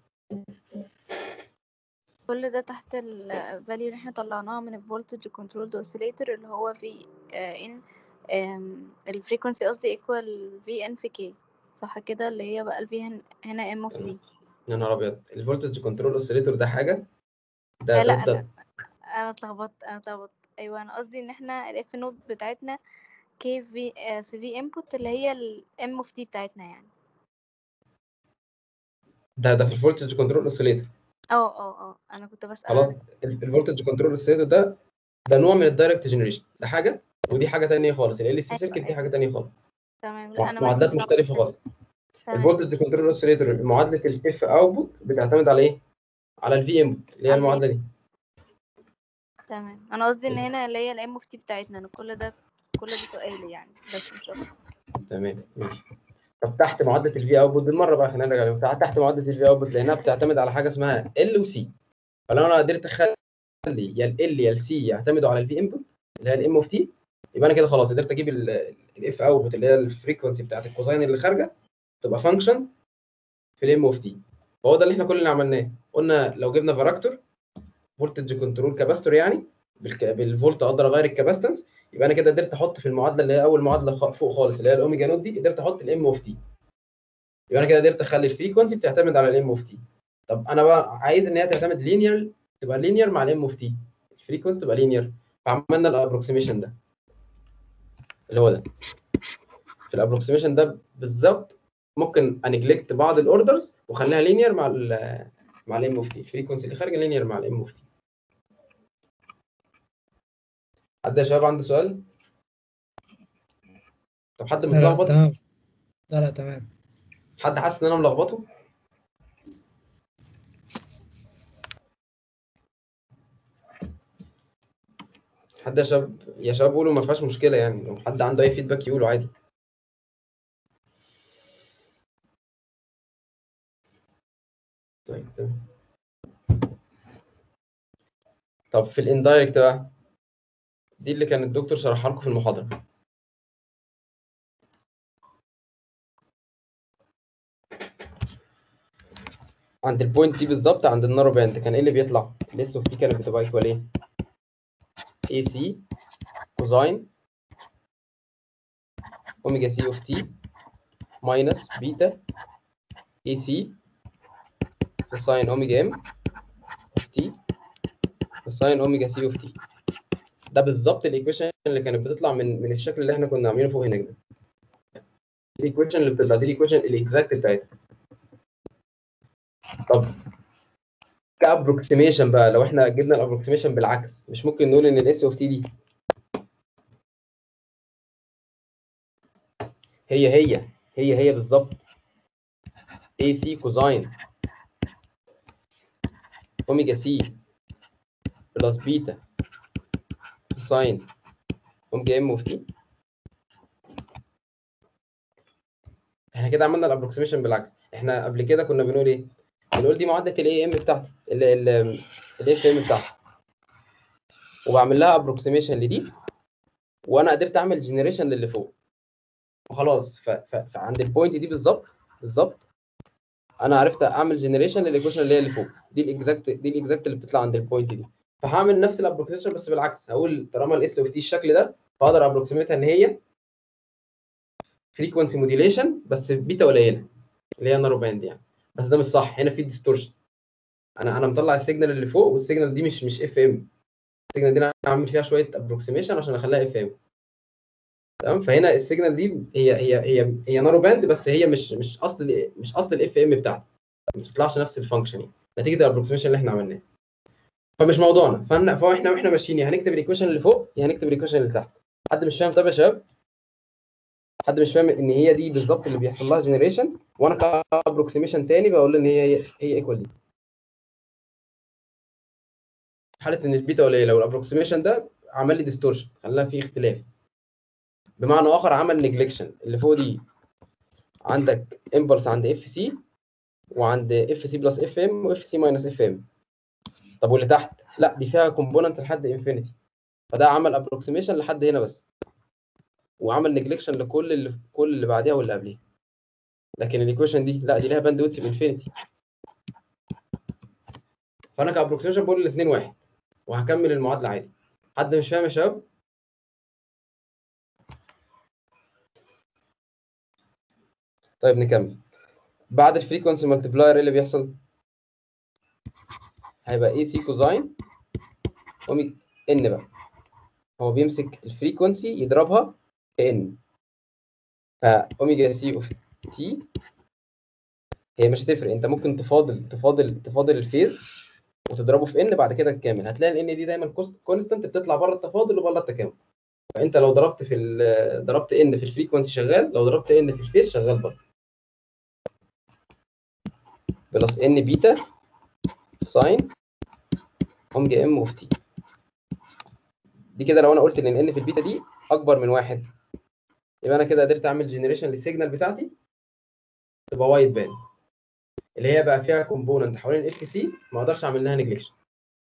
كل ده تحت الفاليو اللي احنا طلعناها من الفولتج كنترول اوسيليتور اللي هو في ان الفريكونسي قصدي ايكوال في ان في كي صح كده اللي هي بقى الفي هنا ام اوف تي يا نهار ابيض الفولتج كنترول اوسيليتور ده حاجه ده لا ده, لا ده انا اتلخبطت انا اتلخبطت ايوه انا قصدي ان احنا الاف نوت بتاعتنا كي في في في انبوت اللي هي الام اوف تي بتاعتنا يعني ده ده في الفولتج كنترول اوسيليتور اه اه اه انا كنت بسأل خلاص عن الفولتج كنترول اوسيليتور ده ده نوع من الدايركت جنريشن ده حاجه ودي حاجه ثانيه خالص ال سي ايوه سيركت دي ايوه حاجه ثانيه خالص تمام لا انا ماليش معادلات دعوه مختلفه خالص تمام الفولتج كنترول اوسيليتور معادله الاف اوتبوت بتعتمد على ايه؟ على الفي انبوت اللي هي على المعادله دي تمام انا قصدي ان هنا اللي هي الام اوف تي بتاعتنا انا كل ده كل ده سؤالي يعني بس مش اكتر تمام ماشي طب تحت معادله الفي اوتبوت بالمره بقى خلينا نرجع لها. تحت معادله الفي اوتبوت لانها بتعتمد على حاجه اسمها ال وسي فلو انا قدرت اخلي يا ال يا السي يعتمدوا على الفي انبوت اللي هي الام اوف تي يبقى انا كده خلاص قدرت اجيب الاف اوتبوت اللي هي الفريكونسي بتاعت الكوزاين اللي خارجه تبقى فانكشن في الام اوف تي فهو ده اللي احنا كل اللي عملناه قلنا لو جبنا فراكتور فولتج كنترول كاباستور يعني بالك... بالفولت اقدر اغير الكاباستنس يبقى انا كده قدرت احط في المعادله اللي هي اول معادله خ- فوق خالص اللي هي الاوميجا نوت دي قدرت احط الام اوف تي يبقى انا كده قدرت اخلي الفريكونسي بتعتمد على الام اوف تي طب انا بقى عايز ان هي تعتمد لينير تبقى لينير مع الام اوف تي الفريكونسي تبقى لينير فعملنا الابروكسيميشن ده اللي هو ده في الابروكسيميشن ده بالظبط ممكن انجلكت بعض الاوردرز واخليها لينير مع ال مع الام اوف تي الفريكونسي اللي خارجه لينير مع الام اوف تي حد يا شباب عنده سؤال طب حد لا لا متلخبط تمام لا لا تمام حد حاسس ان انا ملخبطه حد يا شباب يا شباب قولوا ما فيهاش مشكله يعني لو حد عنده اي فيدباك يقوله عادي طيب تمام طب في الاندايركت بقى دي اللي كان الدكتور شرحها لكم في المحاضره عند البوينت دي بالظبط عند النارو باند كان ايه اللي بيطلع الاس اوف تي كانت بتبقى ايكوال ايه اي سي كوزاين اوميجا سي اوف تي ماينس بيتا اي سي كوساين اوميجا ام اوف تي كوساين اوميجا سي اوف تي ده بالظبط الايكويشن اللي كانت بتطلع من من الشكل اللي احنا كنا عاملينه فوق هناك ده الايكويشن اللي بتطلع دي الايكويشن الاكزاكت بتاعتها طب كابروكسيميشن بقى لو احنا جبنا الابروكسيميشن بالعكس مش ممكن نقول ان الاس اوف تي دي هي هي هي هي بالظبط اي سي كوزاين اوميجا سي بلس بيتا كوساين اوميجا ام اوف تي احنا كده عملنا الابروكسيميشن بالعكس احنا قبل كده كنا بنقول ايه بنقول دي معادله الاي ام بتاعتي الاف ام بتاعتي وبعمل لها ابروكسيميشن لدي وانا قدرت اعمل جنريشن للي فوق وخلاص ف... ف... فعند البوينت دي بالظبط بالظبط انا عرفت اعمل جنريشن للايكويشن اللي هي اللي فوق دي الاكزاكت دي الاكزاكت اللي بتطلع عند البوينت دي فهعمل نفس الابروكسيميشن بس بالعكس هقول طالما الاس اوف تي الشكل ده فاقدر ابروكسيميتها ان هي فريكونسي موديليشن بس بيتا قليله اللي هي نارو باند يعني بس ده مش صح هنا في ديستورشن انا انا مطلع السيجنال اللي فوق والسيجنال دي مش مش اف ام السيجنال دي انا عامل فيها شويه ابروكسيميشن عشان اخليها اف ام تمام فهنا السيجنال دي هي هي هي هي نارو باند بس هي مش مش اصل مش اصل الاف ام بتاعتي ما بتطلعش نفس الفانكشن يعني نتيجه الابروكسيميشن اللي احنا عملناه فمش موضوعنا فاحنا فاحنا واحنا ماشيين يا هنكتب الايكويشن اللي فوق يا هنكتب الايكويشن اللي تحت حد مش فاهم طب يا شباب حد مش فاهم ان هي دي بالظبط اللي بيحصل لها جنريشن وانا كابروكسيميشن تاني بقول ان هي هي ايكوال دي حاله ان البيتا قليله والابروكسيميشن ده عمل لي ديستورشن خلاها في اختلاف بمعنى اخر عمل نيجلكشن اللي فوق دي عندك امبلس عند اف سي وعند اف سي بلس اف ام واف سي ماينس اف ام طب واللي تحت لا دي فيها كومبوننت لحد انفينيتي فده عمل ابروكسيميشن لحد هنا بس وعمل نيجلكشن لكل اللي كل اللي بعديها واللي قبليها لكن الايكويشن دي لا دي لها باند ويتس بانفينيتي فانا كابروكسيميشن بقول الاثنين واحد وهكمل المعادله عادي حد مش فاهم يا شباب طيب نكمل بعد الفريكونسي مالتبلاير ايه اللي بيحصل هيبقى اي سي كوزاين اوميجا ان بقى هو بيمسك الفريكونسي يضربها في ان فاوميجا سي اوف تي هي مش هتفرق انت ممكن تفاضل تفاضل تفاضل الفيز وتضربه في ان بعد كده تكامل هتلاقي الان دي دايما كونستنت بتطلع بره التفاضل وبره التكامل فانت لو ضربت في ال ضربت ان في الفريكونسي شغال لو ضربت ان في الفيز شغال برضه بلس ان بيتا ساين اوميجا ام اوف تي دي كده لو انا قلت ان ان في البيتا دي اكبر من واحد يبقى انا كده قدرت اعمل جنريشن للسيجنال بتاعتي تبقى وايد باند اللي هي بقى فيها كومبوننت حوالين الاف سي ما اقدرش اعمل لها نيجليكشن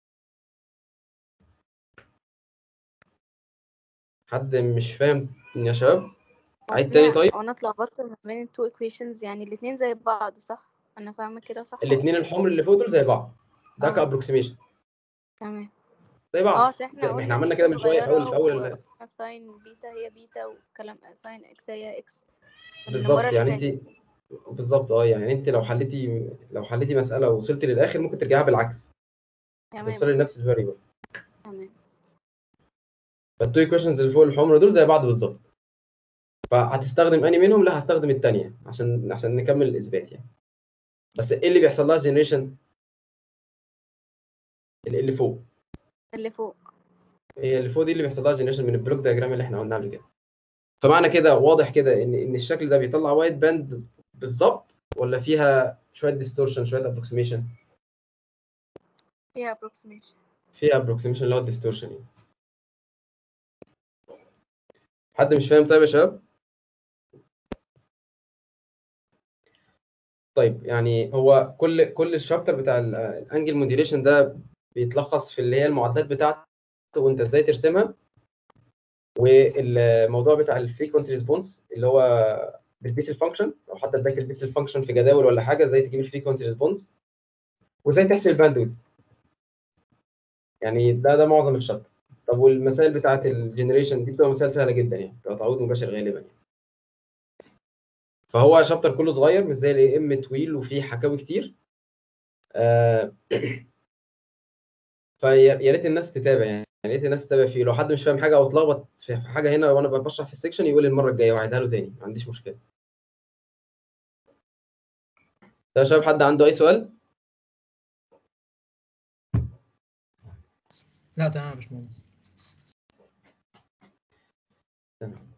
حد مش فاهم يا شباب عيد تاني طيب وانا اتلخبطت ما بين التو ايكويشنز يعني الاتنين زي بعض صح انا فاهمه كده صح الاثنين الحمر اللي فوق دول زي بعض ده آه. كابروكسيميشن تمام زي بعض اه عشان احنا زي- قلنا احنا عملنا بيتا كده من شويه في اول في اول صغيرة ال- و- ساين بيتا هي بيتا وكلام ساين اكس هي اكس من بالظبط المرة اللي يعني فاتت. انت بالظبط اه يعني انت لو حليتي لو حليتي مساله ووصلتي للاخر ممكن ترجعها بالعكس توصلي تمام لنفس الفاريبل تمام فالتو ايكويشنز اللي فوق الحمر دول زي بعض بالظبط فهتستخدم اني منهم لا هستخدم الثانيه عشان عشان نكمل الاثبات يعني بس ايه اللي بيحصل لها جنريشن اللي فوق اللي فوق هي اللي فوق دي اللي بيحصل لها جنريشن من البلوك دياجرام اللي احنا قلناه قبل كده فمعنى كده واضح كده ان ان الشكل ده بيطلع وايت باند بالظبط ولا فيها شويه ديستورشن شويه ابروكسيميشن فيها approximation فيها ابروكسيميشن اللي هو الديستورشن يعني حد مش فاهم طيب يا شباب طيب يعني هو كل كل الشابتر بتاع الانجل موديليشن ده بيتلخص في اللي هي المعادلات بتاعته وانت ازاي ترسمها والموضوع بتاع الفريكونسي ريسبونس اللي هو بالبيسل فانكشن لو حد اداك البيسل فانكشن في جداول ولا حاجه ازاي تجيب الفريكونسي ريسبونس وازاي تحسب الباندويث يعني ده ده معظم الشابتر طب والمسائل بتاعت الجنريشن دي بتبقى مسائل سهله جدا يعني بتبقى تعويض مباشر غالبا يعني. فهو شابتر كله صغير مش زي الاي ام طويل وفيه حكاوي كتير آه فيا ريت الناس تتابع يعني يا ريت الناس تتابع فيه لو حد مش فاهم حاجه او اتلخبط في حاجه هنا وانا بشرح في السكشن يقول لي المره الجايه واعيدها له تاني ما عنديش مشكله ده يا شباب حد عنده اي سؤال لا تمام يا باشمهندس تمام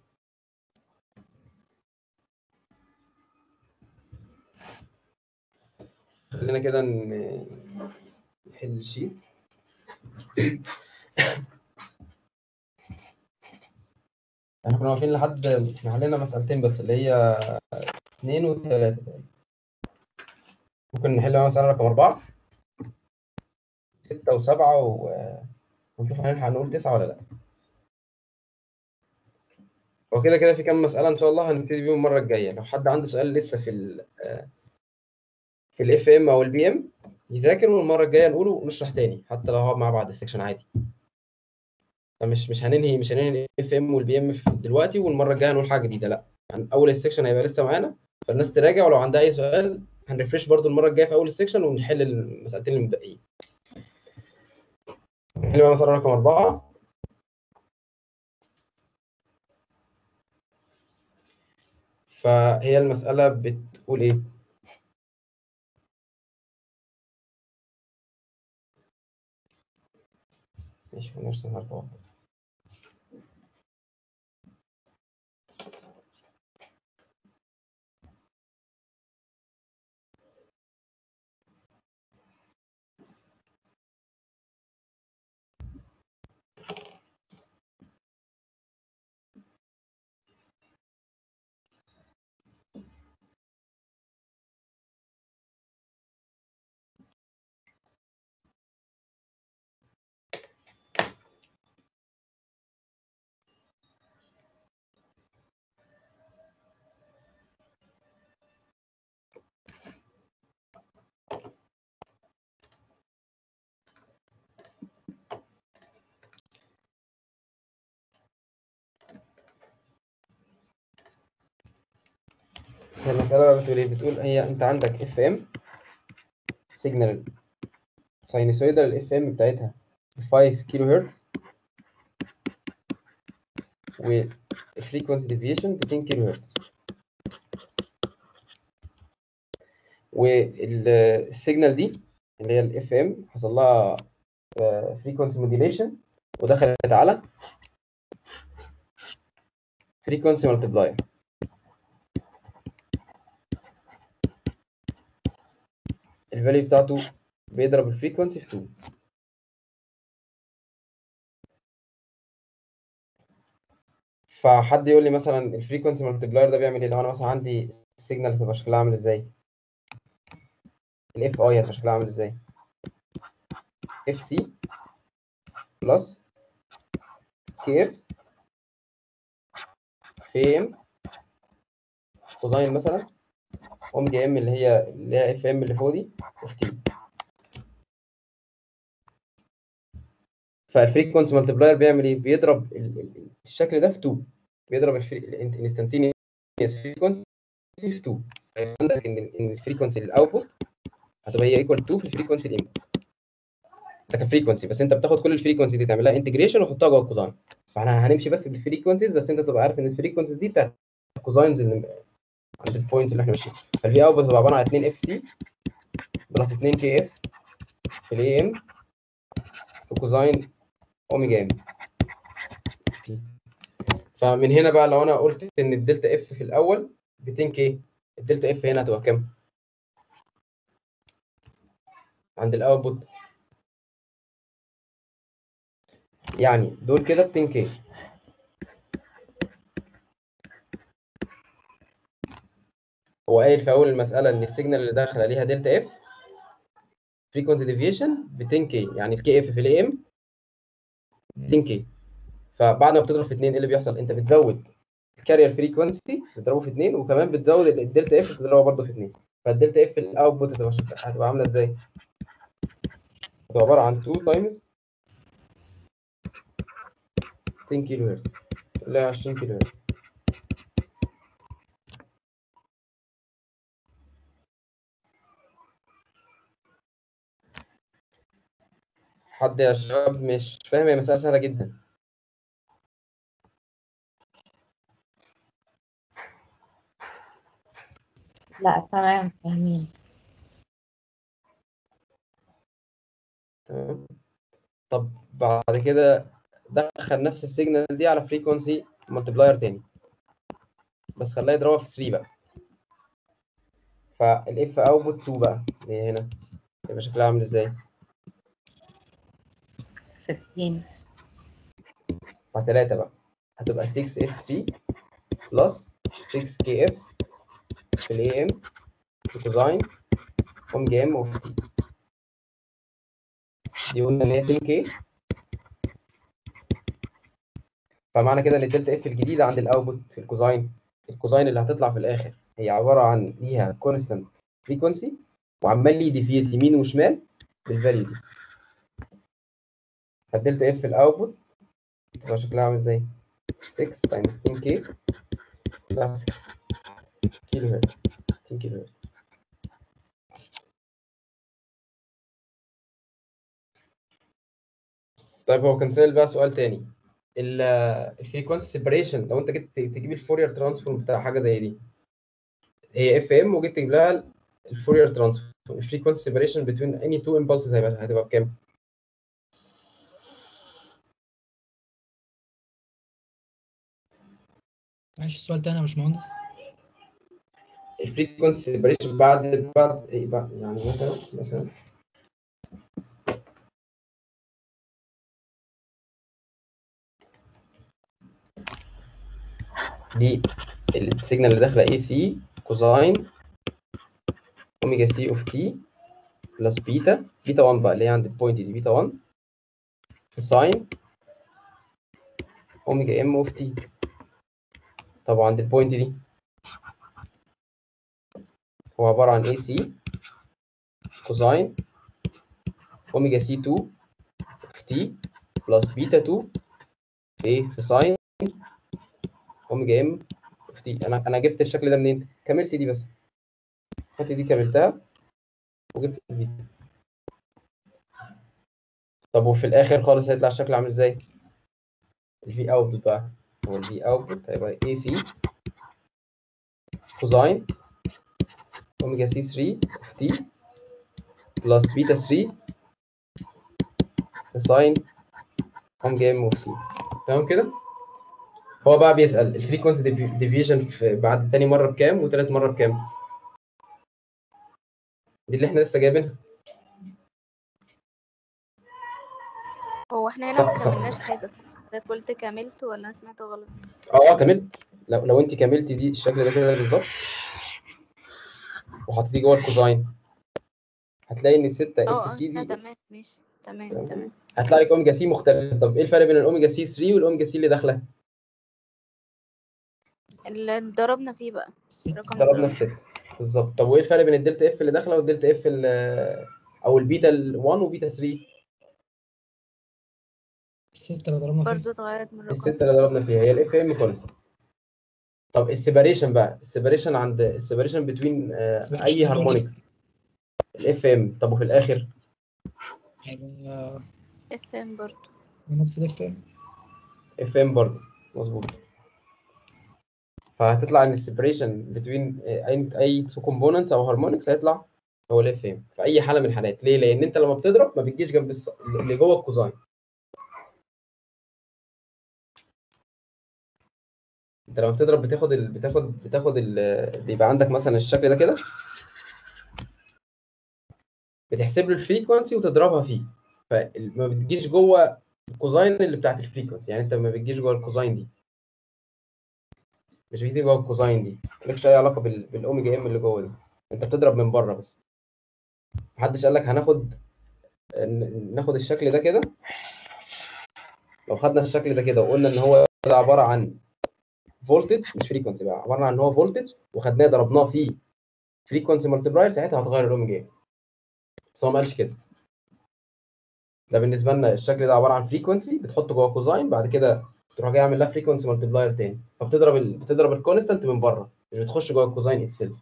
خلينا كده ن- نحل الشيت احنا كنا واقفين لحد احنا حلينا مسألتين بس اللي هي اتنين وتلاتة تقريبا. ممكن نحل بقى مسألة رقم أربعة ستة وسبعة و... ونشوف هنلحق نقول تسعة ولا لأ هو كده كده في كام مسألة إن شاء الله هنبتدي بيهم المرة الجاية لو حد عنده سؤال لسه في ال في الاف ام أو البي ام يذاكر والمرة الجاية نقوله ونشرح تاني حتى لو هقعد معاه بعد السكشن عادي فمش مش هننهي مش هننهي الاف ام والبي ام دلوقتي والمرة الجاية نقول حاجة جديدة لأ يعني أول السكشن هيبقى لسه معانا فالناس تراجع ولو عندها أي سؤال هنرفرش برضو المرة الجاية في أول السكشن ونحل المسألتين المتبقيين نحل بقى مسألة رقم أربعة فهي المسألة بتقول إيه؟ ماشي هنرسم أربعة هي المسألة بقى بتقول إيه؟ بتقول هي أنت عندك اف ام سيجنال ساينوسويدال الاف ام بتاعتها 5 كيلو هرتز والفريكونسي ديفيشن 200 كيلو هرتز والسيجنال دي اللي هي الاف ام حصل لها فريكونسي موديليشن ودخلت على فريكونسي مالتبلاير الفاليو بتاعته بيضرب الفريكونسي في 2 فحد يقول لي مثلا الفريكونسي مالتبلاير ده بيعمل ايه لو انا مثلا عندي السيجنال هتبقى شكلها عامل ازاي الاف اي هتبقى شكلها عامل ازاي اف سي بلس كي اف في ام كوزاين مثلا اوميجا ام اللي هي اللي هي اف ام اللي فوق دي اف تي فالفريكونسي مالتبلاير بيعمل ايه بيضرب ال- ال- الشكل ده في 2 بيضرب الانستنتينيوس فريكونسي في 2 عندك ان ان الفريكونسي الاوتبوت هتبقى هي ايكوال 2 في الفريكونسي الانبوت ده كفريكونسي بس انت بتاخد كل الفريكونسي دي تعملها انتجريشن وتحطها جوه الكوزاين فاحنا هنمشي بس بالفريكونسيز بس انت تبقى عارف ان الفريكونسيز دي بتاعت الكوزاينز اللي عند البوينتس اللي احنا ماشيين فالفي اوتبوت هتبقى عباره عن 2 اف سي بلس 2 كي اف في الاي ام في كوزاين اوميجا ام فمن هنا بقى لو انا قلت ان الدلتا اف في الاول ب 2 كي الدلتا اف هنا هتبقى كام؟ عند الاوتبوت يعني دول كده ب 10 كي هو قايل في اول المساله ان السيجنال اللي داخل عليها دلتا اف فريكونسي ديفيشن ب 10 كي يعني الكي اف في الاي ام 200 كي فبعد ما بتضرب في 2 ايه اللي بيحصل انت بتزود الكارير فريكونسي بتضربه في 2 وكمان بتزود الدلتا اف بتضربه برضه في 2 فالدلتا اف الاوتبوت هتبقى شكل- هتبقى عامله ازاي؟ هتبقى عباره عن 2 تايمز 10 كيلو هرتز اللي هي 20 كيلو هرتز حد يا شباب مش فاهم هي مسألة سهلة جدا لا تمام فاهمين تمام طب بعد كده دخل نفس السيجنال دي على فريكونسي مالتبلاير تاني بس خلاه يضربها في 3 بقى فالاف اوتبوت 2 بقى اللي هي هنا يبقى شكلها عامل ازاي؟ ستين مع 3 بقى هتبقى 6 اف سي بلس 6 كي اف في الاي ام في كوزاين اوميجا ام اوف تي دي قلنا ان هي 10 كي فمعنى كده ان الدلتا اف الجديده عند الاوتبوت في الكوزاين الكوزاين اللي هتطلع في الاخر هي عباره عن ليها كونستانت فريكونسي وعمال لي ديفيت يمين وشمال بالفاليو دي فالدلتا اف الاوتبوت تبقى شكلها عامل ازاي 6 تايمز 10 كي بلس كيلو هرتز 10 كيلو هرتز طيب هو كان سأل بقى سؤال تاني الفريكونسي سيبريشن لو انت جيت تجيب الفورير ترانسفورم بتاع حاجه زي دي هي اف ام وجيت تجيب لها الفورير ترانسفورم الفريكونسي سيبريشن بين اني تو امبulses هيبقى هتبقى بكام؟ معلش السؤال تاني يا باشمهندس الفريكونسي سيبريشن بعد بعد إيه بعد- يعني مثلا مثلا دي السيجنال اللي داخله اي سي كوزاين اوميجا سي اوف تي بلس بيتا بيتا 1 بقى اللي هي عند البوينت دي بيتا 1 في ساين اوميجا ام اوف تي طبعا عند البوينت دي هو عبارة عن AC كوزاين أوميجا سي 2 في تي بلس بيتا 2 في إيه؟ في ساين أوميجا إم في تي أنا أنا جبت الشكل ده منين؟ كملت دي بس خدت دي كملتها وجبت البيتا طب وفي الآخر خالص هيطلع الشكل عامل إزاي؟ الفي أوتبوت بقى هو الفي أوتبوت هيبقى AC كوزاين اوميجا سي 3 اوف تي بلس بيتا 3 ساين اوميجا ام اوف تي تمام كده هو بقى بيسأل الفريكونسي ديفيجن بعد تاني مرة بكام وتالت مرة بكام دي اللي احنا لسه جايبينها هو احنا هنا صح ما صح كملناش حاجة صح حضرتك قلت كملت ولا انا سمعت غلط اه كملت لو لو انت كملتي دي الشكل ده كده بالظبط وحطيتيه جوه الكوزاين هتلاقي ان 6 اه اف اه سي لا دي تمام ماشي تمام تمام هتلاقي لك اوميجا سي مختلف طب ايه الفرق بين الاوميجا سي 3 والاوميجا سي اللي داخله اللي ضربنا فيه بقى الرقم اللي ضربنا في 6 بالظبط طب وايه الفرق بين الدلتا اف اللي داخله والدلتا اف ال- او البيتا ال 1 وبيتا 3 الستة اللي ضربنا فيها برضه اتغيرت من الرقم الستة اللي ضربنا فيها هي الاف ام كونستنت طب السيبريشن بقى السيبريشن عند السيبريشن بتوين اي separation هارمونيك الاف ام طب وفي الاخر هيبقى اف ام برضه نفس الاف ام اف ام برضه مظبوط فهتطلع ان السيبريشن بتوين اي اي تو كومبوننتس او هارمونكس هيطلع هو الاف ام في اي حاله من الحالات ليه لان انت لما بتضرب ما بتجيش جنب الص... اللي جوه الكوزاين انت لما بتضرب بتاخد ال... بتاخد بتاخد ال... بيبقى عندك مثلا الشكل ده كده بتحسب له الفريكونسي وتضربها فيه فما بتجيش جوه الكوزاين اللي بتاعت الفريكونسي يعني انت ما بتجيش جوه الكوزاين دي مش بتيجي جوه الكوزاين دي مالكش اي علاقه بال... بالاوميجا ام اللي جوه دي انت بتضرب من بره بس محدش قال لك هناخد ن- ناخد الشكل ده كده لو خدنا الشكل ده كده وقلنا ان هو ده عباره عن فولتج مش فريكونسي بقى عباره عن ان هو فولتج وخدناه ضربناه في فريكونسي مالتبلاير ساعتها هتغير الاوميجا بس هو ما قالش كده ده بالنسبه لنا الشكل ده عباره عن فريكونسي بتحطه جوه كوزاين بعد كده تروح جاي عامل لها فريكونسي مالتبلاير تاني فبتضرب ال... بتضرب الكونستانت من بره مش بتخش جوه الكوزاين اتسيلف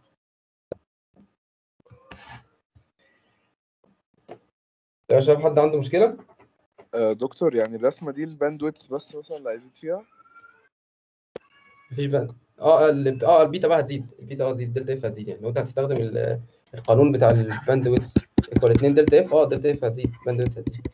يا شباب حد عنده مشكله؟ آه، دكتور يعني الرسمه دي الباندويث بس مثلا اللي هيزيد فيها مفيش بقى اه ال- اه البيتا بقى هتزيد البيتا اه هتزيد الدلتا اف هتزيد يعني لو انت هتستخدم ال- القانون بتاع الباندويث ايكوال 2 دلتا اف اه دلتا اف هتزيد باندويث هتزيد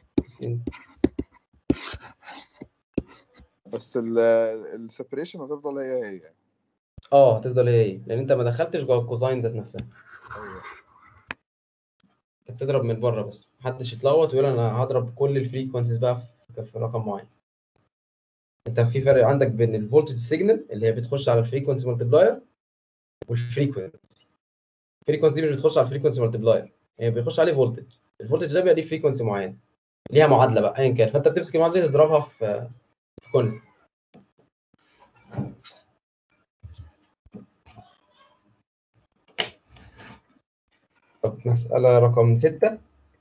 بس السيبريشن هتفضل هي هي يعني اه هتفضل هي هي لان انت ما دخلتش جوه الكوزاين ذات نفسها ايوه انت بتضرب من بره بس محدش يتلخبط ويقول انا هضرب كل الفريكونسيز بقى في في رقم معين انت في فرق عندك بين الفولتج سيجنال اللي هي بتخش على الفريكونسي مالتبلاير والفريكونسي الفريكونسي دي مش بتخش على الفريكونسي مالتبلاير هي بيخش عليه فولتج الفولتج ده بيبقى ليه فريكونسي معين ليها معادله بقى ايا كان فانت بتمسك المعادله دي تضربها في في كونست طب مسألة رقم ستة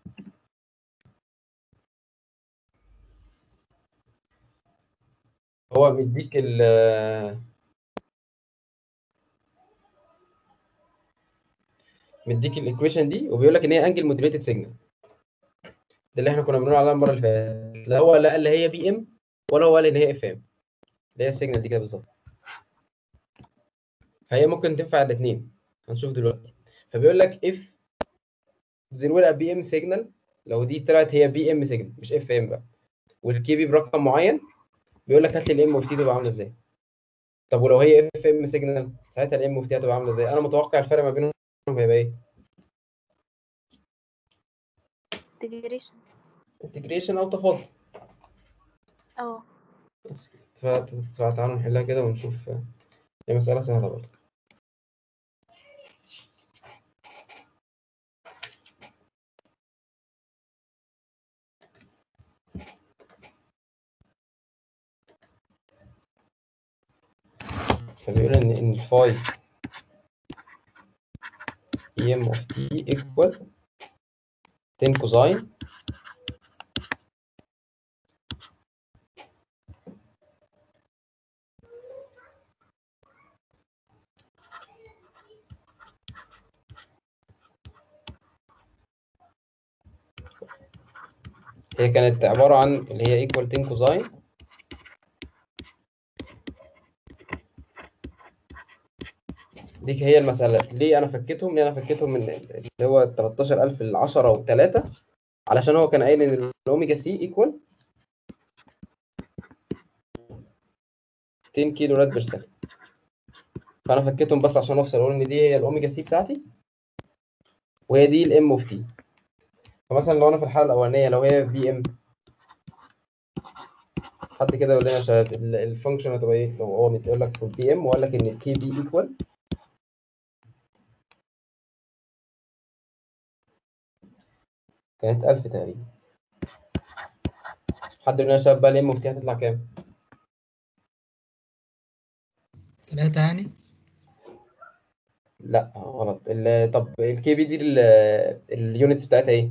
هو مديك ال مديك الايكويشن دي وبيقول لك ان هي انجل مودريتد سيجنال ده اللي احنا كنا بنقول عليها المره اللي فاتت لا هو لا قال هي بي ام ولا هو قال ان هي اف ام اللي هي السيجنال دي كده بالظبط فهي ممكن تنفع الاثنين هنشوف دلوقتي فبيقول لك اف زيرو بي ام سيجنال لو دي طلعت هي بي ام سيجنال مش اف ام بقى والكي بي برقم معين بيقول لك هات لي الام اوف تي تبقى عامله ازاي طب ولو هي اف ام سيجنال ساعتها الام اوف تي هتبقى عامله ازاي انا متوقع الفرق ما بينهم هيبقى ايه integration انتجريشن او تفاضل اه ف- فتعالوا نحلها كده ونشوف هي مسألة سهلة برضه فبيقول إن إن الفاي ام اوف تي ايكوال 10 كوزاين هي كانت عبارة عن اللي هي equal 10 كوزاين دي هي المسألة ليه أنا فكيتهم؟ ليه أنا فكيتهم من اللي هو 13000 ل 10 و3 علشان هو كان قايل إن الأوميجا سي equal 10 كيلو راد بير سكند فأنا فكيتهم بس عشان أفصل أقول إن دي هي الأوميجا سي بتاعتي وهي دي الام اوف تي فمثلا لو أنا في الحالة الأولانية لو هي بي ام حد كده يقول لنا يا شباب ال- الفانكشن هتبقى ايه لو هو بيقول لك في البي ام وقال لك ان الكي بي ايكوال كانت 1000 تقريبا حد يقول لنا يا شباب بقى الام اوف تي هتطلع كام؟ ثلاثة يعني لا غلط ال- طب الكي بي دي اليونتس بتاعتها ايه؟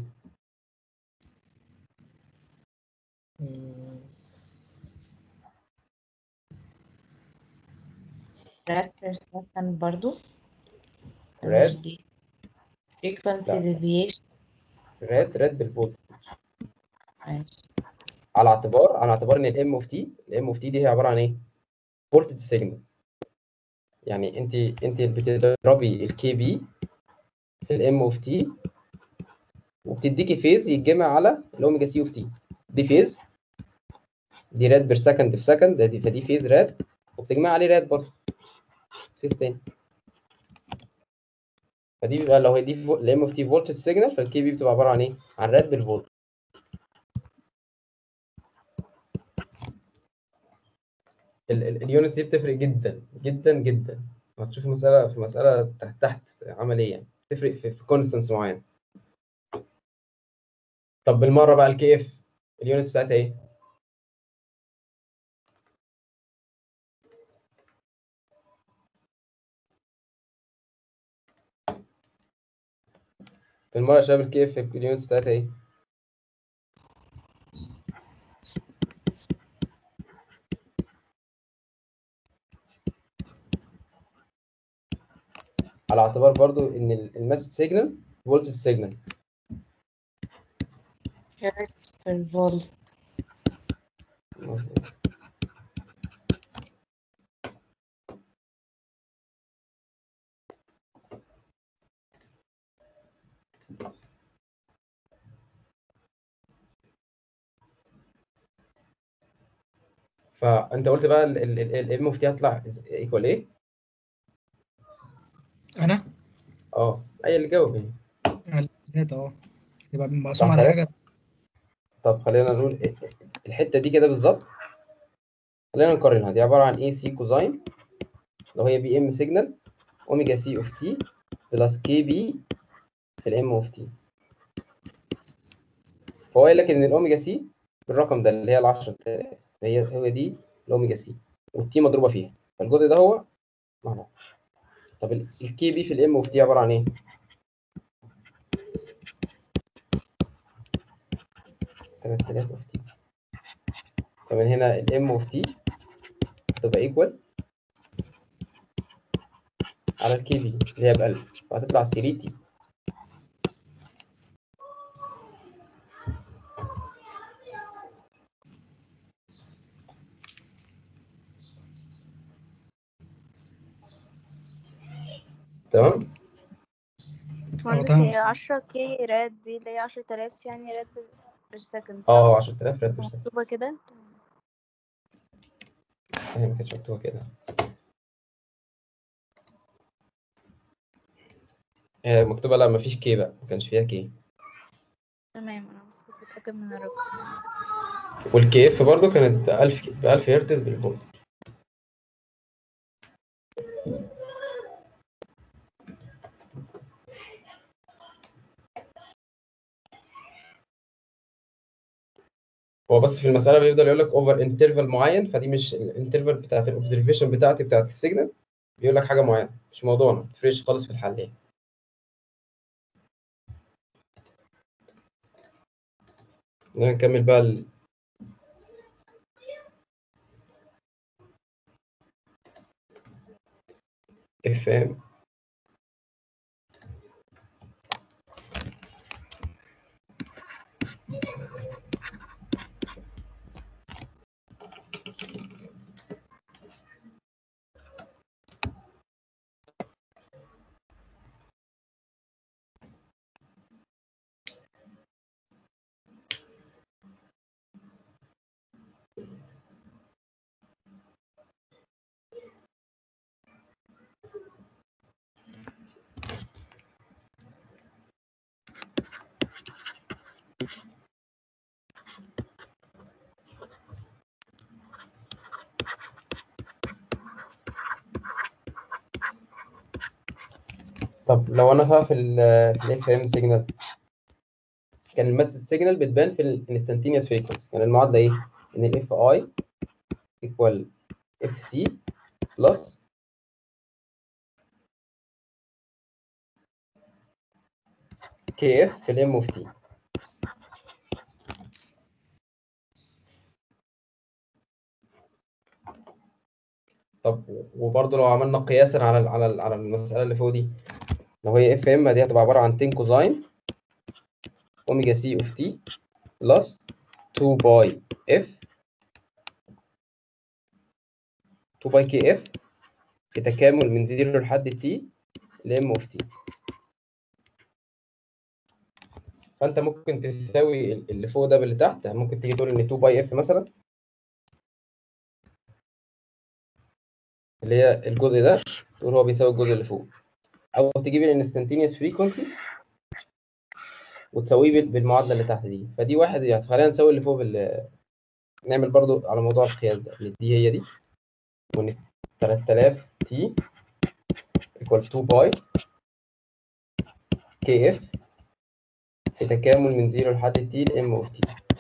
راد بير سكند برضو راد مش دي frequency لا. deviation راد راد بالفولت ماشي على اعتبار على اعتبار ان الام اوف تي الام اوف تي دي هي عباره عن ايه؟ فولتج سيجنال يعني انت انت بتضربي الكي بي في الام اوف تي وبتديكي فيز يتجمع على الاوميجا سي اوف تي دي فيز دي راد بير سكند في سكند دي فدي فيز راد وبتجمع عليه راد برضه فيز تاني فدي بيبقى لو هي دي الام اوف تي فولتج سيجنال فالكي بي بتبقى عباره عن ايه؟ عن راد بالفولت اليونتس دي بتفرق جدا جدا جدا هتشوف مسألة في مسألة تحت, تحت عملية يعني تفرق في, في كونستنس معين طب بالمرة بقى الكي اف اليونتس بتاعتها ايه؟ بالمرة يا شباب الكي اف اليونتس بتاعتها ايه؟ على اعتبار برضو ان المسج سيجنال فولتج سيجنال hertz per volt فانت قلت بقى الام اوف تي هتطلع ايكوال ايه؟ انا اه اي اللي جاوب يعني على ثلاثة اه يبقى مقسوم صح على كده؟ حاجة طب خلينا نقول الحته دي كده بالظبط خلينا نقارنها دي عباره عن اي سي كوزاين لو هي بي ام سيجنال اوميجا سي اوف تي بلس كي بي في الام اوف تي فهو قال لك ان الاوميجا سي بالرقم ده اللي هي ال 10000 هي هو دي الاوميجا سي والتي مضروبه فيها فالجزء ده هو معناه طب الكي بي في الام اوف تي عباره عن ايه؟ تلات آلاف اوف تي فمن هنا الام اوف تي هتبقى ايكوال على الكي بي اللي هي ب 1000 فهتطلع 3 تي تمام باشمهندس تمام. هي 10 كي راد دي اللي هي 10000 يعني راد بير سكند اه 10000 راد بير سكند مكتوبة كده هي ما كانتش مكتوبه كده هي مكتوبه لا مفيش كي بقى ما كانش فيها كي تمام انا بس كنت بتأكد من الرقم والكي اف برضه كانت ب 1000 ب 1000 هرتز بالفولت هو بس في المسألة بيفضل يقول لك اوفر انترفال معين فدي مش الانترفال بتاعت الاوبزرفيشن بتاعتي بتاعت السيجنال بيقول لك حاجة معينة مش موضوعنا ما تفرقش خالص في الحل يعني نكمل بقى ال... اف ام طب لو انا بقى في ال في الاف ام سيجنال كان المسج سيجنال بتبان في الانستنتينيوس فريكونسي كان المعادله ايه؟ ان الاف اي ايكوال اف سي بلس كي اف في الام اوف تي طب وبرضه لو عملنا قياسا على ال على ال على المساله اللي فوق دي لو هي اف ام دي هتبقى عباره عن 10 كوزاين اوميجا سي اوف تي بلس 2 باي اف 2 باي كي اف في تكامل من 0 لحد تي لام اوف تي فانت ممكن تساوي اللي فوق ده باللي تحت يعني ممكن تيجي تقول ان 2 باي اف مثلا اللي هي الجزء ده تقول هو بيساوي الجزء اللي فوق او تجيب الانستنتينيوس فريكونسي وتساويه بال- بالمعادله اللي تحت دي فدي واحد يعني خلينا نساوي اللي فوق بال نعمل برضو على موضوع القياس ده اللي دي هي دي وان 3000 تي equal 2 باي كي اف في تكامل من 0 لحد تي الام اوف تي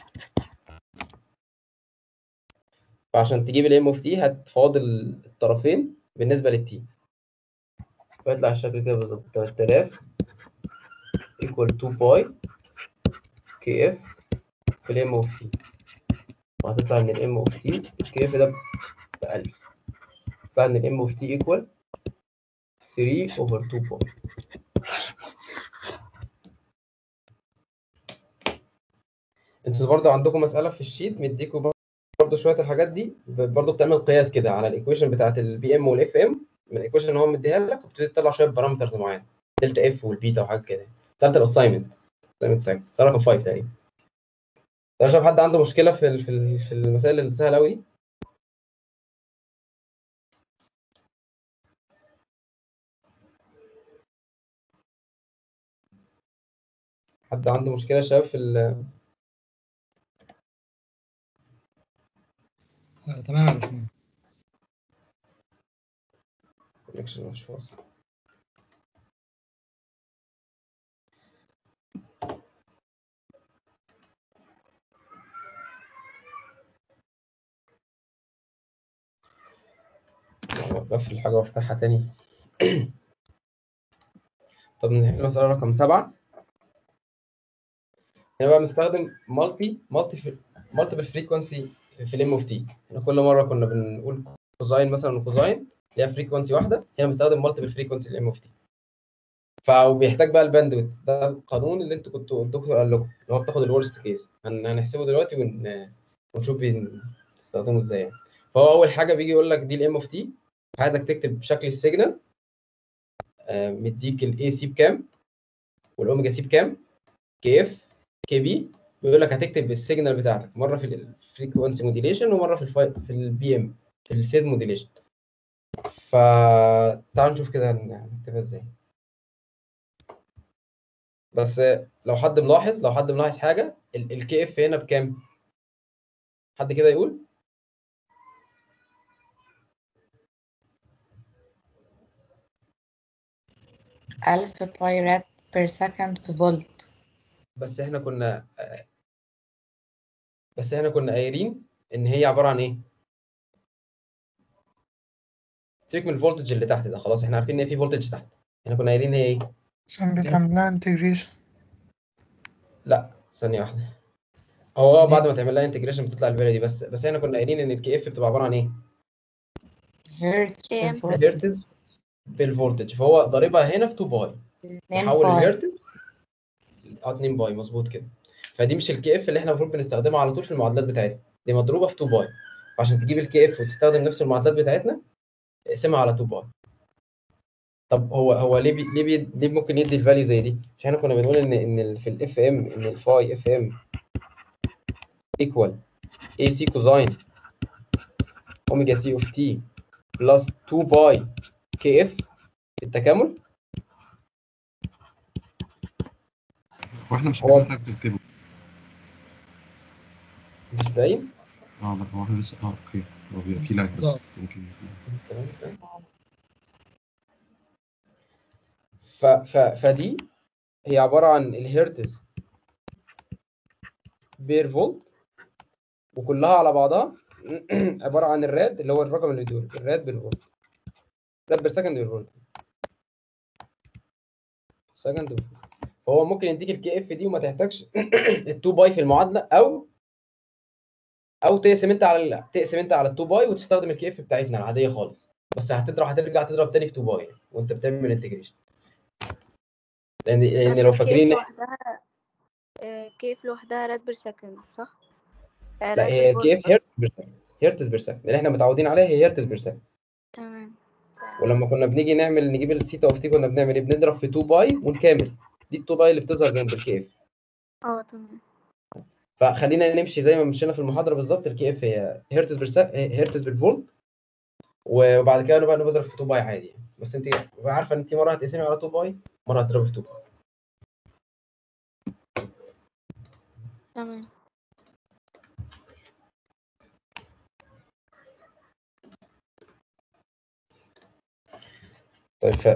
فعشان تجيب الام اوف تي هتفاضل الطرفين بالنسبه للتي فيطلع الشكل كده بالظبط 3000 equal 2 باي كي اف في الام اوف تي وهتطلع ان الام اوف تي الكي اف ده ب 1000 يطلع ان الام اوف تي ايكوال 3 اوفر 2 باي انتوا برضو عندكم مسألة في الشيت مديكوا برضو شوية الحاجات دي برضو بتعمل قياس كده على الايكويشن بتاعت البي ام والاف ام من الايكويشن اللي هو مديها لك وبتبتدي تطلع شوية بارامترز معينة دلتا اف والبيتا وحاجات كده سألت الاساينمنت الاساينمنت بتاعك سؤال رقم 5 تقريبا طب شايف حد عنده مشكلة في ال- في ال- في المسائل اللي سهلة قوي دي؟ حد عنده مشكلة يا شباب في ال آه، تمام يا باشمهندس كونكشن مش واصل بقفل الحاجة وافتحها تاني طب نحل مسألة رقم سبعة هنا بقى بنستخدم مالتي مالتي مالتيبل فريكونسي في الام اوف تي احنا كل مرة كنا بنقول كوزاين مثلا وكوزاين ليها فريكونسي واحدة هنا بنستخدم مالتيبل فريكونسي الام اوف تي فبيحتاج بقى الباندويت ده القانون اللي انتوا كنتوا الدكتور قال لكم اللي هو بتاخد الورست كيس هنحسبه دلوقتي ون... ونشوف بنستخدمه ازاي يعني. فهو اول حاجه بيجي يقول لك دي الام اوف تي عايزك تكتب شكل السيجنال آه، مديك الاي سي بكام والاوميجا سي بكام كي اف كي بي بيقول لك هتكتب السيجنال بتاعتك مره في الفريكونسي موديليشن ومره في الفاي... في البي ام في الفيز موديليشن فتعالوا نشوف كده هنكتبها ازاي بس لو حد ملاحظ لو حد ملاحظ حاجه الكي اف هنا بكام حد كده يقول ألف باي راد بير سكند في فولت بس احنا كنا بس احنا كنا قايلين ان هي عباره عن ايه سيبك من الفولتج اللي تحت ده خلاص احنا عارفين ان في فولتج تحت احنا كنا قايلين هي ايه عشان بتعمل لها انتجريشن لا ثانيه واحده هو اه بعد ما تعمل لها انتجريشن بتطلع الفاليو دي بس بس احنا كنا قايلين ان الكي اف بتبقى عباره عن ايه هيرتز AM. بير فولت هيرتز بالفولتج فهو ضاربها هنا في 2 باي اتنين تحول باي الهيرتز اه 2 باي مظبوط كده فدي مش الكي اف اللي احنا المفروض بنستخدمها على طول في المعادلات بتاعتنا دي مضروبه في 2 باي فعشان تجيب الكي اف وتستخدم نفس المعادلات بتاعتنا اقسمها على 2 باي طب هو هو ليه بي ليه بي ليه ممكن يدي الفاليو زي دي عشان احنا كنا بنقول ان ان ال- في الاف ام ان الفاي اف ام ايكوال اي سي كوزاين اوميجا سي اوف تي بلس 2 باي كي اف التكامل واحنا مش هو- محتاج تكتبه مش باين اه لا هو احنا لسه اه اوكي هو بيبقى فيه لاج بس بالظبط. يمكن تمام تمام. ف ف فدي هي عباره عن الهرتز بير فولت وكلها على بعضها عباره عن الراد اللي هو الرقم اللي بيدور الراد بالفولت راد بير سكند بالفولت سكند بالفولت فهو ممكن يديك الكي اف دي وما تحتاجش ال2 باي في المعادله او او تقسم انت على ال- تقسم انت على ال2 باي وتستخدم الكي اف بتاعتنا العاديه خالص بس هتضرب هترجع تضرب تاني في 2 باي وانت بتعمل انتجريشن لان لان عشان لو كيف فاكرين لوحدها آه، كيف لوحدها راد بير سكند صح؟ آه، لا راد هي بير كي فولت اف هرتز بير سكند هرتز بير سكند اللي احنا متعودين عليها هي هرتز بير سكند تمام ولما كنا بنيجي نعمل نجيب السيتا اوف تي كنا بنعمل ايه بنضرب في 2 باي ونكامل دي ال 2 باي اللي بتظهر جنب الكي اف اه تمام فخلينا نمشي زي ما مشينا في المحاضره بالظبط الكي اف هي هرتز بير سك... هرتز بالفولت وبعد كده نبقى نضرب في 2 باي عادي يعني. بس انت عارفه ان انت مره هتقسمي على 2 باي مره هتضربي في 2 باي تمام طيب ف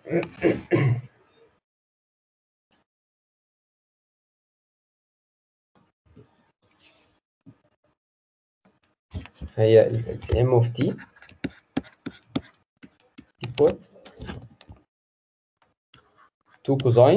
هي الام اوف تي equal 2 كوزاين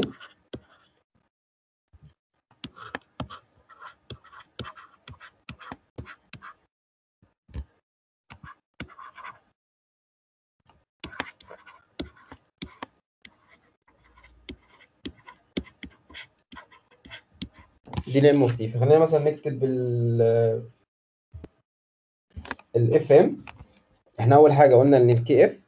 دي الام اوف تي فخلينا مثلا نكتب ال الاف ام احنا اول حاجه قلنا ان الكي اف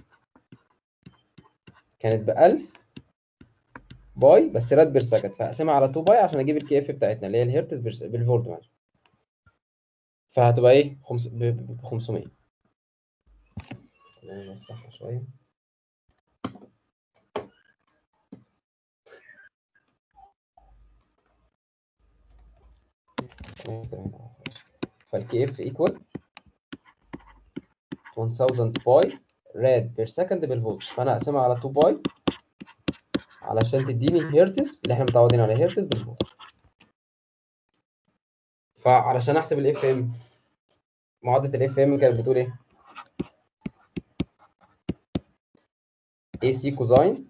كانت ب 1000 باي بس راد بير سكند فهقسمها على 2 باي عشان اجيب الكي اف بتاعتنا اللي هي الهرتز بير- بالفولت معلش فهتبقى ايه خمس... ب ب- ب 500 خلينا نمسحها شويه تمام، تمام. فالكي اف ايكوال 1000 باي راد بير سكند بالفولت فانا هقسمها على 2 باي علشان تديني هرتز اللي احنا متعودين عليه هرتز بالفولت فعلشان احسب الاف ام معادله الاف ام كانت بتقول ايه اي سي كوزاين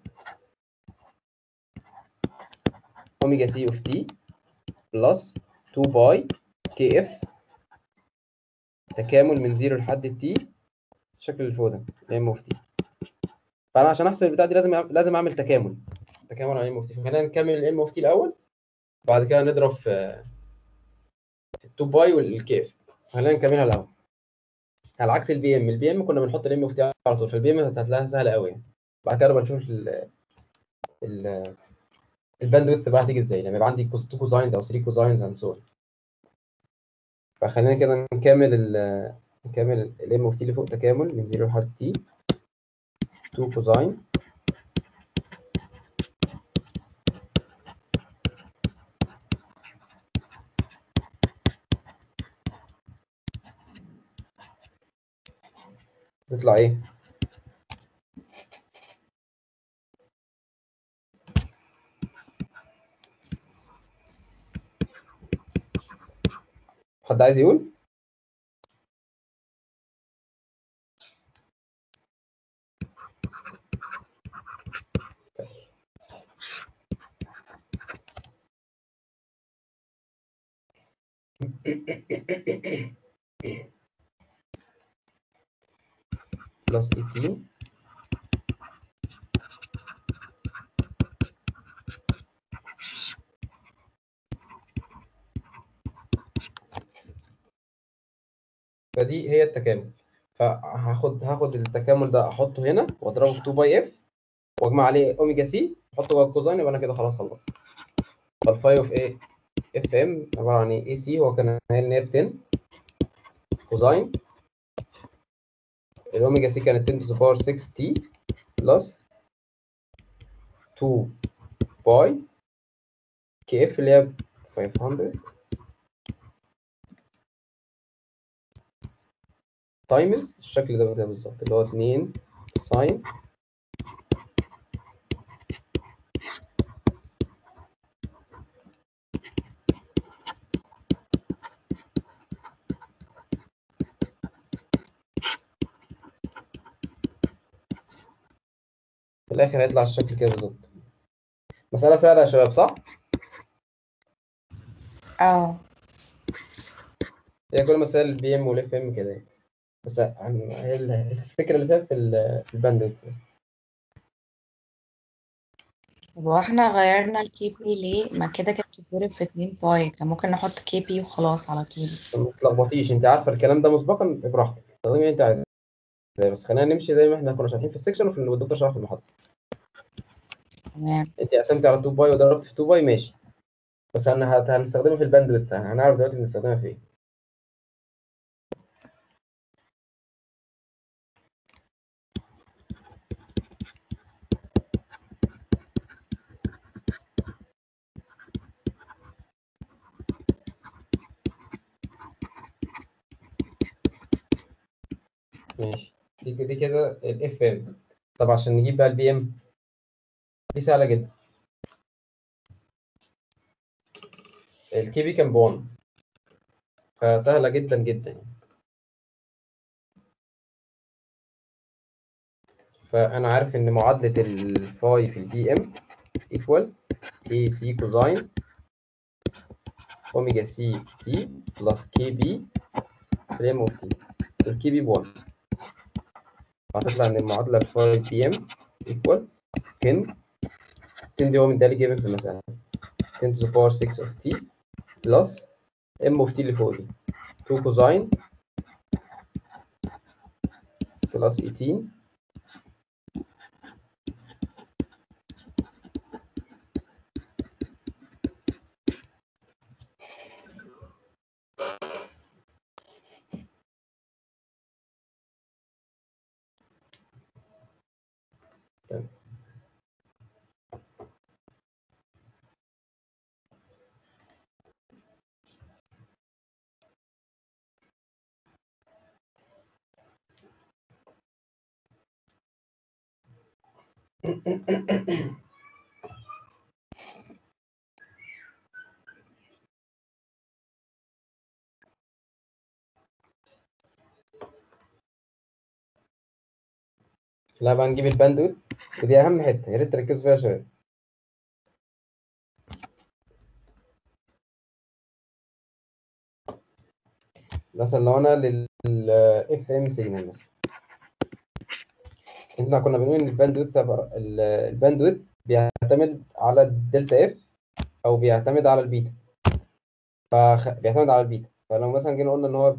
اوميجا سي اوف تي بلس 2 باي كي اف تكامل من 0 لحد التي الشكل اللي فوق ده ام اوف تي فانا عشان احسب البتاع دي لازم لازم اعمل تكامل تكامل على ام اوف تي فخلينا نكمل الام اوف تي الاول بعد كده نضرب في في 2 باي والكيف خلينا نكملها الاول على عكس البي ام البي ام كنا بنحط الام اوف تي على طول فالبي ام هتلاقيها سهله قوي يعني بعد كده بنشوف ال ال الباندويث بقى هتيجي ازاي لما يبقى عندي 2 كوزاينز او 3 كوزاينز اند سو فخلينا كده نكمل ال نكمل الام اوف تي اللي فوق تكامل من 0 لحد تي 2 كوزاين تطلع ايه؟ حد عايز يقول؟ plus 18 فدي هي التكامل فهاخد هاخد التكامل ده احطه هنا واضربه في 2 باي اف واجمع عليه اوميجا سي احطه جوه الكوزاين يبقى انا كده خلاص خلصت فالفاي اوف ايه اف ام عباره عن ايه اي سي هو كان قايل ان هي ب 10 كوزاين الاوميجا سي كانت 10 to the power 6 تي بلس 2 باي كي اف اللي هي 500 تايمز الشكل ده كده بالظبط اللي هو 2 ساين في الاخر هيطلع الشكل كده بالظبط مسألة سهلة يا شباب صح؟ اه هي كل مسائل البي ام والاف ام كده يعني. بس عن هي ال- الفكرة اللي فيها في ال- في الباندويث بس. طب هو احنا غيرنا الكي بي ليه ما كده كانت بتتضرب في 2 باي كان ممكن نحط كي بي وخلاص على طول عشان ما تتلخبطيش انت عارفه الكلام ده مسبقا براحتك استخدمي اللي انت عايزاه بس خلينا نمشي زي ما احنا كنا شارحين في السكشن وفي اللي الدكتور شرح في المحاضره تمام انت قسمتي على 2 باي وضربت في 2 باي ماشي بس انا هت- هنستخدمها في الباندويث هنعرف دلوقتي بنستخدمها في ايه ماشي دي كده دي كده الاف ام طب عشان نجيب بقى البي ام دي سهله جدا الكي بي كان ب 1 فسهله جدا جدا يعني. فانا عارف ان معادله الفاي في البي ام ايكوال اي سي كوزاين اوميجا سي تي بلس كي بي في الام اوف تي الكي بي ب 1 هتطلع ان المعادله الفاي بي ام ايكوال 10 10 دي هو مدالي جيفن في المساله 10 to the power 6 of t plus m of t اللي فوق دي 2 كوزاين plus 18 تمام. لا بقى نجيب الباندويت ودي اهم حته يا ريت تركزوا فيها شويه مثلا لو انا لل اف ام سيجنال مثلا احنا كنا بنقول ان الباندويت عبارة- ال- الباندويت بيعتمد على الدلتا اف او بيعتمد على البيتا فخ... بيعتمد على البيتا فلو مثلا جينا قلنا ان هو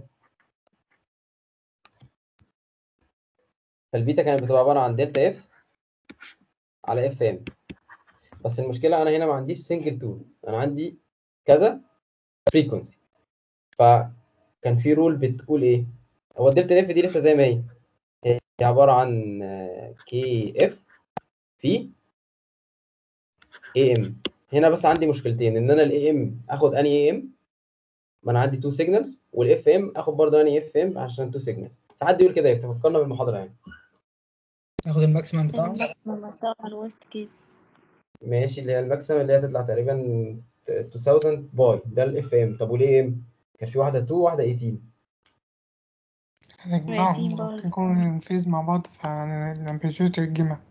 فالبيتا كانت بتبقى عباره عن دلتا اف على اف ام بس المشكله انا هنا ما عنديش سنجل تول انا عندي كذا فريكونسي فكان في رول بتقول ايه هو الدلتا اف دي لسه زي ما هي هي عباره عن كي اف في اي ام هنا بس عندي مشكلتين ان انا الاي ام اخد اني اي ام ما انا عندي تو سيجنالز والاف ام اخد برضه اني اف ام عشان تو سيجنالز فحد يقول كده يفكرنا بالمحاضره يعني ناخد الماكسيمم بتاعه الماكسيمم الورست كيس ماشي اللي هي الماكسيمم اللي هي تطلع تقريبا 2000 باي ده الاف ام طب والاي ام كان في واحده 2 وواحده 18 هنجمعهم ميتين برضه. ممكن يكونوا فيز مع بعض فالامبليتيود تتجمع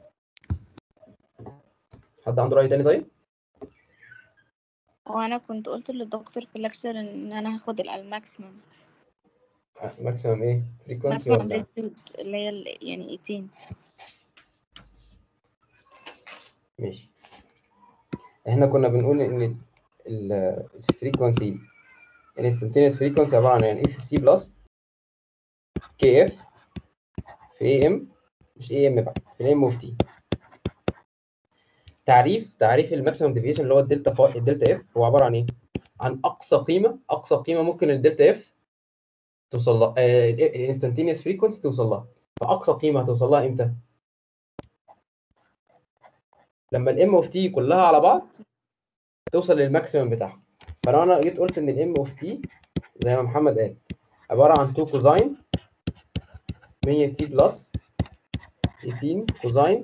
حد عنده راي تاني طيب وانا كنت قلت للدكتور في اللكتشر ان انا هاخد ال- الماكسيمم ماكسيمم ايه فريكونسي ماكسيمم ولا امبليتيود اللي هي ال- يعني 18 ماشي احنا كنا بنقول ان الفريكونسي الانستنتينيوس فريكونسي عباره عن يعني اف سي بلس كي اف في اي ام مش اي ام بقى في الام اوف تي تعريف تعريف الماكسيمم ديفيشن اللي هو الدلتا فا... الدلتا اف هو عباره عن ايه؟ عن اقصى قيمه اقصى قيمه ممكن الدلتا اف توصل لها الانستنتينيوس فريكونسي توصل لها فاقصى قيمه هتوصل لها امتى؟ لما الام اوف تي كلها على بعض توصل للماكسيمم بتاعها فلو انا جيت قلت ان الام اوف تي زي ما محمد قال عباره عن 2 كوزاين 100 تي بلس 18 كوزاين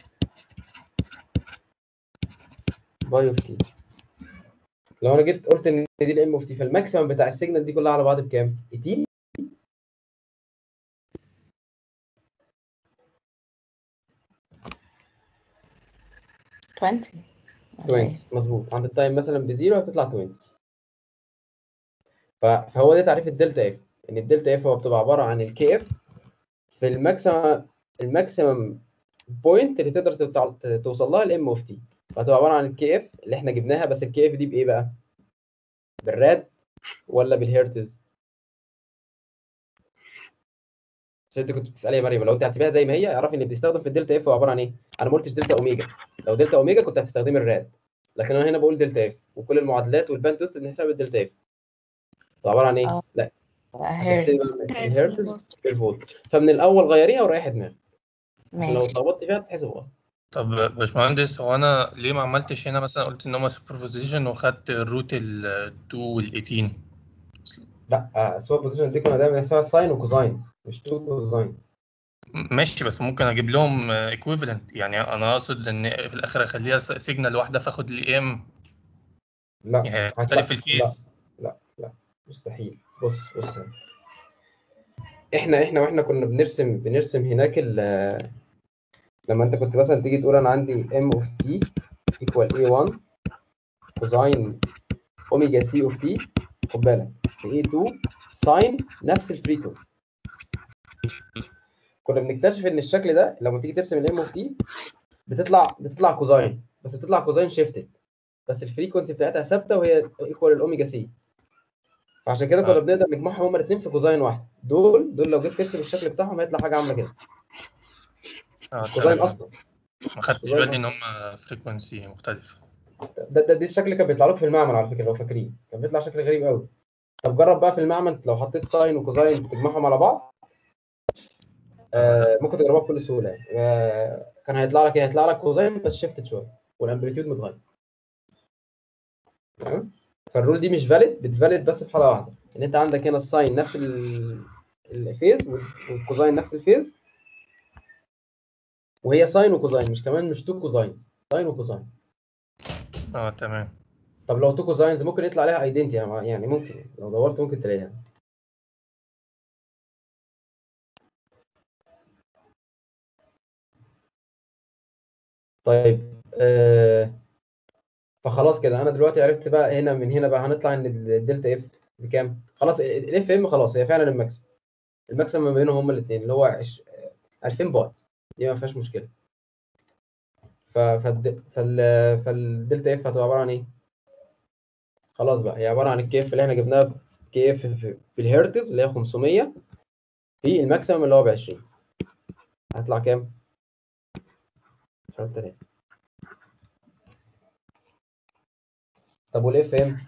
باي اوف تي لو انا جيت قلت ان دي الام اوف تي فالماكسيمم بتاع السيجنال دي كلها على بعض بكام؟ 18 20 20 مظبوط عند التايم مثلا بزيرو هتطلع 20 ف- فهو ده تعريف الدلتا اف ان الدلتا اف هو بتبقى عباره عن الكي اف في الماكسيمم الماكسيمم بوينت اللي تقدر تطلع- توصل لها الام اوف تي فهتبقى عباره عن الكي اف اللي احنا جبناها بس الكي اف دي بايه بقى؟ بالراد ولا بالهرتز؟ عشان انت كنت بتسالي يا مريم لو انت هتسيبها زي ما هي اعرفي ان بتستخدم في الدلتا اف هو عباره عن ايه؟ انا ما قلتش دلتا اوميجا لو دلتا اوميجا كنت هتستخدمي الراد لكن انا هنا بقول دلتا اف وكل المعادلات والباندوث بنحسب الدلتا اف عباره عن ايه؟ اه. لا هتحسبي هيرتز بقى الهرتز بالفولت فمن الاول غيريها وريحي دماغك عشان لو ماشي اتلخبطت فيها تتحسب غلط طب باشمهندس هو انا ليه ما عملتش هنا مثلا قلت ان هما سوبربوزيشن وخدت الروت ال 2 وال 18 لا السوبر بوزيشن دي كنا دايما بنحسبها ساين وكوزاين مش تو كوزاين ماشي بس ممكن اجيب لهم ايكويفالنت يعني انا اقصد ان في الاخر اخليها سيجنال واحده فاخد الاي ام لا يعني هتلا- هتختلف في لا الفيز لا لا مستحيل بص بص احنا احنا واحنا كنا بنرسم بنرسم هناك ال لما انت كنت مثلا تيجي تقول انا عندي ام اوف تي ايكوال اي 1 كوزاين اوميجا سي اوف تي خد بالك في اي 2 ساين نفس الفريكونسي كنا بنكتشف ان الشكل ده لما تيجي ترسم الام اوف تي بتطلع بتطلع كوزاين بس بتطلع كوزاين شيفتد بس الفريكونسي بتاعتها ثابته وهي ايكوال الاوميجا سي فعشان كده كنا آه. بنقدر نجمعهم هما الاثنين في كوزاين واحد دول دول لو جيت ترسم الشكل بتاعهم هيطلع حاجه عامله كده اه مش كوزاين تمام اصلا ما خدتش كوزاين بالي ان هم فريكونسي مختلفه ده, ده دي الشكل اللي كان بيطلع لكم في المعمل على فكره لو فاكرين كان بيطلع شكل غريب قوي طب جرب بقى في المعمل لو حطيت ساين وكوزاين تجمعهم على بعض آه ممكن تجربوها بكل سهوله يعني آه كان هيطلع لك ايه هيطلع لك كوزاين بس شيفتد شويه والامبليتيود متغير تمام فالرول دي مش فاليد بتفاليد بس في حاله واحده ان انت عندك هنا الساين نفس ال- الفيز والكوزاين نفس الفيز وهي ساين وكوزاين مش كمان مش تو كوزاينز ساين وكوزاين اه تمام طب لو تو كوزاينز ممكن يطلع عليها ايدنتي يعني ممكن لو دورت ممكن تلاقيها طيب آه فخلاص كده انا دلوقتي عرفت بقى هنا من هنا بقى هنطلع ان الدلتا اف بكام خلاص الاف ام خلاص هي فعلا الماكسيمم الماكسيمم ما بينهم هما الاثنين اللي هو عش- 2000 باي دي ما فيهاش مشكله ف فالد... فال... فالدلتا اف هتبقى عباره عن ايه خلاص بقى هي عباره عن الكي اف اللي احنا جبناها كي اف في بالهرتز اللي هي 500 في الماكسيمم اللي هو ب 20 هيطلع كام؟ مش عارف تاني. طب والاف ام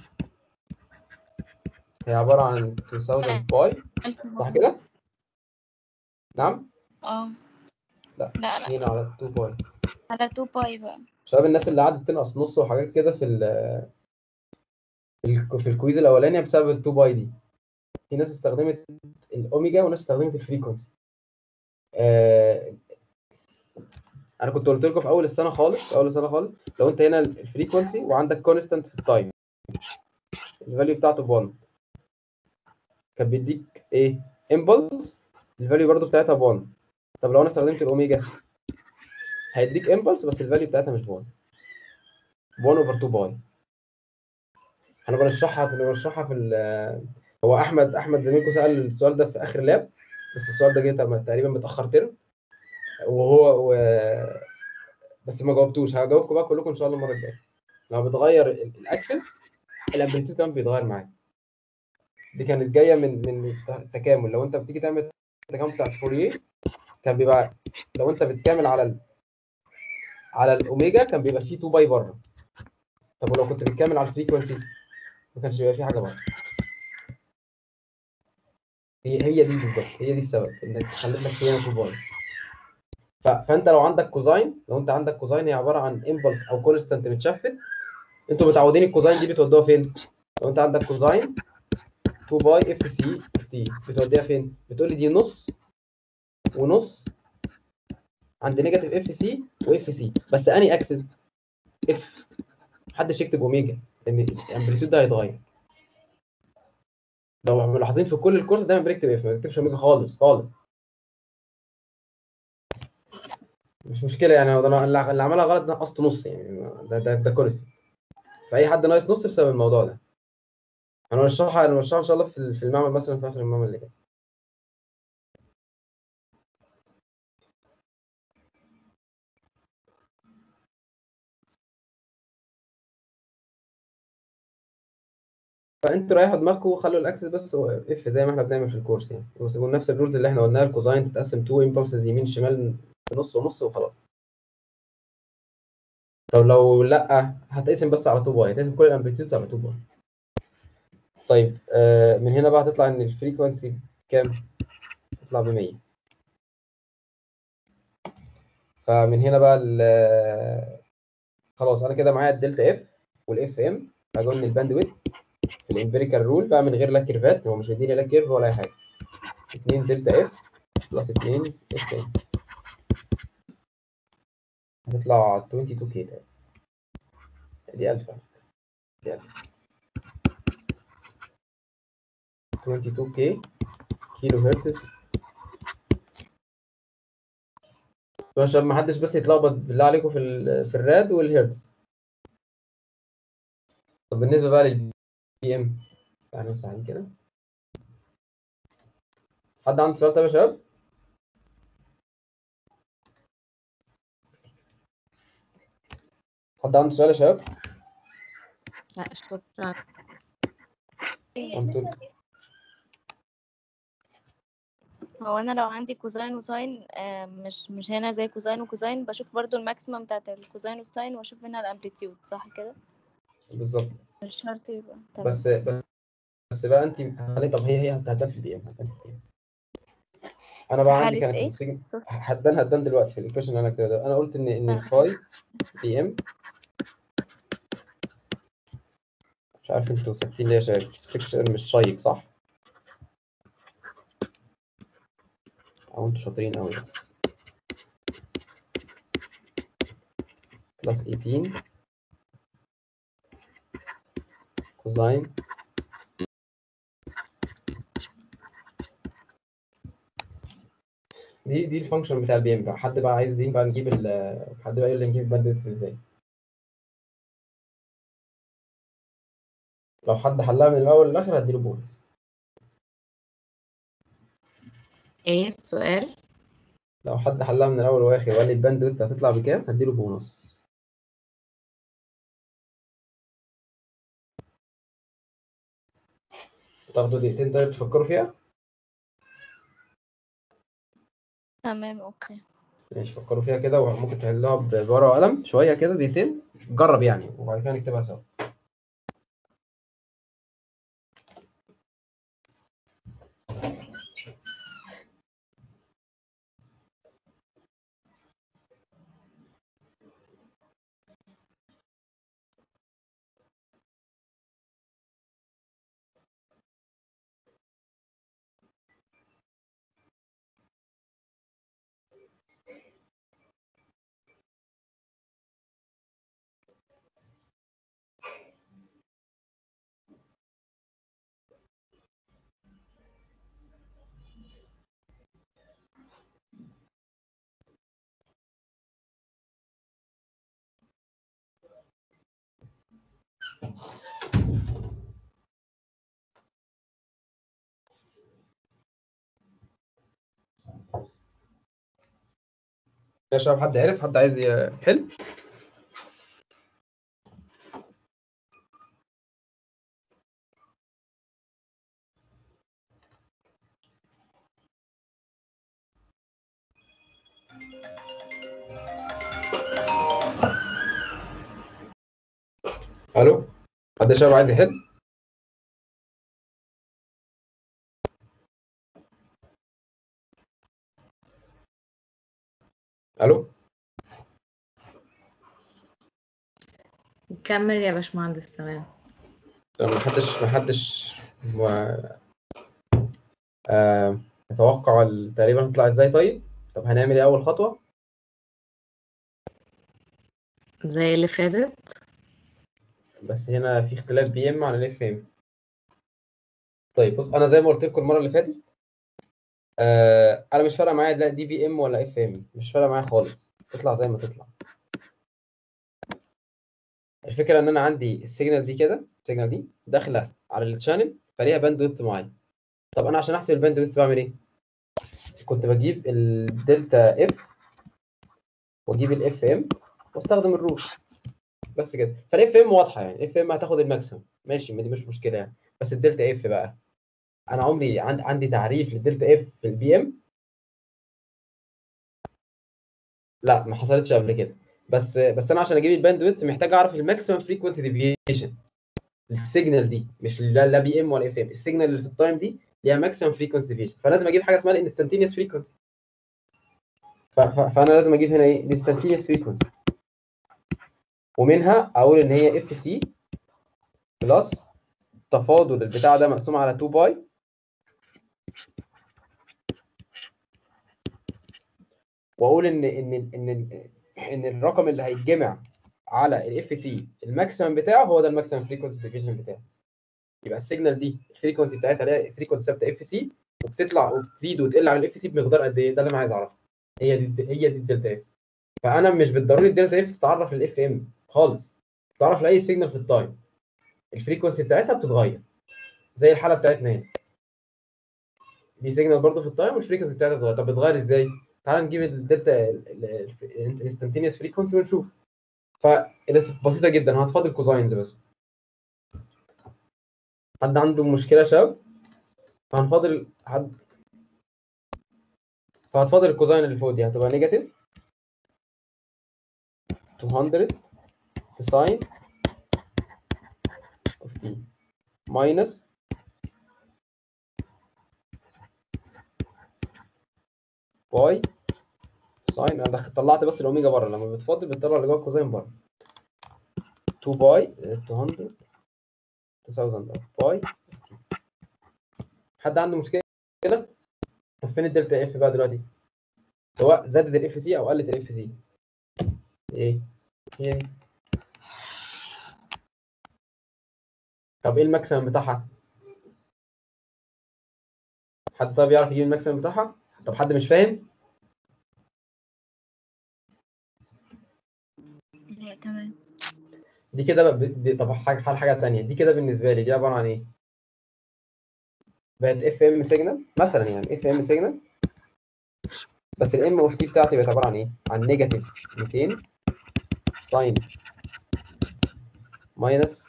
هي عباره عن 2000 باي صح كده؟ نعم؟ اه لا لا لا 2 على 2 باي على 2 باي بقى شباب الناس اللي قعدت تنقص نص وحاجات كده في ال في ال- في الكويز الاولاني بسبب ال 2 باي دي في ناس استخدمت الاوميجا وناس استخدمت الفريكونسي آه انا كنت قلت لكم في اول السنه خالص في اول السنه خالص لو انت هنا الفريكونسي وعندك كونستانت في التايم الفاليو بتاعته ب 1 كان بيديك ايه امبلس الفاليو برضو بتاعتها ب 1 طب لو انا استخدمت الاوميجا هيديك امبلس بس الفاليو بتاعتها مش ب 1 ب 1 اوفر 2 باي انا بنشرحها في بنشرحها في ال- هو احمد احمد زميلكم سال السؤال ده في اخر لاب بس السؤال ده جه تم- تقريبا متاخر ترم وهو و... بس ما جاوبتوش هجاوبكم بقى كلكم ان شاء الله المره الجايه لما بتغير ال- الاكسس الامبليتيود كمان بيتغير معاك دي كانت جايه من من التكامل لو انت بتيجي تعمل التكامل بتاع فوريه كان بيبقى لو انت بتكامل على ال... على الاوميجا كان بيبقى فيه 2 باي بره طب ولو كنت بتكامل على الفريكونسي ما كانش بيبقى فيه حاجه بره هي هي دي بالظبط هي دي السبب انك خليت لك هنا 2 باي ف... فانت لو عندك كوزاين لو انت عندك كوزاين هي عباره عن امبلس او كونستانت متشفت انتوا متعودين الكوزاين دي بتودوها فين؟ لو انت عندك كوزاين 2 باي اف سي اف تي بتوديها فين؟ بتقول لي دي نص ونص عند نيجاتيف اف سي واف سي بس اني اكسس اف محدش يكتب اوميجا لان الامبليتيود ده هيتغير لو ملاحظين في كل الكورس دايما بنكتب اف ما بنكتبش اوميجا خالص خالص مش مشكله يعني هو ده أنا اللي اللي عملها غلط ده نقصت نص يعني ده ده ده كونست فاي حد ناقص نص بسبب الموضوع ده انا بشرحها انا بشرحها ان شاء الله في في المعمل مثلا في اخر المعمل اللي جاي فانتوا ريحوا دماغكم وخلوا الاكسس بس هو اف زي ما احنا بنعمل في الكورس يعني وسيبوا نفس الرولز اللي احنا قلناها الكوزاين تتقسم تو امبلسز يمين شمال نص ونص وخلاص طب لو لا هتقسم بس على 2 باي هتقسم كل الامبليتيودز على 2 باي طيب آه من هنا بقى هتطلع ان الفريكونسي كام؟ تطلع ب 100 فمن هنا بقى ال- خلاص انا كده معايا الدلتا اف والاف ام هجوا ان الباند ويت في الامبيريكال رول بقى من غير لا كيرفات هو مش مديني لا كيرف ولا اي حاجه 2 دلتا اف بلس 2 اف ام هتطلع 22 كي دي 1000 دي 1000 22 كي كيلو هرتز عشان ما حدش بس يتلخبط بالله عليكم في ال- في الراد والهرتز طب بالنسبه بقى للبي ام تعالوا نساعدين كده حد عنده سؤال طيب يا شباب حد عنده سؤال يا شباب لا شكرا انتوا هو انا لو عندي كوزاين وساين آه، مش مش هنا زي كوزاين وكوزاين بشوف برضو الماكسيمم بتاعت الكوزاين والساين واشوف منها الامبليتيود صح كده بالظبط مش شرط يبقى تمام بس بس بقى انت هتخلي طب هي هي هتبان في البي ام هتبان في البي ام انا بقى في عندي حالة كانت ايه؟ السجن هتبان هتبان دلوقتي في الايكويشن اللي انا كاتبها ده انا قلت ان ان آه. الفاي بي ام مش عارف انتوا ساكتين ليه يا شباب السكشن مش شيق صح؟ او انتوا شاطرين قوي بلس 18 كوزاين دي دي الفانكشن بتاع البي ام بقى حد بقى عايزين بقى نجيب ال حد بقى يقول لي نجيب الباندويث ازاي لو حد حلها من الاول للاخر هديله بونص ايه السؤال لو حد حلها من الاول واخر وقال لي الباندويث هتطلع بكام هديله بونص تاخدوا دقيقتين طيب تفكروا فيها تمام اوكي ماشي فكروا فيها كده وممكن تحلوها ب- بورقة وقلم شوية كده دقيقتين جرب يعني وبعد كده نكتبها سوا يا شباب حد عرف حد عايز يحل الو حد يا شباب عايز يحل الو كمل يا باشمهندس تمام طب ما حدش ما حدش و... آه... يتوقع ال- تقريبا هتطلع ازاي طيب طب هنعمل ايه اول خطوة زي اللي فاتت بس هنا في اختلاف بي ام عن الاف ام طيب بص انا زي ما قلت لكم المره اللي فاتت آه انا مش فارقه معايا لا دي بي ام ولا اف ام مش فارقه معايا خالص تطلع زي ما تطلع الفكره ان انا عندي السيجنال دي كده السيجنال دي داخله على الشانل فليها باند ويدث معين طب انا عشان احسب الباند ويدث بعمل ايه كنت بجيب الدلتا اف واجيب الاف ام واستخدم الروت بس كده فالاف ام واضحه يعني الاف ام هتاخد الماكسيمم ماشي ما دي مش مشكله يعني بس الدلتا اف بقى انا عمري عندي عندي تعريف للدلتا اف في البي ام لا ما حصلتش قبل كده بس بس انا عشان اجيب الباند ويدث محتاج اعرف الماكسيمم فريكونسي ديفيشن السيجنال دي مش لا لا بي ام ولا اف ام السيجنال اللي في التايم دي ليها ماكسيمم فريكونسي ديفيشن فلازم اجيب حاجه اسمها الانستنتينيوس فريكونسي فانا لازم اجيب هنا ايه الانستنتينيوس فريكونسي ومنها اقول ان هي اف سي بلس تفاضل البتاع ده مقسوم على 2 باي واقول ان ان ان ان الرقم اللي هيتجمع على الاف سي الماكسيمم بتاعه هو ده الماكسيمم فريكونسي ديفيجن بتاعه يبقى السيجنال دي الفريكونسي بتاعتها ليها فريكونسي ثابته اف سي وبتطلع وبتزيد وتقل على الاف سي بمقدار قد ايه ده اللي انا عايز اعرفه هي دي هي دي الدلتا اف فانا مش بالضروري الدلتا اف تتعرف للاف ام خالص تتعرف لاي سيجنال في التايم الفريكونسي بتاعتها بتتغير زي الحاله بتاعتنا هنا دي سيجنال برضه في التايم والفريكونسي بتاعتها بتتغير طب بتتغير ازاي؟ تعال نجيب الدلتا الانستنتينيوس فريكونسي ونشوف فبسيطه جدا هتفاضل كوزاينز بس حد عنده مشكله يا شباب فهنفاضل حد فهتفاضل الكوزاين اللي فوق دي هتبقى نيجاتيف 200 ساين اوف تي ماينس باي ساين انا دخل طلعت بس الاوميجا بره لما بتفاضل بتطلع اللي جوه الكوزاين بره 2 باي 200 2000 باي حد عنده مشكله كده طب فين الدلتا اف بقى دلوقتي سواء زادت الاف سي او قلت الاف سي ايه هي دي طب ايه الماكسيمم بتاعها حد طيب يعرف يجيب الماكسيمم بتاعها طب حد مش فاهم لا تمام دي كده بقى- دي طب حاجه حاجه حاجه تانية دي كده بالنسبه لي دي عباره عن ايه بقت اف ام سيجنال مثلا يعني اف ام سيجنال بس الام اوف تي بتاعتي بقت عباره عن ايه عن نيجاتيف 200 ساين ماينس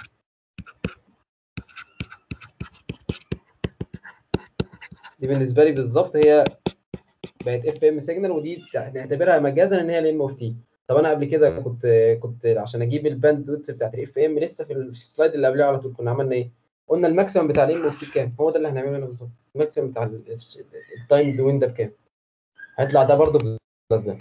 دي بالنسبه لي بالظبط هي بقت اف ام سيجنال ودي نعتبرها مجازا ان هي الام اوف تي طب انا قبل كده كنت كنت عشان اجيب الباند ويدث بتاعت الاف ام لسه في السلايد اللي قبلها على طول كنا عملنا ايه؟ قلنا الماكسيمم بتاع الام اوف تي كام؟ هو ده اللي هنعمله هنا بالظبط الماكسيمم بتاع التايم دوين ده بكام؟ هيطلع ده برضه بلس ده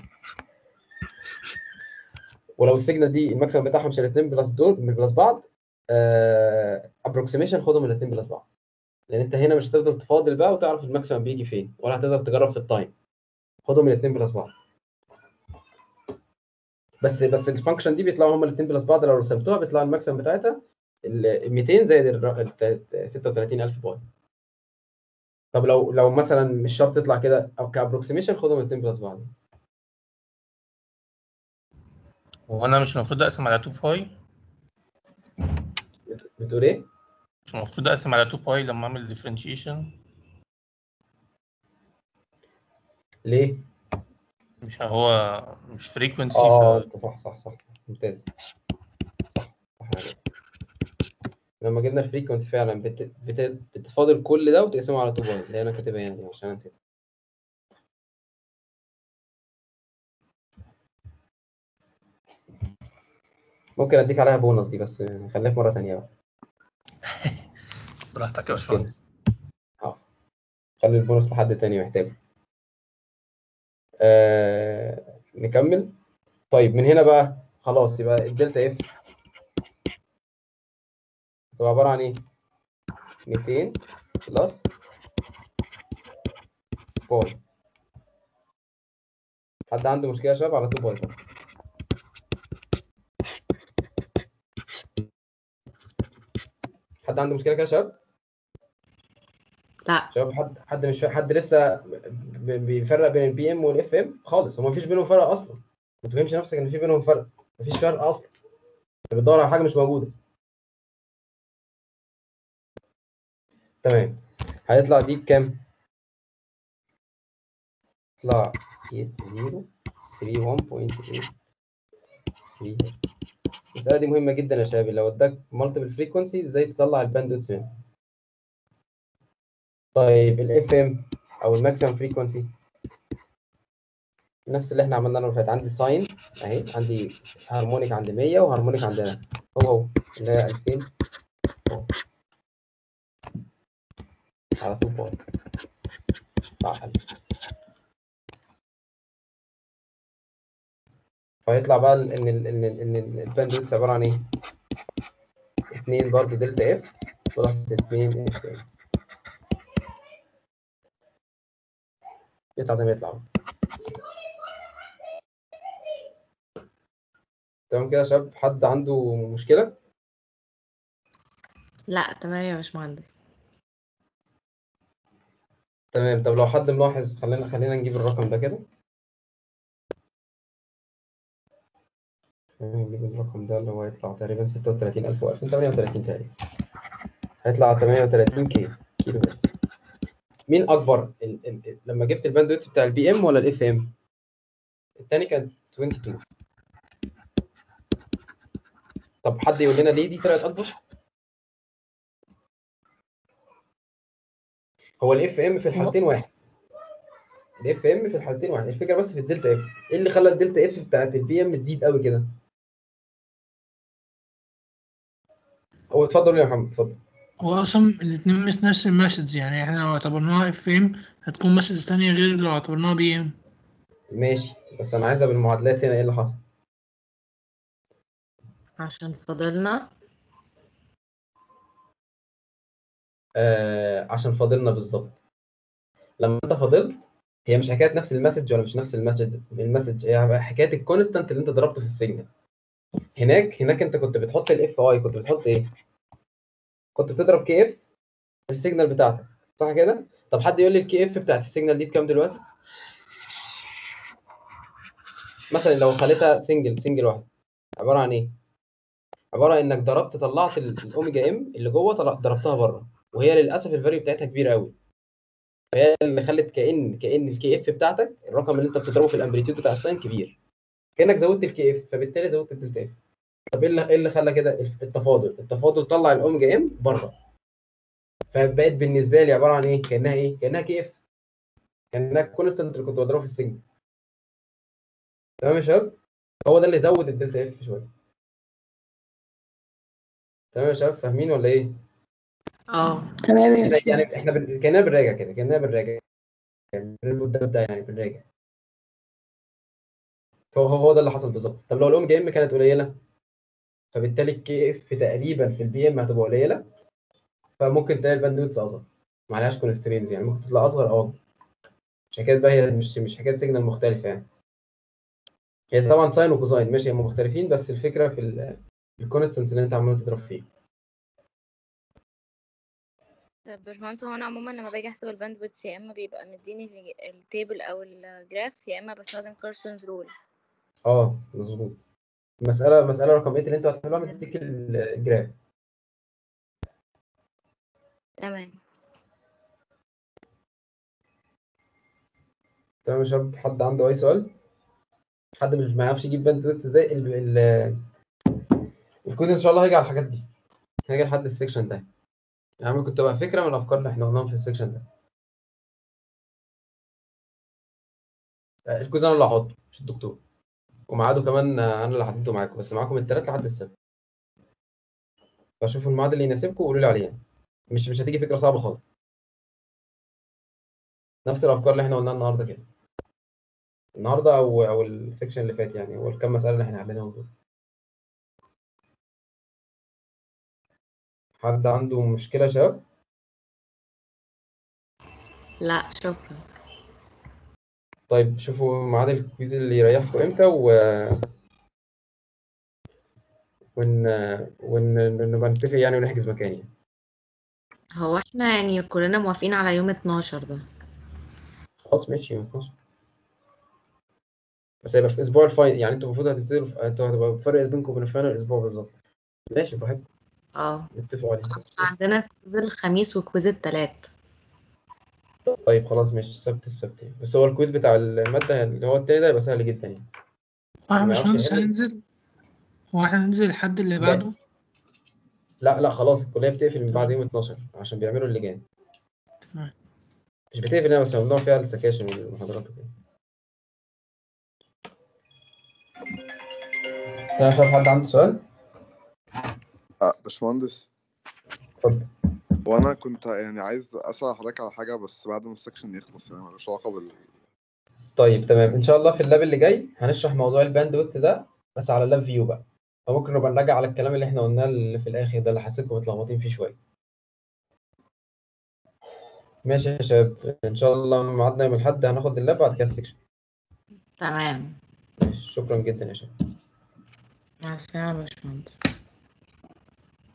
ولو السيجنال دي الماكسيمم بتاعها مش الاثنين بلس دول من بلس بعض ابروكسيميشن خدهم الاثنين بلس بعض لان انت هنا مش هتقدر تفاضل بقى وتعرف الماكسيمم بيجي فين ولا هتقدر تجرب في التايم خدهم الاثنين بلس بعض بس بس الفانكشن دي بيطلعوا هما الاثنين بلس بعض لو رسمتوها بيطلع الماكسيمم بتاعتها ال 200 زائد ال 36000 باي طب لو لو مثلا مش شرط تطلع كده او كابروكسيميشن خدهم الاثنين بلس بعض هو انا مش المفروض اقسم على 2 باي بتقول ايه؟ مش المفروض اقسم على 2 باي لما اعمل ديفرنشيشن ليه؟ مش هو مش فريكونسي اه انت صح صح صح ممتاز صح صح يا جدع. لما جبنا الفريكونسي فعلا بت... بت... بتفاضل كل ده وتقسمه على 2 باي اللي انا كاتبها هنا دي عشان أنا نسيت ممكن اديك عليها بونص دي بس خليها في مره ثانيه بقى براحتك يا باشمهندس اه خلي البونص لحد تاني محتاجه آه... نكمل طيب من هنا بقى خلاص يبقى الدلتا اف تبقى عباره عن ايه 200 بلس باي حد عنده مشكله يا شباب على 2 باي طبعا حد عنده مشكله كده يا شباب لا شباب حد حد مش فا- حد لسه ب- بيفرق بين البي ام والاف ام خالص هو مفيش بينهم فرق اصلا ما تفهمش نفسك ان في بينهم فرق مفيش فرق اصلا انت بتدور على حاجه مش موجوده تمام هيطلع دي بكام؟ يطلع 80 31.8 المسألة دي مهمة جدا يا شباب لو اداك مالتيبل فريكونسي ازاي تطلع الباندويث منها طيب الاف ام او الماكسيمم فريكونسي نفس اللي احنا عملناه المره اللي فاتت عندي ساين اهي عندي هارمونيك عند 100 وهارمونيك عندنا هو هو اللي هي 2000 على طول باي صح فيطلع بقى ال- ان ال ان ال ان الباندويث عباره عن ايه؟ 2 برضه دلتا اف بلس 2 اف ام يطلع زي ما يطلع بقى. تمام كده يا شباب حد عنده مشكلة؟ لا تمام يا باشمهندس تمام طب لو حد ملاحظ خلينا خلينا نجيب الرقم ده كده خلينا نجيب الرقم ده اللي هو يطلع تقريبا 36000 و 2038 تقريبا هيطلع 38 كي كيلو هرتز مين اكبر ال ال ال لما جبت الباندويث بتاع البي ام ولا الاف ام الثاني كان 22 طب حد يقول لنا ليه دي طلعت اكبر هو الاف ام في الحالتين واحد الاف ام في الحالتين واحد الفكره بس في الدلتا اف ايه اللي خلى الدلتا اف بتاعت البي ام تزيد قوي كده هو اتفضل يا محمد اتفضل هو اصلا الاتنين مش نفس المسج يعني احنا لو اعتبرناها اف ام هتكون مسج تانية غير لو اعتبرناها بي ام ماشي بس انا عايزها بالمعادلات هنا ايه اللي حصل عشان فضلنا آه عشان فاضلنا بالظبط لما انت فاضلت هي مش حكايه نفس المسج ولا مش نفس المسج المسج هي حكايه الكونستانت اللي انت ضربته في السيجنال هناك هناك انت كنت بتحط الاف اي كنت بتحط ايه كنت بتضرب كي اف في السيجنال بتاعتك صح كده طب حد يقول لي الكي اف بتاعت السيجنال دي بكام دلوقتي مثلا لو خليتها سنجل سنجل واحد عباره عن ايه عباره عن انك ضربت طلعت ال- الاوميجا ام اللي جوه طلع- ضربتها بره وهي للاسف الفاليو بتاعتها كبيره قوي فهي اللي خلت كأن كأن الكي اف بتاعتك الرقم اللي انت بتضربه في الامبليتيود بتاع الساين كبير كأنك زودت الكي اف فبالتالي زودت الدلتا اف طب ايه اللي ايه اللي خلى كده التفاضل التفاضل طلع الاوميجا ام بره فبقت بالنسبه لي عباره عن ايه كانها ايه كانها كي اف كانها كونستنت اللي كنت بضربه في السجن تمام يا شباب هو ده اللي زود الدلتا اف شويه تمام يا شباب فاهمين ولا ايه اه تمام يا يعني باشمهندس يعني احنا بن... كاننا بنراجع كده كاننا بنراجع يعني ده ده يعني بنراجع هو هو هو ده اللي حصل بالظبط طب لو الاوميجا ام كانت قليله فبالتالي الكي اف تقريبا في البي ام هتبقى قليله فممكن تلاقي الباندويتس اصغر ما عليهاش كونسترينز يعني ممكن تطلع اصغر او اكبر مش حكايه بقى هي مش مش حكايه سيجنال مختلفه يعني هي طبعا ساين وكوزاين ماشي هم مختلفين بس الفكره في الكونستنس اللي انت عمال تضرب فيه طب باشمهندس هو انا عموما لما باجي احسب الباندويث يا اما بيبقى مديني في التيبل او الجراف يا اما بستخدم كارسونز رول اه مظبوط المساله مساله رقم 8 اللي انتوا هتحلوها مديك الجراف تمام تمام يا شباب حد عنده اي سؤال حد مش ما يعرفش يجيب باندويث ازاي ال ال الكود ان شاء الله هيجي على الحاجات دي هيجي لحد السكشن ده يعني كنت بقى فكره من الافكار اللي احنا قلناها في السكشن ده الكوز انا اللي هحطه مش الدكتور وميعاده كمان انا اللي حددته معاكم بس معاكم الثلاث لحد السبت فشوفوا الميعاد اللي يناسبكم وقولوا لي عليه يعني. مش مش هتيجي فكره صعبه خالص نفس الافكار اللي احنا قلناها النهارده كده النهارده او او السكشن اللي فات يعني هو الكام مساله اللي احنا حليناهم دول حد عنده مشكله يا شباب لا شكرا طيب شوفوا ميعاد الكويز اللي يريحكم امتى و ون ون نبقى نتفق يعني ونحجز مكان يعني هو احنا يعني كلنا موافقين على يوم 12 ده خلاص ماشي يوم 12 بس هيبقى في اسبوع الفاينل يعني انتوا المفروض هتبتدوا في- انتوا هتبقى الفرق بينكم وبين الفاينل اسبوع بالظبط ماشي براحتكم اه نتفقوا عليه بس عندنا كويز الخميس وكويز التلات طيب خلاص ماشي السبت السبت يعني. بس هو الكويز بتاع المادة اللي هو التاني ده يبقى سهل جدا يعني هو احنا ما مش يعرفش مهندس يحل هننزل هو احنا هننزل الحد اللي لا بعده لا لا خلاص الكلية بتقفل من بعد يوم 12 عشان بيعملوا اللجان تمام مش بتقفل هنا بس ممنوع فيها السكاشن والمحاضرات وكده يا شباب حد عنده سؤال؟ آه باشمهندس اتفضل وانا كنت يعني عايز اسال حضرتك على حاجه بس بعد ما السكشن يخلص يعني ملوش علاقه بال طيب تمام ان شاء الله في اللاب اللي جاي هنشرح موضوع الباند ويدث ده بس على اللاب فيو بقى فممكن نبقى نراجع على الكلام اللي احنا قلناه اللي في الاخر ده اللي حاسسكم متلخبطين فيه شويه ماشي يا شباب ان شاء الله ميعادنا يوم الاحد هناخد اللاب بعد كده السكشن تمام ماشي شكرا جدا يا شباب مع السلامة يا باشمهندس